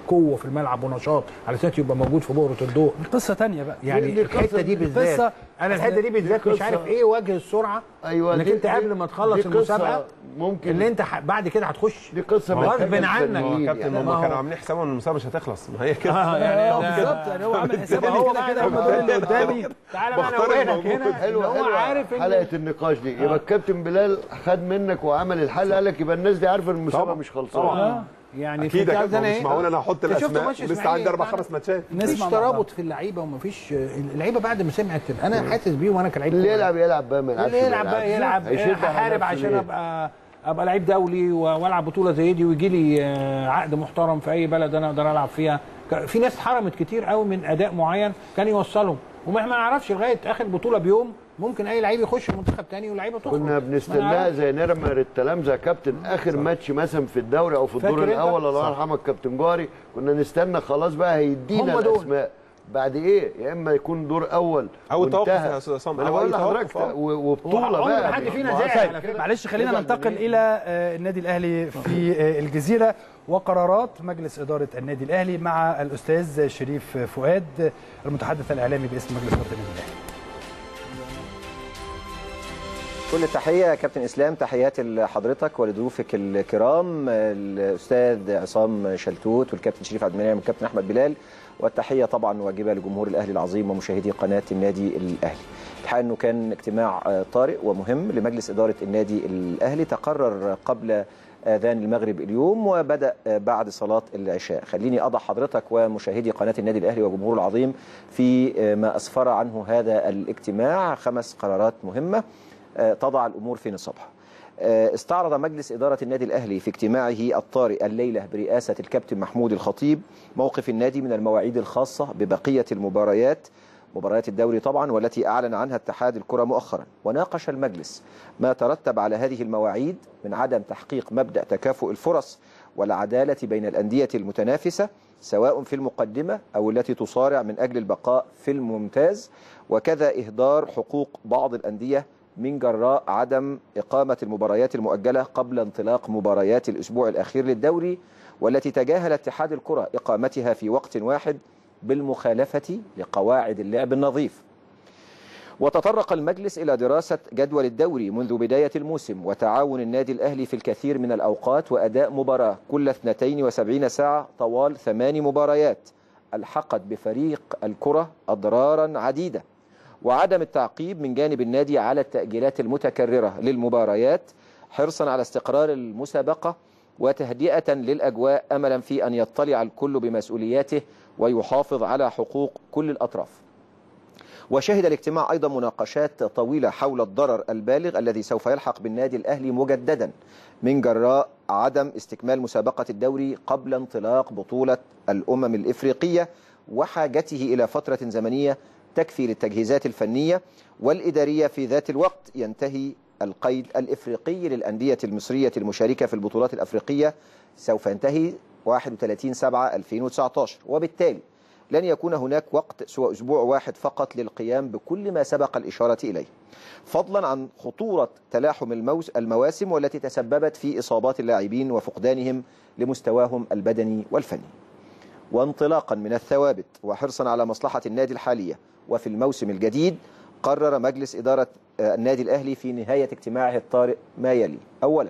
قوه في الملعب ونشاط على اساس يبقى موجود في بؤره الضوء قصه ثانيه بقى يعني دي الحته قصة- دي دي بالذات قصة- انا الحته دي بالذات مش قصة- عارف ايه وجه السرعه ايوه انك دي- انت قبل دي- ما تخلص دي قصة المسابقه ممكن اللي انت ح- بعد كده هتخش دي قصه غصب محتاجة عنك. الفنيين كابتن يعني. هم ما هو- كانوا عاملين حسابهم ان المسابقه مش هتخلص ما هي كده اه يعني اه ده- بالظبط يعني هو عامل حساب ما ان هو كده كده بقى هم دول اللي قدامي تعالى بقى بختار نوهنك الموجود. هنا حلو ان هو حلو عارف ان حلقه النقاش دي يبقى الكابتن بلال خد منك وعمل الحل قال لك يبقى الناس دي عارفه ان المسابقه طبعا. مش خلصانه طبعا يعني اكيد يا في كابتن سنة مش ايه؟ معقول انا احط أنت شفت الاسماء ماتش لسه إسماعيلي عندي اربع بتاعنا؟ خمس ماتشات مفيش نسمع مع بعض. ترابط في اللعيبه ومفيش اللعيبه بعد ما سمعت انا حاسس بيه وانا كلاعب اللي كورة. يلعب يلعب بقى ما يلعبش اللي ما يلعب بقى يلعب هيشد على احارب نفسه عشان ليه؟ ابقى ابقى لعيب دولي و- والعب بطوله زي دي ويجي لي آه، عقد محترم في اي بلد انا اقدر العب فيها ك- في ناس اتحرمت كتير قوي من اداء معين كان يوصلهم وما ما نعرفش لغايه اخر بطوله بيوم ممكن اي لعيب يخش منتخب تاني ولاعيبه تخرج كنا ما بنستناها نعرفش. زي نرمر التلامذه يا كابتن اخر ماتش مثلا في الدوري او في الدور فاكر أنت؟ الاول الله يرحمك كابتن جاري كنا نستنى خلاص بقى هيدينا هم دول. الاسماء بعد ايه يا اما يكون دور اول أو توقف وانتهى. يا أستاذ عصام، ما انا أو بقول أي لحضرتك توقف، آه. و- وبطوله عمر بقى ما حد فينا ما- زعل على فكرة. معلش خلينا نزعل ننتقل من إيه؟ الى آه، النادي الاهلي في آه، الجزيره وقرارات مجلس اداره النادي الاهلي مع الاستاذ شريف فؤاد المتحدث الاعلامي باسم مجلس اداره النادي الاهلي كل التحية يا كابتن إسلام تحياتي لحضرتك ولضيوفك الكرام الأستاذ عصام شلتوت والكابتن شريف عبد المنعم والكابتن أحمد بلال والتحية طبعا واجبة لجمهور الأهلي العظيم ومشاهدي قناة النادي الأهلي الحقيقة أنه كان اجتماع آه، طارئ ومهم لمجلس إدارة النادي الأهلي تقرر قبل آذان المغرب اليوم وبدأ آه، بعد صلاة العشاء خليني أضع حضرتك ومشاهدي قناة النادي الأهلي وجمهوره العظيم في آه، ما أسفر عنه هذا الاجتماع خمس قرارات مهمة آه، تضع الامور في نصابها. آه، استعرض مجلس اداره النادي الاهلي في اجتماعه الطارئ الليله برئاسه الكابتن محمود الخطيب موقف النادي من المواعيد الخاصه ببقيه المباريات مباريات الدوري طبعا والتي اعلن عنها اتحاد الكره مؤخرا وناقش المجلس ما ترتب على هذه المواعيد من عدم تحقيق مبدا تكافؤ الفرص والعداله بين الانديه المتنافسه سواء في المقدمه او التي تصارع من اجل البقاء في الممتاز وكذا اهدار حقوق بعض الانديه من جراء عدم إقامة المباريات المؤجلة قبل انطلاق مباريات الأسبوع الأخير للدوري والتي تجاهل اتحاد الكرة إقامتها في وقت واحد بالمخالفة لقواعد اللعب النظيف وتطرق المجلس إلى دراسة جدول الدوري منذ بداية الموسم وتعاون النادي الأهلي في الكثير من الأوقات وأداء مباراة كل 72 ساعة طوال ثمان مباريات ألحقت بفريق الكرة أضرارا عديدة وعدم التعقيب من جانب النادي على التأجيلات المتكررة للمباريات حرصا على استقرار المسابقة وتهدئة للأجواء أملا في أن يطلع الكل بمسؤولياته ويحافظ على حقوق كل الأطراف وشهد الاجتماع أيضا مناقشات طويلة حول الضرر البالغ الذي سوف يلحق بالنادي الأهلي مجددا من جراء عدم استكمال مسابقة الدوري قبل انطلاق بطولة الأمم الإفريقية وحاجته إلى فترة زمنية تكفي للتجهيزات الفنية والإدارية في ذات الوقت ينتهي القيد الإفريقي للأندية المصرية المشاركة في البطولات الأفريقية سوف ينتهي 31 7 2019 وبالتالي لن يكون هناك وقت سوى أسبوع واحد فقط للقيام بكل ما سبق الإشارة إليه فضلا عن خطورة تلاحم الموس المواسم والتي تسببت في إصابات اللاعبين وفقدانهم لمستواهم البدني والفني وانطلاقا من الثوابت وحرصا على مصلحة النادي الحالية وفي الموسم الجديد قرر مجلس إدارة النادي الأهلي في نهاية اجتماعه الطارئ ما يلي أولا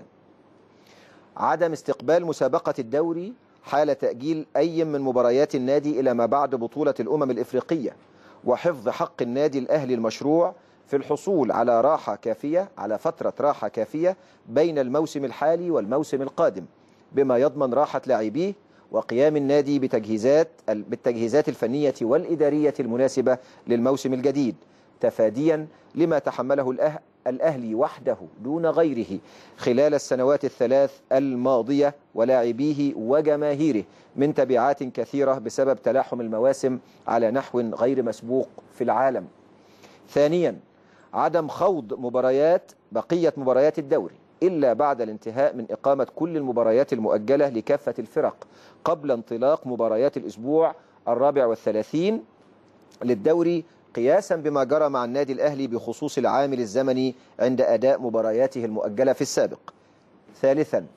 عدم استقبال مسابقة الدوري حال تأجيل أي من مباريات النادي إلى ما بعد بطولة الأمم الإفريقية وحفظ حق النادي الأهلي المشروع في الحصول على راحة كافية على فترة راحة كافية بين الموسم الحالي والموسم القادم بما يضمن راحة لاعبيه وقيام النادي بتجهيزات بالتجهيزات الفنية والإدارية المناسبة للموسم الجديد تفاديا لما تحمله الأه... الأهلي وحده دون غيره خلال السنوات الثلاث الماضية ولاعبيه وجماهيره من تبعات كثيرة بسبب تلاحم المواسم على نحو غير مسبوق في العالم ثانيا عدم خوض مباريات بقية مباريات الدوري إلا بعد الانتهاء من إقامة كل المباريات المؤجلة لكافة الفرق قبل انطلاق مباريات الأسبوع الرابع والثلاثين للدوري قياسا بما جرى مع النادي الأهلي بخصوص العامل الزمني عند أداء مبارياته المؤجلة في السابق ثالثا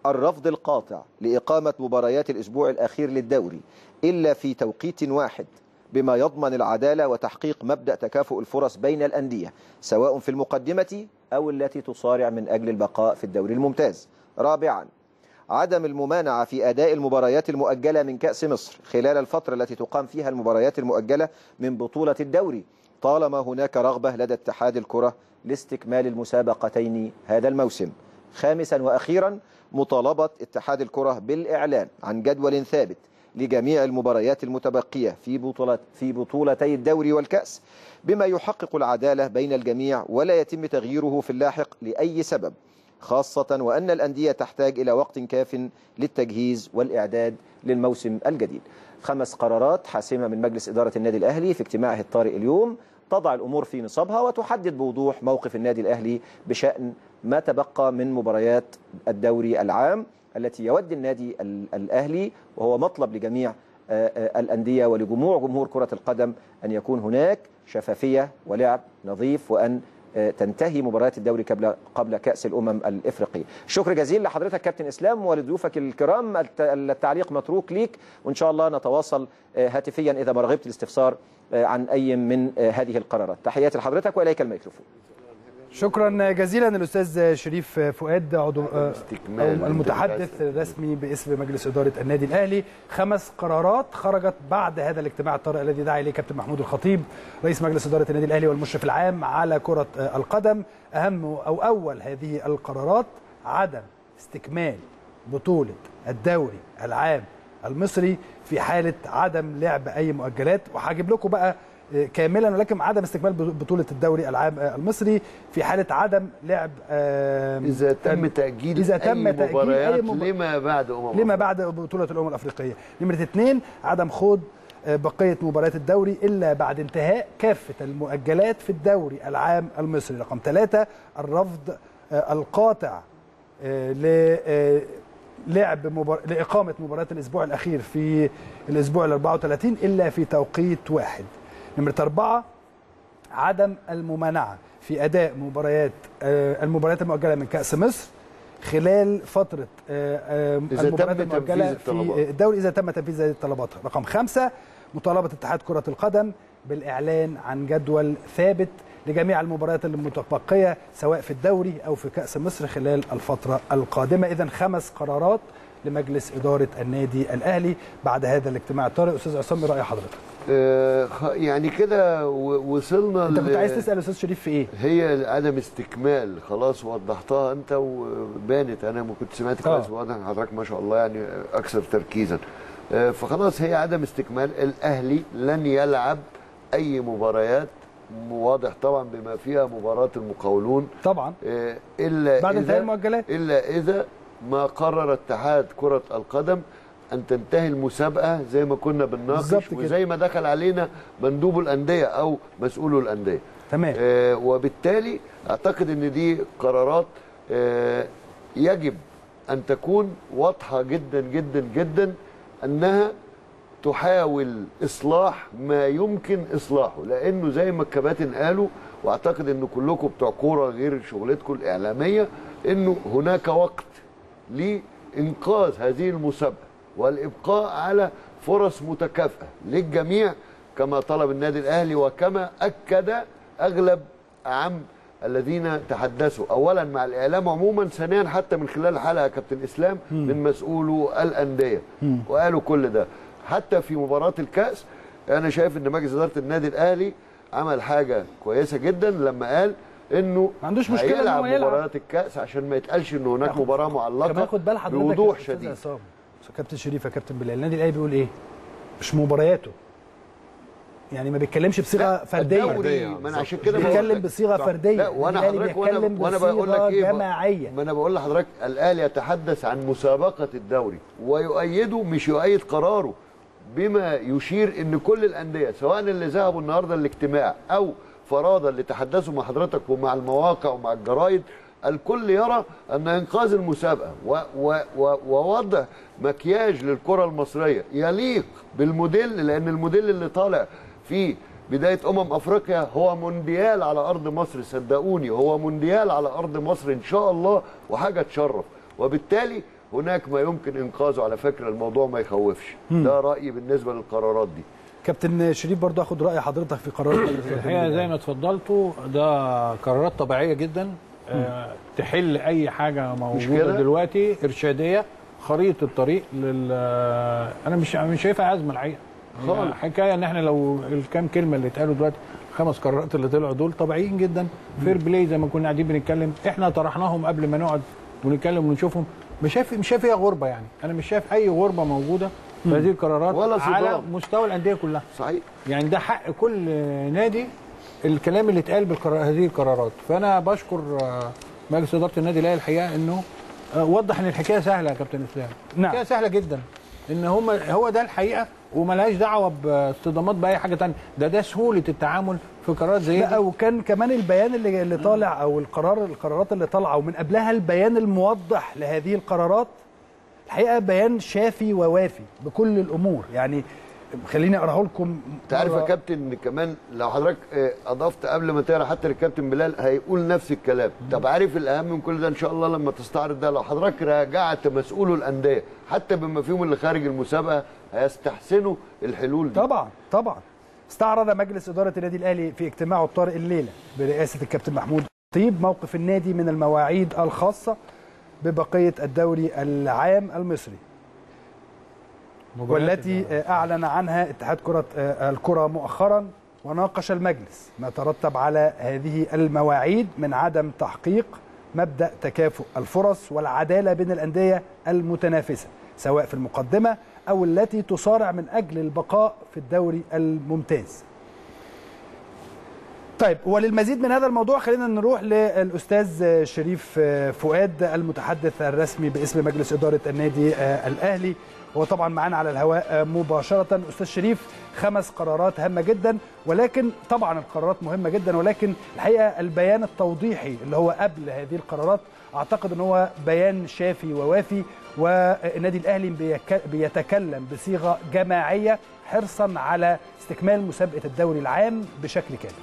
الرفض القاطع لإقامة مباريات الأسبوع الأخير للدوري إلا في توقيت واحد بما يضمن العدالة وتحقيق مبدأ تكافؤ الفرص بين الأندية سواء في المقدمة أو التي تصارع من أجل البقاء في الدوري الممتاز رابعا عدم الممانعة في أداء المباريات المؤجلة من كأس مصر خلال الفترة التي تقام فيها المباريات المؤجلة من بطولة الدوري طالما هناك رغبة لدى اتحاد الكرة لاستكمال المسابقتين هذا الموسم خامسا وأخيرا مطالبة اتحاد الكرة بالإعلان عن جدول ثابت لجميع المباريات المتبقية في بطولة في بطولتي الدوري والكأس بما يحقق العدالة بين الجميع ولا يتم تغييره في اللاحق لأي سبب خاصة وأن الأندية تحتاج إلى وقت كاف للتجهيز والإعداد للموسم الجديد خمس قرارات حاسمة من مجلس إدارة النادي الأهلي في اجتماعه الطارئ اليوم تضع الأمور في نصابها وتحدد بوضوح موقف النادي الأهلي بشأن ما تبقى من مباريات الدوري العام التي يود النادي الأهلي وهو مطلب لجميع الأندية ولجموع جمهور كرة القدم أن يكون هناك شفافية ولعب نظيف وأن تنتهي مباريات الدوري قبل قبل كأس الأمم الإفريقية شكر جزيل لحضرتك كابتن إسلام ولضيوفك الكرام التعليق متروك ليك وإن شاء الله نتواصل هاتفيا إذا ما رغبت الاستفسار عن أي من هذه القرارات تحياتي لحضرتك وإليك الميكروفون شكرا جزيلا الاستاذ شريف فؤاد عضو المتحدث الرسمي باسم مجلس اداره النادي الاهلي خمس قرارات خرجت بعد هذا الاجتماع الطارئ الذي دعا اليه كابتن محمود الخطيب رئيس مجلس اداره النادي الاهلي والمشرف العام على كره القدم اهم او اول هذه القرارات عدم استكمال بطوله الدوري العام المصري في حاله عدم لعب اي مؤجلات وهجيب لكم بقى كاملا ولكن عدم استكمال بطوله الدوري العام المصري في حاله عدم لعب اذا تم تاجيل اذا تم أي تاجيل مباريات أي مب... لما بعد امم لما بعد بطوله الامم الافريقيه نمره اثنين عدم خوض بقيه مباريات الدوري الا بعد انتهاء كافه المؤجلات في الدوري العام المصري رقم ثلاثة الرفض القاطع ل لعب مبار... لإقامة مباراة الأسبوع الأخير في الأسبوع ال 34 إلا في توقيت واحد. نمرة أربعة عدم الممانعة في أداء مباريات آه المباريات المؤجلة من كأس مصر خلال فترة آه آه المباريات المؤجلة في الدوري إذا تم تنفيذ هذه الطلبات. رقم خمسة مطالبة اتحاد كرة القدم بالإعلان عن جدول ثابت لجميع المباريات المتبقيه سواء في الدوري او في كاس مصر خلال الفتره القادمه اذا خمس قرارات لمجلس اداره النادي الاهلي بعد هذا الاجتماع الطارئ استاذ عصام راي حضرتك آه يعني كده وصلنا انت كنت عايز تسال استاذ شريف في ايه هي عدم استكمال خلاص وضحتها انت وبانت انا ما كنت سمعت كويس واضح حضرتك ما شاء الله يعني اكثر تركيزا آه فخلاص هي عدم استكمال الاهلي لن يلعب اي مباريات واضح طبعا بما فيها مباراه المقاولون طبعا الا بعد انتهاء المؤجلات الا اذا ما قرر اتحاد كره القدم ان تنتهي المسابقه زي ما كنا بنناقش وزي ما دخل علينا مندوب الانديه او مسؤولو الانديه تمام آه وبالتالي اعتقد ان دي قرارات آه يجب ان تكون واضحه جدا جدا جدا انها تحاول اصلاح ما يمكن اصلاحه لانه زي ما الكباتن قالوا واعتقد ان كلكم بتوع كوره غير شغلتكم الاعلاميه انه هناك وقت لانقاذ هذه المسابقه والابقاء على فرص متكافئه للجميع كما طلب النادي الاهلي وكما اكد اغلب عام الذين تحدثوا اولا مع الاعلام عموما ثانيا حتى من خلال حلقه كابتن اسلام من مسؤولو الانديه وقالوا كل ده حتى في مباراه الكاس انا شايف ان مجلس اداره النادي الاهلي عمل حاجه كويسه جدا لما قال انه ما عندوش مشكله هيلعب مباريات الكاس عشان ما يتقالش ان هناك مباراه معلقه كمان خد بال حضرتك بوضوح شديد كابتن شريف يا كابتن بلال النادي الاهلي بيقول ايه مش مبارياته يعني ما بيتكلمش بصيغه فرديه ما انا عشان كده بيتكلم بصيغه فرديه لا وانا حضرتك وانا, وأنا بقول لك ايه جماعيه ما انا بقول لحضرتك الاهلي يتحدث عن مسابقه الدوري ويؤيده مش يؤيد قراره بما يشير ان كل الانديه سواء اللي ذهبوا النهارده الاجتماع او فرادى اللي تحدثوا مع حضرتك ومع المواقع ومع الجرايد الكل يرى ان انقاذ المسابقه و و و ووضع مكياج للكره المصريه يليق بالموديل لان الموديل اللي طالع في بدايه امم افريقيا هو مونديال على ارض مصر صدقوني هو مونديال على ارض مصر ان شاء الله وحاجه تشرف وبالتالي هناك ما يمكن انقاذه على فكره الموضوع ما يخوفش ده رايي بالنسبه للقرارات دي كابتن شريف برضو اخد راي حضرتك في قرارات مجلس في الحقيقه زي ما اتفضلتوا ده قرارات طبيعيه جدا آه تحل اي حاجه موجوده كده؟ دلوقتي ارشاديه خريطه الطريق لل انا مش مش شايفها ازمه الحقيقه خالص. حكايه ان احنا لو الكام كلمه اللي اتقالوا دلوقتي خمس قرارات اللي طلعوا دول طبيعيين جدا فير بلاي زي ما كنا قاعدين بنتكلم احنا طرحناهم قبل ما نقعد ونتكلم ونشوفهم مش شايف مش شايف فيها غربه يعني انا مش شايف اي غربه موجوده في هذه القرارات ولا صدام. على مستوى الانديه كلها صحيح يعني ده حق كل نادي الكلام اللي اتقال بالقرار هذه القرارات فانا بشكر آه، مجلس اداره النادي الاهلي الحقيقه انه آه، وضح ان الحكايه سهله يا كابتن اسلام نعم. الحكايه سهله جدا ان هم هو ده الحقيقه وملهاش دعوه باصطدامات باي حاجه تانية ده ده سهوله التعامل في قرارات زي لا دي وكان كمان البيان اللي اللي طالع او القرار القرارات اللي طالعه ومن قبلها البيان الموضح لهذه القرارات الحقيقه بيان شافي ووافي بكل الامور يعني خليني اقراه لكم انت عارف يا مرة. كابتن ان كمان لو حضرتك آه، اضفت قبل ما تقرا حتى للكابتن بلال هيقول نفس الكلام طب عارف الاهم من كل ده ان شاء الله لما تستعرض ده لو حضرتك راجعت مسؤولو الانديه حتى بما فيهم اللي خارج المسابقه هيستحسنوا الحلول دي طبعا طبعا استعرض مجلس اداره النادي الاهلي في اجتماعه الطارئ الليله برئاسه الكابتن محمود طيب موقف النادي من المواعيد الخاصه ببقيه الدوري العام المصري والتي اعلن عنها اتحاد كره الكره مؤخرا وناقش المجلس ما ترتب على هذه المواعيد من عدم تحقيق مبدا تكافؤ الفرص والعداله بين الانديه المتنافسه سواء في المقدمه او التي تصارع من اجل البقاء في الدوري الممتاز. طيب وللمزيد من هذا الموضوع خلينا نروح للاستاذ شريف فؤاد المتحدث الرسمي باسم مجلس اداره النادي الاهلي هو طبعا معانا على الهواء مباشره استاذ شريف خمس قرارات هامه جدا ولكن طبعا القرارات مهمه جدا ولكن الحقيقه البيان التوضيحي اللي هو قبل هذه القرارات اعتقد ان هو بيان شافي ووافي والنادي الاهلي بيك- بيتكلم بصيغه جماعيه حرصا على استكمال مسابقه الدوري العام بشكل كامل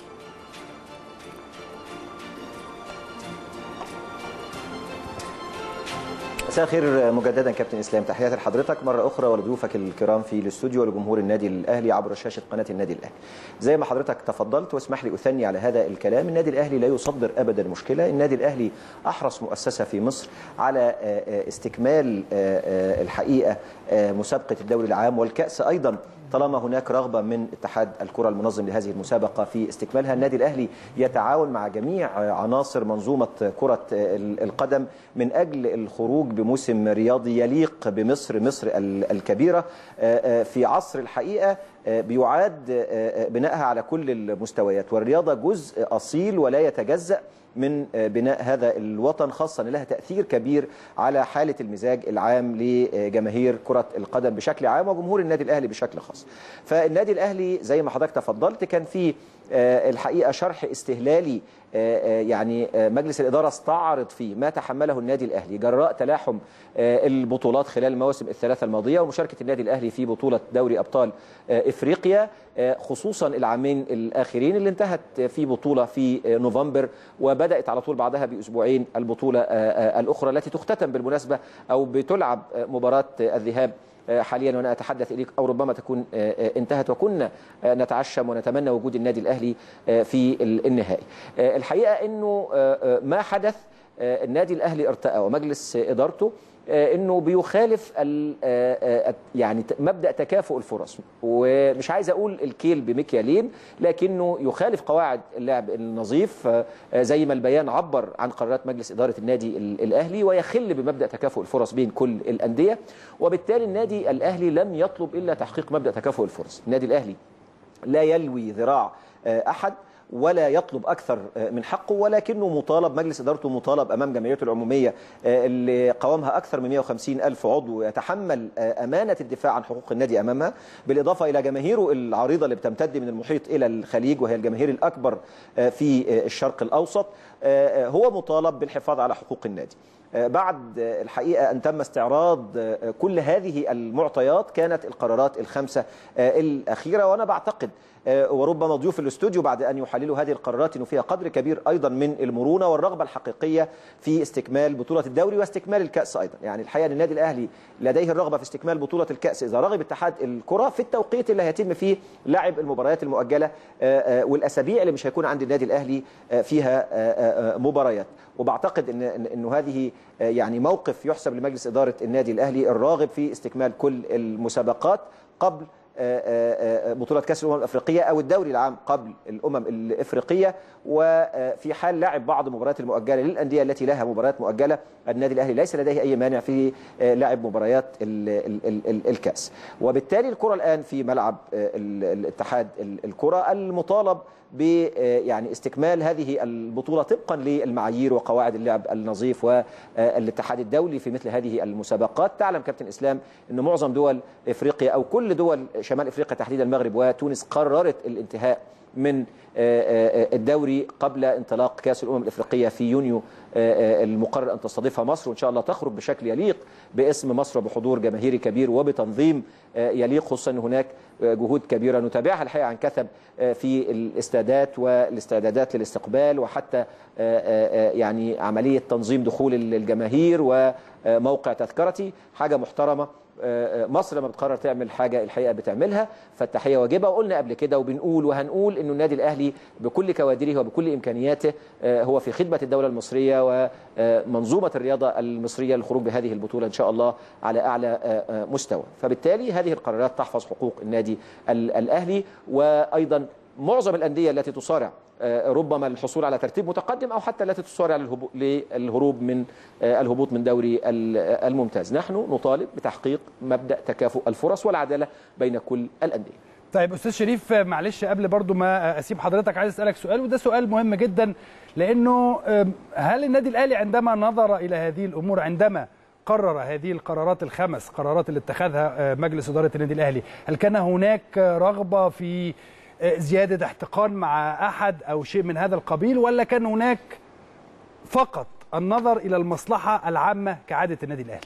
مساء الخير مجددا كابتن اسلام تحياتي لحضرتك مره اخرى ولضيوفك الكرام في الاستوديو ولجمهور النادي الاهلي عبر شاشه قناه النادي الاهلي. زي ما حضرتك تفضلت واسمح لي اثني على هذا الكلام، النادي الاهلي لا يصدر ابدا مشكله، النادي الاهلي احرص مؤسسه في مصر على آه، آه، استكمال آه، آه، الحقيقه آه، مسابقه الدوري العام والكاس ايضا طالما هناك رغبة من اتحاد الكرة المنظم لهذه المسابقة في استكمالها النادي الأهلي يتعاون مع جميع عناصر منظومة كرة القدم من أجل الخروج بموسم رياضي يليق بمصر مصر الكبيرة في عصر الحقيقة بيعاد بنائها على كل المستويات والرياضة جزء أصيل ولا يتجزأ من بناء هذا الوطن خاصة أن لها تأثير كبير على حالة المزاج العام لجماهير كرة القدم بشكل عام وجمهور النادي الأهلي بشكل خاص فالنادي الأهلي زي ما حضرتك تفضلت كان في الحقيقة شرح استهلالي يعني مجلس الإدارة استعرض فيه ما تحمله النادي الأهلي جراء تلاحم البطولات خلال المواسم الثلاثة الماضية ومشاركة النادي الأهلي في بطولة دوري أبطال إفريقيا خصوصا العامين الآخرين اللي انتهت في بطولة في نوفمبر وبدأت على طول بعدها بأسبوعين البطولة الأخرى التي تختتم بالمناسبة أو بتلعب مباراة الذهاب حاليا وانا اتحدث اليك او ربما تكون انتهت وكنا نتعشم ونتمنى وجود النادي الاهلي في النهائي. الحقيقه انه ما حدث النادي الاهلي ارتأى ومجلس ادارته انه بيخالف يعني مبدا تكافؤ الفرص ومش عايز اقول الكيل بمكيالين لكنه يخالف قواعد اللعب النظيف زي ما البيان عبر عن قرارات مجلس اداره النادي الاهلي ويخل بمبدا تكافؤ الفرص بين كل الانديه وبالتالي النادي الاهلي لم يطلب الا تحقيق مبدا تكافؤ الفرص النادي الاهلي لا يلوي ذراع احد ولا يطلب أكثر من حقه ولكنه مطالب مجلس إدارته مطالب أمام جمعيته العمومية اللي قوامها أكثر من 150 ألف عضو يتحمل أمانة الدفاع عن حقوق النادي أمامها بالإضافة إلى جماهيره العريضة اللي بتمتد من المحيط إلى الخليج وهي الجماهير الأكبر في الشرق الأوسط هو مطالب بالحفاظ على حقوق النادي بعد الحقيقه ان تم استعراض كل هذه المعطيات كانت القرارات الخمسه الاخيره وانا بعتقد وربما ضيوف الاستوديو بعد ان يحللوا هذه القرارات انه فيها قدر كبير ايضا من المرونه والرغبه الحقيقيه في استكمال بطوله الدوري واستكمال الكاس ايضا يعني الحقيقه ان النادي الاهلي لديه الرغبه في استكمال بطوله الكاس اذا رغب اتحاد الكره في التوقيت اللي هيتم فيه لعب المباريات المؤجله والاسابيع اللي مش هيكون عند النادي الاهلي فيها مباريات وبعتقد ان انه هذه يعني موقف يحسب لمجلس اداره النادي الاهلي الراغب في استكمال كل المسابقات قبل بطولة كأس الأمم الأفريقية أو الدوري العام قبل الأمم الأفريقية وفي حال لعب بعض المباريات المؤجلة للأندية التي لها مباريات مؤجلة النادي الأهلي ليس لديه أي مانع في لعب مباريات الكأس وبالتالي الكرة الآن في ملعب الاتحاد الكرة المطالب ب يعني استكمال هذه البطوله طبقا للمعايير وقواعد اللعب النظيف والاتحاد الدولي في مثل هذه المسابقات تعلم كابتن اسلام ان معظم دول افريقيا او كل دول شمال افريقيا تحديدا المغرب وتونس قررت الانتهاء من الدوري قبل انطلاق كاس الامم الافريقيه في يونيو المقرر ان تستضيفها مصر وان شاء الله تخرج بشكل يليق باسم مصر وبحضور جماهيري كبير وبتنظيم يليق خصوصا ان هناك جهود كبيره نتابعها الحقيقه عن كثب في الاستادات والاستعدادات للاستقبال وحتى يعني عمليه تنظيم دخول الجماهير وموقع تذكرتي حاجه محترمه مصر لما بتقرر تعمل حاجه الحقيقه بتعملها فالتحيه واجبه وقلنا قبل كده وبنقول وهنقول انه النادي الاهلي بكل كوادره وبكل امكانياته هو في خدمه الدوله المصريه ومنظومه الرياضه المصريه للخروج بهذه البطوله ان شاء الله على اعلى مستوى فبالتالي هذه القرارات تحفظ حقوق النادي الاهلي وايضا معظم الانديه التي تصارع ربما الحصول على ترتيب متقدم او حتى التي تصارع للهروب من الهبوط من دوري الممتاز نحن نطالب بتحقيق مبدا تكافؤ الفرص والعداله بين كل الانديه طيب استاذ شريف معلش قبل برضو ما اسيب حضرتك عايز اسالك سؤال وده سؤال مهم جدا لانه هل النادي الاهلي عندما نظر الى هذه الامور عندما قرر هذه القرارات الخمس قرارات اللي اتخذها مجلس اداره النادي الاهلي هل كان هناك رغبه في زيادة احتقان مع أحد أو شيء من هذا القبيل ولا كان هناك فقط النظر إلى المصلحة العامة كعادة النادي الأهلي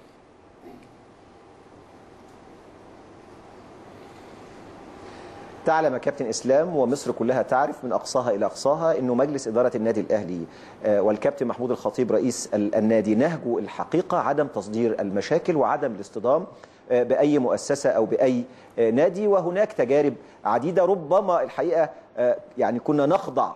تعلم كابتن اسلام ومصر كلها تعرف من اقصاها الى اقصاها انه مجلس اداره النادي الاهلي والكابتن محمود الخطيب رئيس النادي نهجه الحقيقه عدم تصدير المشاكل وعدم الاصطدام باي مؤسسه او باي نادي وهناك تجارب عديده ربما الحقيقه يعني كنا نخضع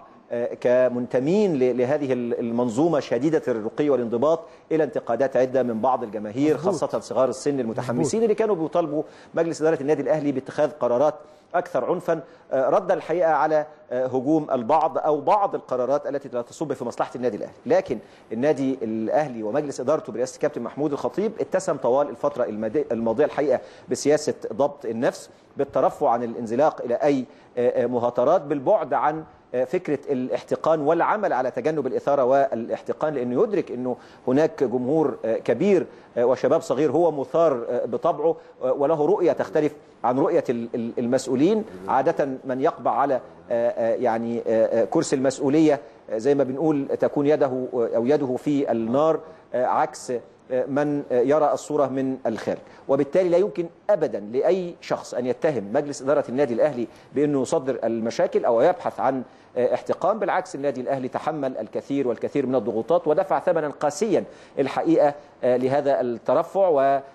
كمنتمين لهذه المنظومه شديده الرقي والانضباط الى انتقادات عده من بعض الجماهير مزبوط. خاصه صغار السن المتحمسين مزبوط. اللي كانوا بيطالبوا مجلس اداره النادي الاهلي باتخاذ قرارات اكثر عنفا رد الحقيقه على هجوم البعض او بعض القرارات التي لا تصب في مصلحه النادي الاهلي لكن النادي الاهلي ومجلس ادارته برئاسه الكابتن محمود الخطيب اتسم طوال الفتره الماضيه الحقيقه بسياسه ضبط النفس بالترفع عن الانزلاق الى اي مهاترات بالبعد عن فكره الاحتقان والعمل على تجنب الاثاره والاحتقان لانه يدرك انه هناك جمهور كبير وشباب صغير هو مثار بطبعه وله رؤيه تختلف عن رؤيه المسؤولين عاده من يقبع على يعني كرسي المسؤوليه زي ما بنقول تكون يده او يده في النار عكس من يرى الصورة من الخارج وبالتالي لا يمكن أبدا لأي شخص أن يتهم مجلس إدارة النادي الأهلي بأنه يصدر المشاكل أو يبحث عن احتقان بالعكس النادي الأهلي تحمل الكثير والكثير من الضغوطات ودفع ثمنا قاسيا الحقيقة لهذا الترفع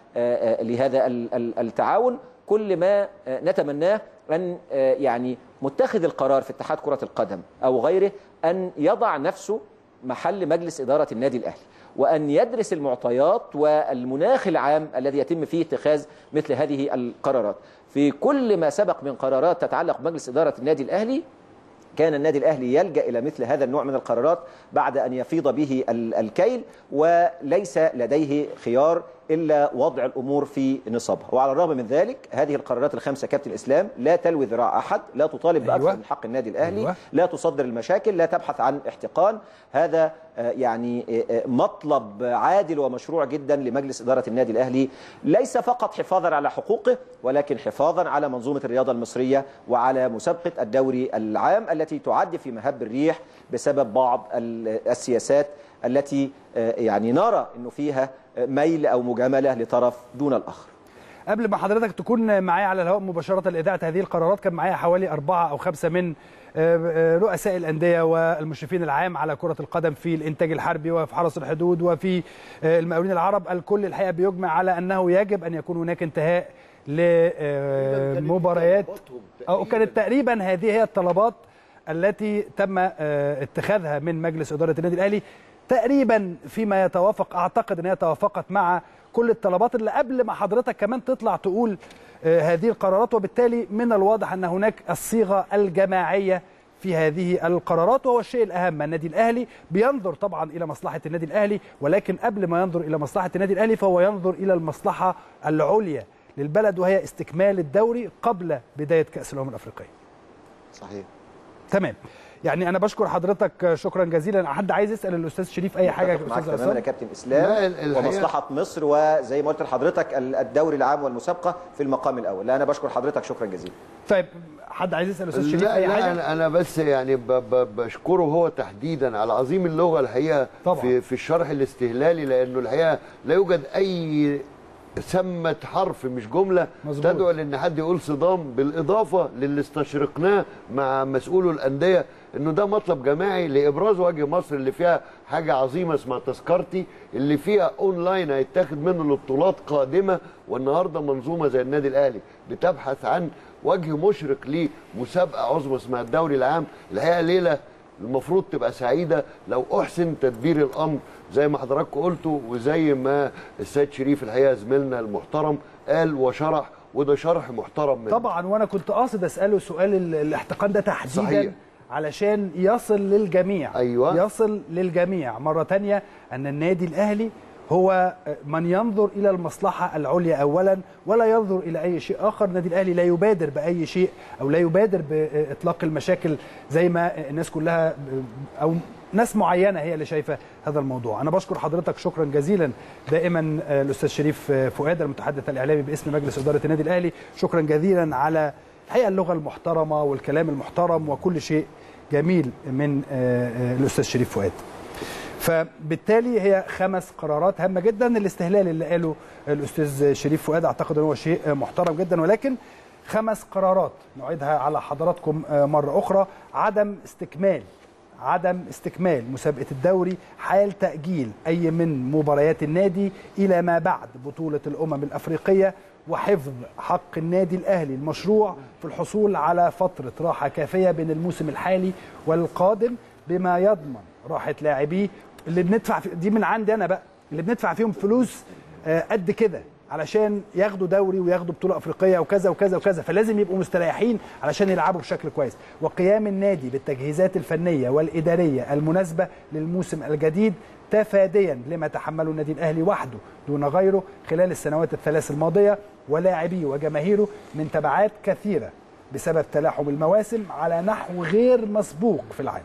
ولهذا التعاون كل ما نتمناه أن يعني متخذ القرار في اتحاد كرة القدم أو غيره أن يضع نفسه محل مجلس إدارة النادي الأهلي وأن يدرس المعطيات والمناخ العام الذي يتم فيه اتخاذ مثل هذه القرارات في كل ما سبق من قرارات تتعلق بمجلس إدارة النادي الأهلي كان النادي الأهلي يلجأ إلى مثل هذا النوع من القرارات بعد أن يفيض به الكيل وليس لديه خيار الا وضع الامور في نصابها وعلى الرغم من ذلك هذه القرارات الخمسه كابتن اسلام لا تلوي ذراع احد لا تطالب باكثر أيوة. من حق النادي الاهلي أيوة. لا تصدر المشاكل لا تبحث عن احتقان هذا آه، يعني آه، آه، مطلب عادل ومشروع جدا لمجلس اداره النادي الاهلي ليس فقط حفاظا على حقوقه ولكن حفاظا على منظومه الرياضه المصريه وعلى مسابقه الدوري العام التي تعد في مهب الريح بسبب بعض ال- السياسات التي آه، يعني نرى انه فيها آه، ميل او مجامله لطرف دون الاخر قبل ما حضرتك تكون معايا على الهواء مباشرة لإذاعة هذه القرارات كان معايا حوالي أربعة أو خمسة من آه، آه، رؤساء الأندية والمشرفين العام على كرة القدم في الإنتاج الحربي وفي حرس الحدود وفي آه، المقاولين العرب الكل الحقيقة بيجمع على أنه يجب أن يكون هناك انتهاء لمباريات أو كانت تقريبا هذه هي الطلبات التي تم آه، اتخاذها من مجلس إدارة النادي الأهلي تقريبا فيما يتوافق أعتقد أن هي توافقت مع كل الطلبات اللي قبل ما حضرتك كمان تطلع تقول آه، هذه القرارات وبالتالي من الواضح أن هناك الصيغة الجماعية في هذه القرارات وهو الشيء الأهم النادي الأهلي بينظر طبعا إلى مصلحة النادي الأهلي ولكن قبل ما ينظر إلى مصلحة النادي الأهلي فهو ينظر إلى المصلحة العليا للبلد وهي استكمال الدوري قبل بداية كأس الأمم الأفريقية صحيح تمام يعني انا بشكر حضرتك شكرا جزيلا حد عايز يسال الاستاذ شريف اي حاجه متفق معاك استاذ تماما يا عصام كابتن لا، اسلام ال- الحقيقة- ومصلحه مصر وزي ما قلت لحضرتك ال- الدوري العام والمسابقه في المقام الاول لا انا بشكر حضرتك شكرا جزيلا طيب حد عايز يسال الاستاذ شريف لا اي لا حاجه أنا, انا بس يعني ب ب بشكره هو تحديدا على عظيم اللغه الحقيقه طبعا. في في الشرح الاستهلالي لانه الحقيقه لا يوجد اي ثمة حرف مش جملة مظبوط. تدعو لأن حد يقول صدام بالإضافة للي استشرقناه مع مسؤولو الأندية إنه ده مطلب جماعي لإبراز وجه مصر اللي فيها حاجة عظيمة اسمها تذكرتي اللي فيها أونلاين هيتاخد منه لبطولات قادمة والنهاردة منظومة زي النادي الأهلي بتبحث عن وجه مشرق لمسابقة عظمى اسمها الدوري العام الحقيقة ليلة المفروض تبقى سعيده لو احسن تدبير الامر زي ما حضراتكم قلتوا وزي ما السيد شريف الحقيقه زميلنا المحترم قال وشرح وده شرح محترم منه طبعا وانا كنت قاصد اساله سؤال ال- الاحتقان ده تحديدا صحيح. علشان يصل للجميع أيوة. يصل للجميع مره تانية ان النادي الاهلي هو من ينظر الى المصلحه العليا اولا ولا ينظر الى اي شيء اخر النادي الاهلي لا يبادر باي شيء او لا يبادر باطلاق المشاكل زي ما الناس كلها او ناس معينه هي اللي شايفه هذا الموضوع انا بشكر حضرتك شكرا جزيلا دائما آه، الاستاذ شريف آه، فؤاد المتحدث الاعلامي باسم مجلس اداره النادي الاهلي شكرا جزيلا على الحقيقه اللغه المحترمه والكلام المحترم وكل شيء جميل من آه، آه، الاستاذ شريف فؤاد فبالتالي هي خمس قرارات هامه جدا الاستهلال اللي قاله الاستاذ شريف فؤاد اعتقد ان هو شيء محترم جدا ولكن خمس قرارات نعيدها على حضراتكم آه، مره اخرى عدم استكمال عدم استكمال مسابقه الدوري حال تاجيل اي من مباريات النادي الى ما بعد بطوله الامم الافريقيه وحفظ حق النادي الاهلي المشروع في الحصول على فتره راحه كافيه بين الموسم الحالي والقادم بما يضمن راحه لاعبيه اللي بندفع في دي من عندي انا بقى اللي بندفع فيهم فلوس آه، قد كده علشان ياخدوا دوري وياخدوا بطوله افريقيه وكذا وكذا وكذا فلازم يبقوا مستريحين علشان يلعبوا بشكل كويس وقيام النادي بالتجهيزات الفنيه والاداريه المناسبه للموسم الجديد تفاديا لما تحمله النادي الاهلي وحده دون غيره خلال السنوات الثلاث الماضيه ولاعبيه وجماهيره من تبعات كثيره بسبب تلاحم المواسم على نحو غير مسبوق في العالم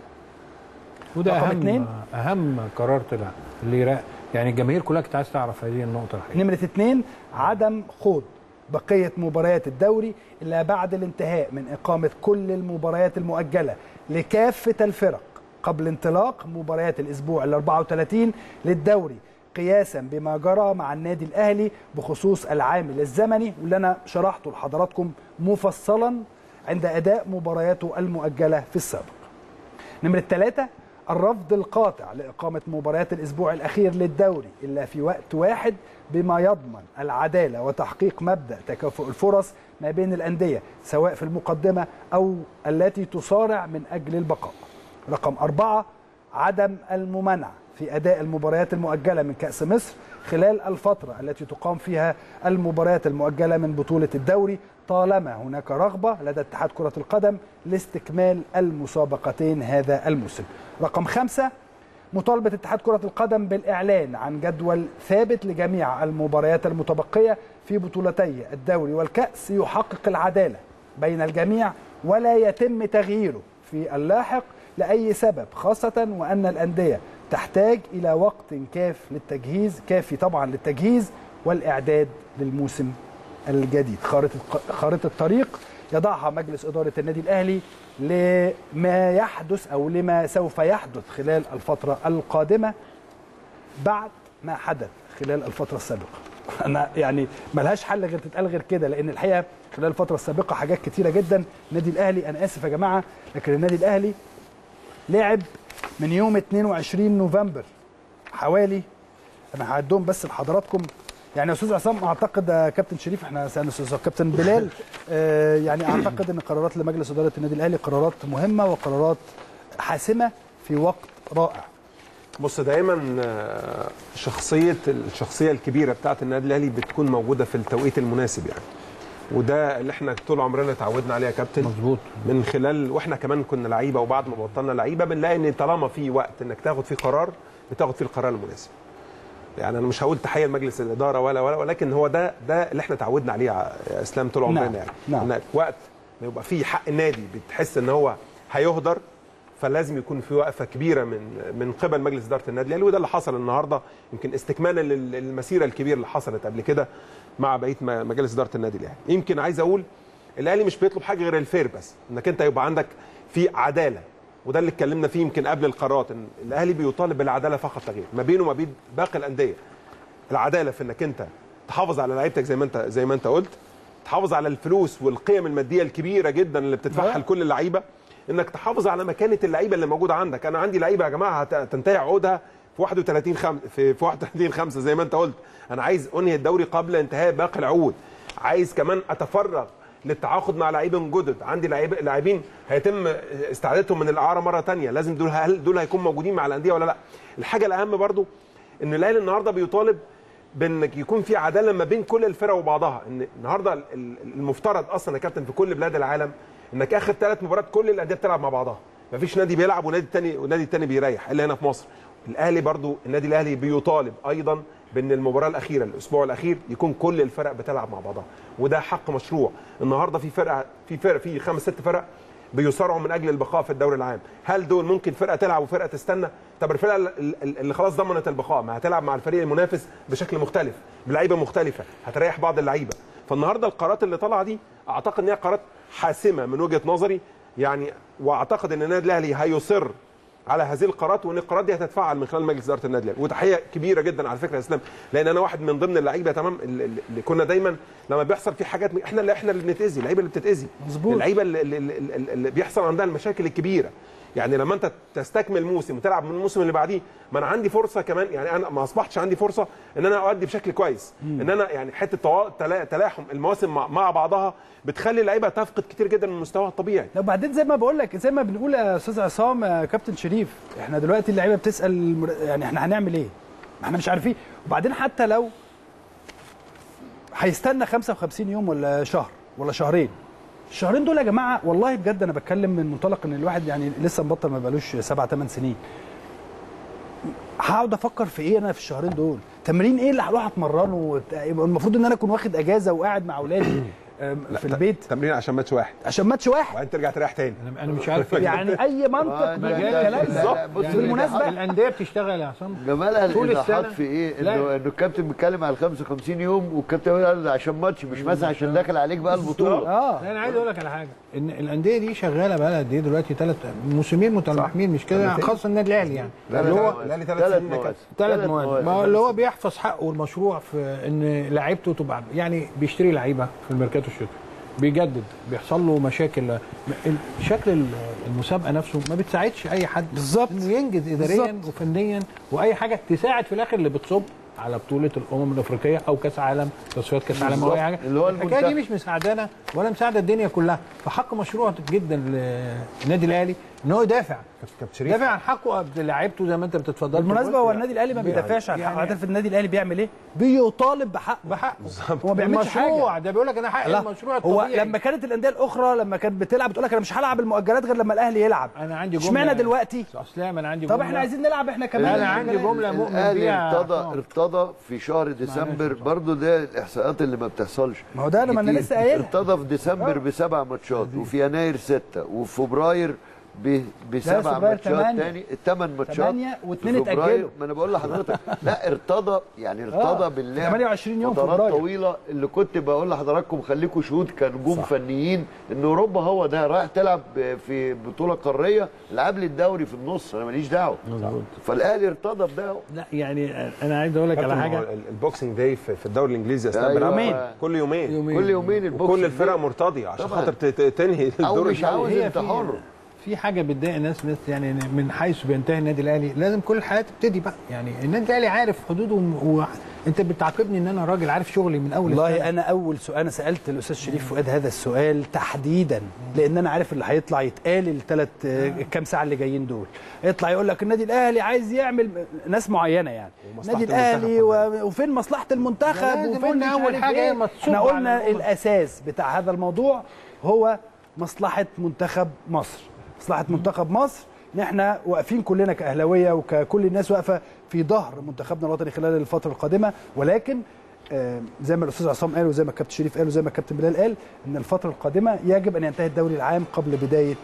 وده رقم اهم اتنين. اهم قرار طلع اللي يرا- يعني الجماهير كلها كانت عايز تعرف هذه النقطه الحقيقيه نمرة اتنين عدم خوض بقية مباريات الدوري إلا بعد الانتهاء من إقامة كل المباريات المؤجلة لكافة الفرق قبل انطلاق مباريات الأسبوع ال 34 للدوري قياسا بما جرى مع النادي الأهلي بخصوص العامل الزمني واللي أنا شرحته لحضراتكم مفصلا عند أداء مبارياته المؤجلة في السابق نمرة ثلاثة الرفض القاطع لإقامة مباريات الأسبوع الأخير للدوري إلا في وقت واحد بما يضمن العدالة وتحقيق مبدأ تكافؤ الفرص ما بين الأندية سواء في المقدمة أو التي تصارع من أجل البقاء رقم أربعة عدم الممانعة في أداء المباريات المؤجلة من كأس مصر خلال الفترة التي تقام فيها المباريات المؤجلة من بطولة الدوري طالما هناك رغبة لدى اتحاد كرة القدم لاستكمال المسابقتين هذا الموسم رقم خمسة مطالبه اتحاد كره القدم بالاعلان عن جدول ثابت لجميع المباريات المتبقيه في بطولتي الدوري والكاس يحقق العداله بين الجميع ولا يتم تغييره في اللاحق لاي سبب خاصه وان الانديه تحتاج الى وقت كاف للتجهيز كافي طبعا للتجهيز والاعداد للموسم الجديد خارطه خارطه الطريق يضعها مجلس اداره النادي الاهلي لما يحدث او لما سوف يحدث خلال الفتره القادمه بعد ما حدث خلال الفتره السابقه انا يعني ملهاش حل غير تتقال غير كده لان الحقيقه خلال الفتره السابقه حاجات كتيره جدا النادي الاهلي انا اسف يا جماعه لكن النادي الاهلي لعب من يوم 22 نوفمبر حوالي انا هعدهم بس لحضراتكم يعني يا استاذ عصام اعتقد يا كابتن شريف احنا سالنا استاذ كابتن بلال آه يعني اعتقد ان قرارات لمجلس اداره النادي الاهلي قرارات مهمه وقرارات حاسمه في وقت رائع بص دايما آه، شخصيه الشخصيه الكبيره بتاعه النادي الاهلي بتكون موجوده في التوقيت المناسب يعني وده اللي احنا طول عمرنا اتعودنا عليه يا كابتن مظبوط من خلال واحنا كمان كنا لعيبه وبعد ما بطلنا لعيبه بنلاقي ان طالما في وقت انك تاخد فيه قرار بتاخد فيه القرار المناسب يعني انا مش هقول تحيه لمجلس الاداره ولا ولا ولكن هو ده ده اللي احنا اتعودنا عليه يا اسلام طول عمرنا نعم، يعني نعم. إن وقت ما يبقى فيه حق النادي بتحس ان هو هيهدر فلازم يكون في وقفه كبيره من من قبل مجلس اداره النادي الاهلي وده اللي حصل النهارده يمكن استكمالا لل- للمسيره الكبيره اللي حصلت قبل كده مع بقيه م- مجالس اداره النادي الاهلي يمكن عايز اقول الاهلي مش بيطلب حاجه غير الفير بس انك انت يبقى عندك في عداله وده اللي اتكلمنا فيه يمكن قبل القرارات ان الاهلي بيطالب بالعداله فقط لا غير ما بينه وما بين باقي الانديه العداله في انك انت تحافظ على لعيبتك زي ما انت زي ما انت قلت تحافظ على الفلوس والقيم الماديه الكبيره جدا اللي بتدفعها لكل اللعيبه انك تحافظ على مكانه اللعيبه اللي موجوده عندك انا عندي لعيبه يا جماعه هت- هتنتهي عقودها في 31 خم... في في 31 5 زي ما انت قلت انا عايز انهي الدوري قبل انتهاء باقي العقود عايز كمان اتفرغ للتعاقد مع لاعبين جدد عندي لعيب لاعبين هيتم استعادتهم من الاعاره مره تانية لازم دول هل دول هيكونوا موجودين مع الانديه ولا لا الحاجه الاهم برضو ان الاهلي النهارده بيطالب بانك يكون في عداله ما بين كل الفرق وبعضها ان النهارده ال- ال- المفترض اصلا يا كابتن في كل بلاد العالم انك اخر ثلاث مباريات كل الانديه بتلعب مع بعضها مفيش نادي بيلعب ونادي التاني ونادي التاني بيريح الا هنا في مصر الاهلي برضو النادي الاهلي بيطالب ايضا بان المباراه الاخيره الاسبوع الاخير يكون كل الفرق بتلعب مع بعضها وده حق مشروع النهارده في فرقه في فرق في خمس ست فرق بيصارعوا من اجل البقاء في الدوري العام هل دول ممكن فرقه تلعب وفرقه تستنى طب الفرقه ال- ال- اللي خلاص ضمنت البقاء ما هتلعب مع الفريق المنافس بشكل مختلف بلعيبه مختلفه هتريح بعض اللعيبه فالنهارده القرارات اللي طالعه دي اعتقد ان هي قرارات حاسمه من وجهه نظري يعني واعتقد ان النادي الاهلي هيصر على هذه القرارات وان القرارات دي هتتفعل من خلال مجلس اداره النادي الاهلي وتحيه كبيره جدا على فكره يا اسلام لان انا واحد من ضمن اللعيبه تمام اللي اللي كنا دايما لما بيحصل في حاجات احنا اللي احنا اللي بنتاذي اللعيبه اللي بتتاذي مظبوط. اللعيبه اللي, اللي, اللي, اللي بيحصل عندها المشاكل الكبيره يعني لما انت تستكمل موسم وتلعب من الموسم اللي بعديه ما انا عندي فرصه كمان يعني انا ما اصبحتش عندي فرصه ان انا اؤدي بشكل كويس ان انا يعني حته توا- تلا- تلاحم المواسم مع, مع بعضها بتخلي اللعيبه تفقد كتير جدا من مستواها الطبيعي لا وبعدين زي ما بقول لك زي ما بنقول يا استاذ عصام يا كابتن شريف احنا دلوقتي اللعيبه بتسال المر- يعني احنا هنعمل ايه؟ ما احنا مش عارفين وبعدين حتى لو هيستنى 55 يوم ولا شهر ولا شهرين الشهرين دول يا جماعه والله بجد انا بتكلم من منطلق ان الواحد يعني لسه مبطل ما بقالوش سبع ثمان سنين هقعد افكر في ايه انا في الشهرين دول تمرين ايه اللي هروح اتمرنه وبتاع- يبقى المفروض ان انا اكون واخد اجازه وقاعد مع اولادي أم، في البيت تمرين عشان ماتش واحد عشان ماتش واحد وبعدين ترجع تريح تاني انا انا مش عارف يعني اي منطق بيجيب الكلام ده بص بالمناسبه الانديه بتشتغل يا عصام جمالها طول الايضاحات السنة. في ايه؟ لا. انه انه الكابتن بيتكلم على 55 يوم والكابتن بيقول عشان ماتش مش مثلا عشان داخل عليك بقى البطوله اه لا انا عايز اقول لك على حاجه ان الانديه دي شغاله بقى لها قد ايه دلوقتي ثلاث موسمين متلاحمين مش كده خاصه النادي الاهلي يعني اللي هو الاهلي ثلاث سنين يا كابتن. ثلاث مواد ما هو اللي هو بيحفظ حقه المشروع في ان لعيبته تبقى يعني بيشتري لعيبه في الميركاتو الشتوي بيجدد بيحصل له مشاكل ال- شكل المسابقه نفسه ما بتساعدش اي حد بالظبط. انه ينجز اداريا بالظبط. وفنيا واي حاجه تساعد في الاخر اللي بتصب على بطوله الامم الافريقيه او كاس عالم تصفيات كاس عالم او اي حاجه اللي هو الحكايه دي المنتخب. مش مساعدانا ولا مساعده الدنيا كلها فحق مشروع جدا للنادي الاهلي ان هو يدافع كابتن شريف دافع عن حقه لعيبته زي ما انت بتتفضل بالمناسبه هو النادي الاهلي ما بيدافعش عن حقه عارف النادي الاهلي بيعمل ايه؟ بيطالب بحقه بحقه هو ما بيعملش حاجه المشروع ده بيقول لك انا حق لا. المشروع هو الطبيعي لما كانت الانديه الاخرى لما كانت بتلعب بتقول لك انا مش هلعب المؤجلات غير لما الاهلي يلعب انا عندي جمله اشمعنى دلوقتي اسلام انا عندي طب جملة. احنا عايزين نلعب احنا كمان انا عندي جمله مؤمن الاهلي بيها ارتضى آه. ارتضى في شهر ديسمبر برضو ده الاحصاءات اللي ما بتحصلش ما هو ده لما انا كتير. لسه قايلها ارتضى في ديسمبر بسبع ماتشات وفي يناير سته وفي فبراير ب- بسبع فبراير ماتشات تمانية. تاني الثمان ماتشات تمانية واتنين في فبراير. اتأجلوا. ما انا بقول لحضرتك لا ارتضى يعني ارتضى آه، بالله 28 يوم فترات فبراير. طويله اللي كنت بقول لحضراتكم خليكم شهود كنجوم فنيين ان اوروبا هو ده رايح تلعب في بطوله قاريه العب لي الدوري في النص انا ماليش دعوه فالاهلي ارتضى بده لا يعني انا عايز اقول لك على كابتن، حاجه هو ال- البوكسنج داي في في الدوري الانجليزي يا اسلام أيوة. بيلعبوا يومين. كل يومين يومين. كل يومين البوكس وكل الفرق مرتضيه عشان طبعاً. خاطر ت- ت- تنهي او الدور مش عاوز هي انت في- حر في حاجه بتضايق الناس ناس يعني من حيث بينتهي النادي الاهلي لازم كل الحياه تبتدي بقى يعني النادي الاهلي عارف حدوده وانت بتعاقبني ان انا راجل عارف شغلي من اول السنة. والله انا اول سؤال انا سالت الاستاذ شريف فؤاد هذا السؤال تحديدا لان انا عارف اللي هيطلع يتقال الثلاث كام ساعه اللي جايين دول يطلع يقول لك النادي الاهلي عايز يعمل ناس معينه يعني ومصلحة النادي الاهلي المنتخب و... وفين مصلحه المنتخب لازم وفين قلنا مش أول عارف حاجة إيه. ما تصب احنا على قلنا الموضوع. الاساس بتاع هذا الموضوع هو مصلحه منتخب مصر مصلحه منتخب مصر ان احنا واقفين كلنا كاهلاويه وككل الناس واقفه في ظهر منتخبنا الوطني خلال الفتره القادمه ولكن آه، زي ما الاستاذ عصام قال وزي ما الكابتن شريف قال وزي ما الكابتن بلال قال ان الفتره القادمه يجب ان ينتهي الدوري العام قبل بدايه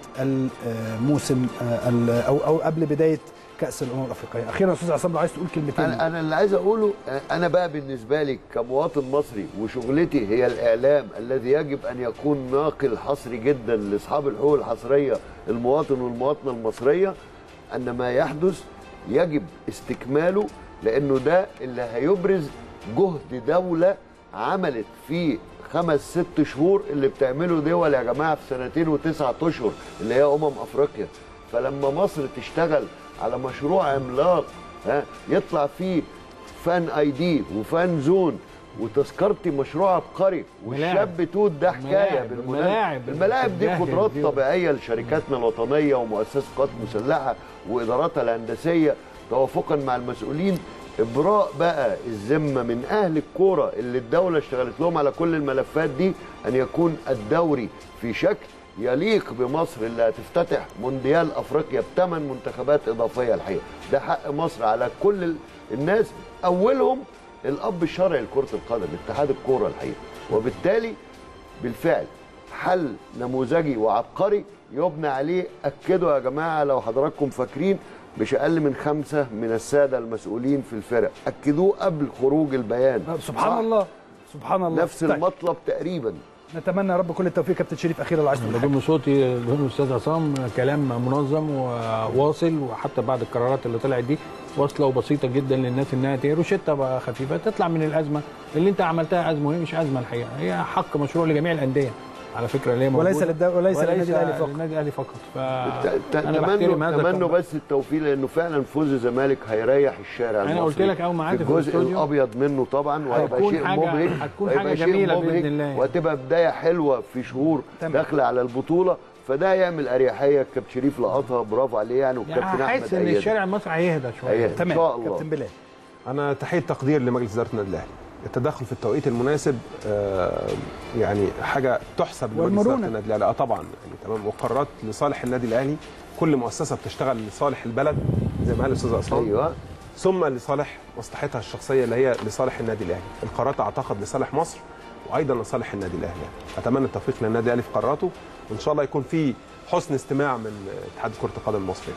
الموسم آه، ال- او او قبل بدايه كاس الامم الافريقيه اخيرا يا استاذ عصام لو عايز تقول كلمتين انا انا اللي عايز اقوله انا بقى بالنسبه لي كمواطن مصري وشغلتي هي الاعلام الذي يجب ان يكون ناقل حصري جدا لاصحاب الحقوق الحصريه المواطن والمواطنه المصريه ان ما يحدث يجب استكماله لانه ده اللي هيبرز جهد دوله عملت في خمس ست شهور اللي بتعمله دول يا جماعه في سنتين وتسعة اشهر اللي هي امم افريقيا فلما مصر تشتغل على مشروع عملاق ها يطلع فيه فان اي دي وفان زون وتذكرتي مشروع عبقري والشاب توت ده حكايه ملاعب، بالمناسبه الملاعب الملاعب دي الجاهل قدرات دي. طبيعيه لشركاتنا الوطنيه ومؤسسات القوات المسلحه واداراتها الهندسيه توافقا مع المسؤولين ابراء بقى الذمه من اهل الكوره اللي الدوله اشتغلت لهم على كل الملفات دي ان يكون الدوري في شكل يليق بمصر اللي هتفتتح مونديال افريقيا بثمان منتخبات اضافيه الحقيقه ده حق مصر على كل ال- الناس اولهم الاب الشرعي لكره القدم اتحاد الكوره الحقيقه وبالتالي بالفعل حل نموذجي وعبقري يبنى عليه اكدوا يا جماعه لو حضراتكم فاكرين مش اقل من خمسه من الساده المسؤولين في الفرق اكدوه قبل خروج البيان سبحان صح؟ الله سبحان الله نفس طيب، المطلب تقريبا نتمنى يا رب كل التوفيق كابتن شريف اخيرا لو عايز تقول حاجة. بضم صوتي بضم الاستاذ عصام كلام منظم وواصل وحتى بعد القرارات اللي طلعت دي واصله وبسيطه جدا للناس انها ت- روشته بقى خفيفه تطلع من الازمه اللي انت عملتها ازمه وهي مش ازمه الحقيقه هي حق مشروع لجميع الانديه على فكره اللي هي وليس موجودة. للد- وليس للنادي الأهلي فقط. للنادي الاهلي فقط ف ت- انا تمنوا بحترم هذا تمنوا القرار. بس التوفيق لانه فعلا فوز الزمالك هيريح الشارع أنا المصري قلت لك أول ما قعدت في في الجزء الاستوديو الابيض منه طبعا وهيبقى هتكون شيء حاجة- مبهج هتكون وهيبقى حاجة شيء جميلة مبهج بإذن الله. وهتبقى بدايه حلوه في شهور تمام. داخله على البطوله فده يعمل اريحيه الكابتن شريف لقطها برافو عليه يعني والكابتن يعني احمد حاسس ان أيده. الشارع المصري هيهدى شويه هيهدى. إن تمام شاء الله. كابتن بلال انا تحيه تقدير لمجلس اداره النادي الاهلي التدخل في التوقيت المناسب آه، يعني حاجه تحسب لمجلس والمرونة. اداره النادي الاهلي اه طبعا يعني تمام وقرارات لصالح النادي الاهلي كل مؤسسه بتشتغل لصالح البلد زي ما قال الاستاذ عصام ايوه ثم لصالح مصلحتها الشخصيه اللي هي لصالح النادي الاهلي القرارات اعتقد لصالح مصر وايضا لصالح النادي الاهلي يعني. اتمنى التوفيق للنادي الاهلي في قراراته وان شاء الله يكون في حسن استماع من اتحاد كره القدم المصري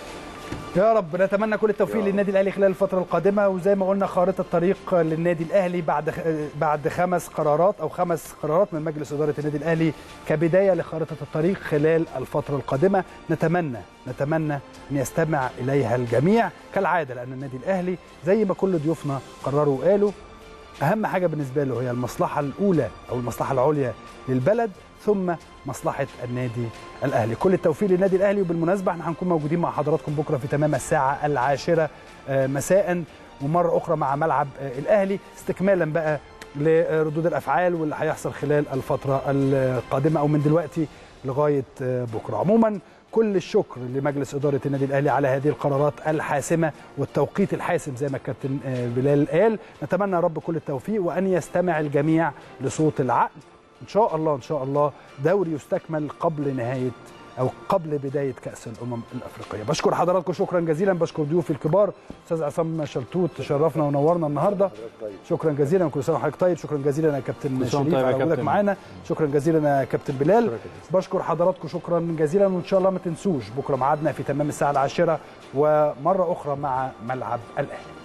يا رب نتمنى كل التوفيق للنادي الاهلي خلال الفتره القادمه وزي ما قلنا خارطه الطريق للنادي الاهلي بعد بعد خمس قرارات او خمس قرارات من مجلس اداره النادي الاهلي كبدايه لخارطه الطريق خلال الفتره القادمه نتمنى نتمنى ان يستمع اليها الجميع كالعاده لان النادي الاهلي زي ما كل ضيوفنا قرروا وقالوا اهم حاجه بالنسبه له هي المصلحه الاولى او المصلحه العليا للبلد ثم مصلحه النادي الاهلي كل التوفيق للنادي الاهلي وبالمناسبه احنا هنكون موجودين مع حضراتكم بكره في تمام الساعه العاشره مساء ومره اخرى مع ملعب الاهلي استكمالا بقى لردود الافعال واللي هيحصل خلال الفتره القادمه او من دلوقتي لغايه بكره عموما كل الشكر لمجلس اداره النادي الاهلي على هذه القرارات الحاسمه والتوقيت الحاسم زي ما الكابتن بلال قال نتمنى يا رب كل التوفيق وان يستمع الجميع لصوت العقل ان شاء الله ان شاء الله دوري يستكمل قبل نهايه او قبل بدايه كاس الامم الافريقيه بشكر حضراتكم شكرا جزيلا بشكر ضيوفي الكبار استاذ عصام شلتوت تشرفنا ونورنا النهارده شكرا جزيلا كل سنه وحضرتك طيب شكرا جزيلا يا كابتن شريف على وجودك معانا شكرا جزيلا يا كابتن بلال بشكر حضراتكم شكرا جزيلا وان شاء الله ما تنسوش بكره ميعادنا في تمام الساعه العاشره ومره اخرى مع ملعب الاهلي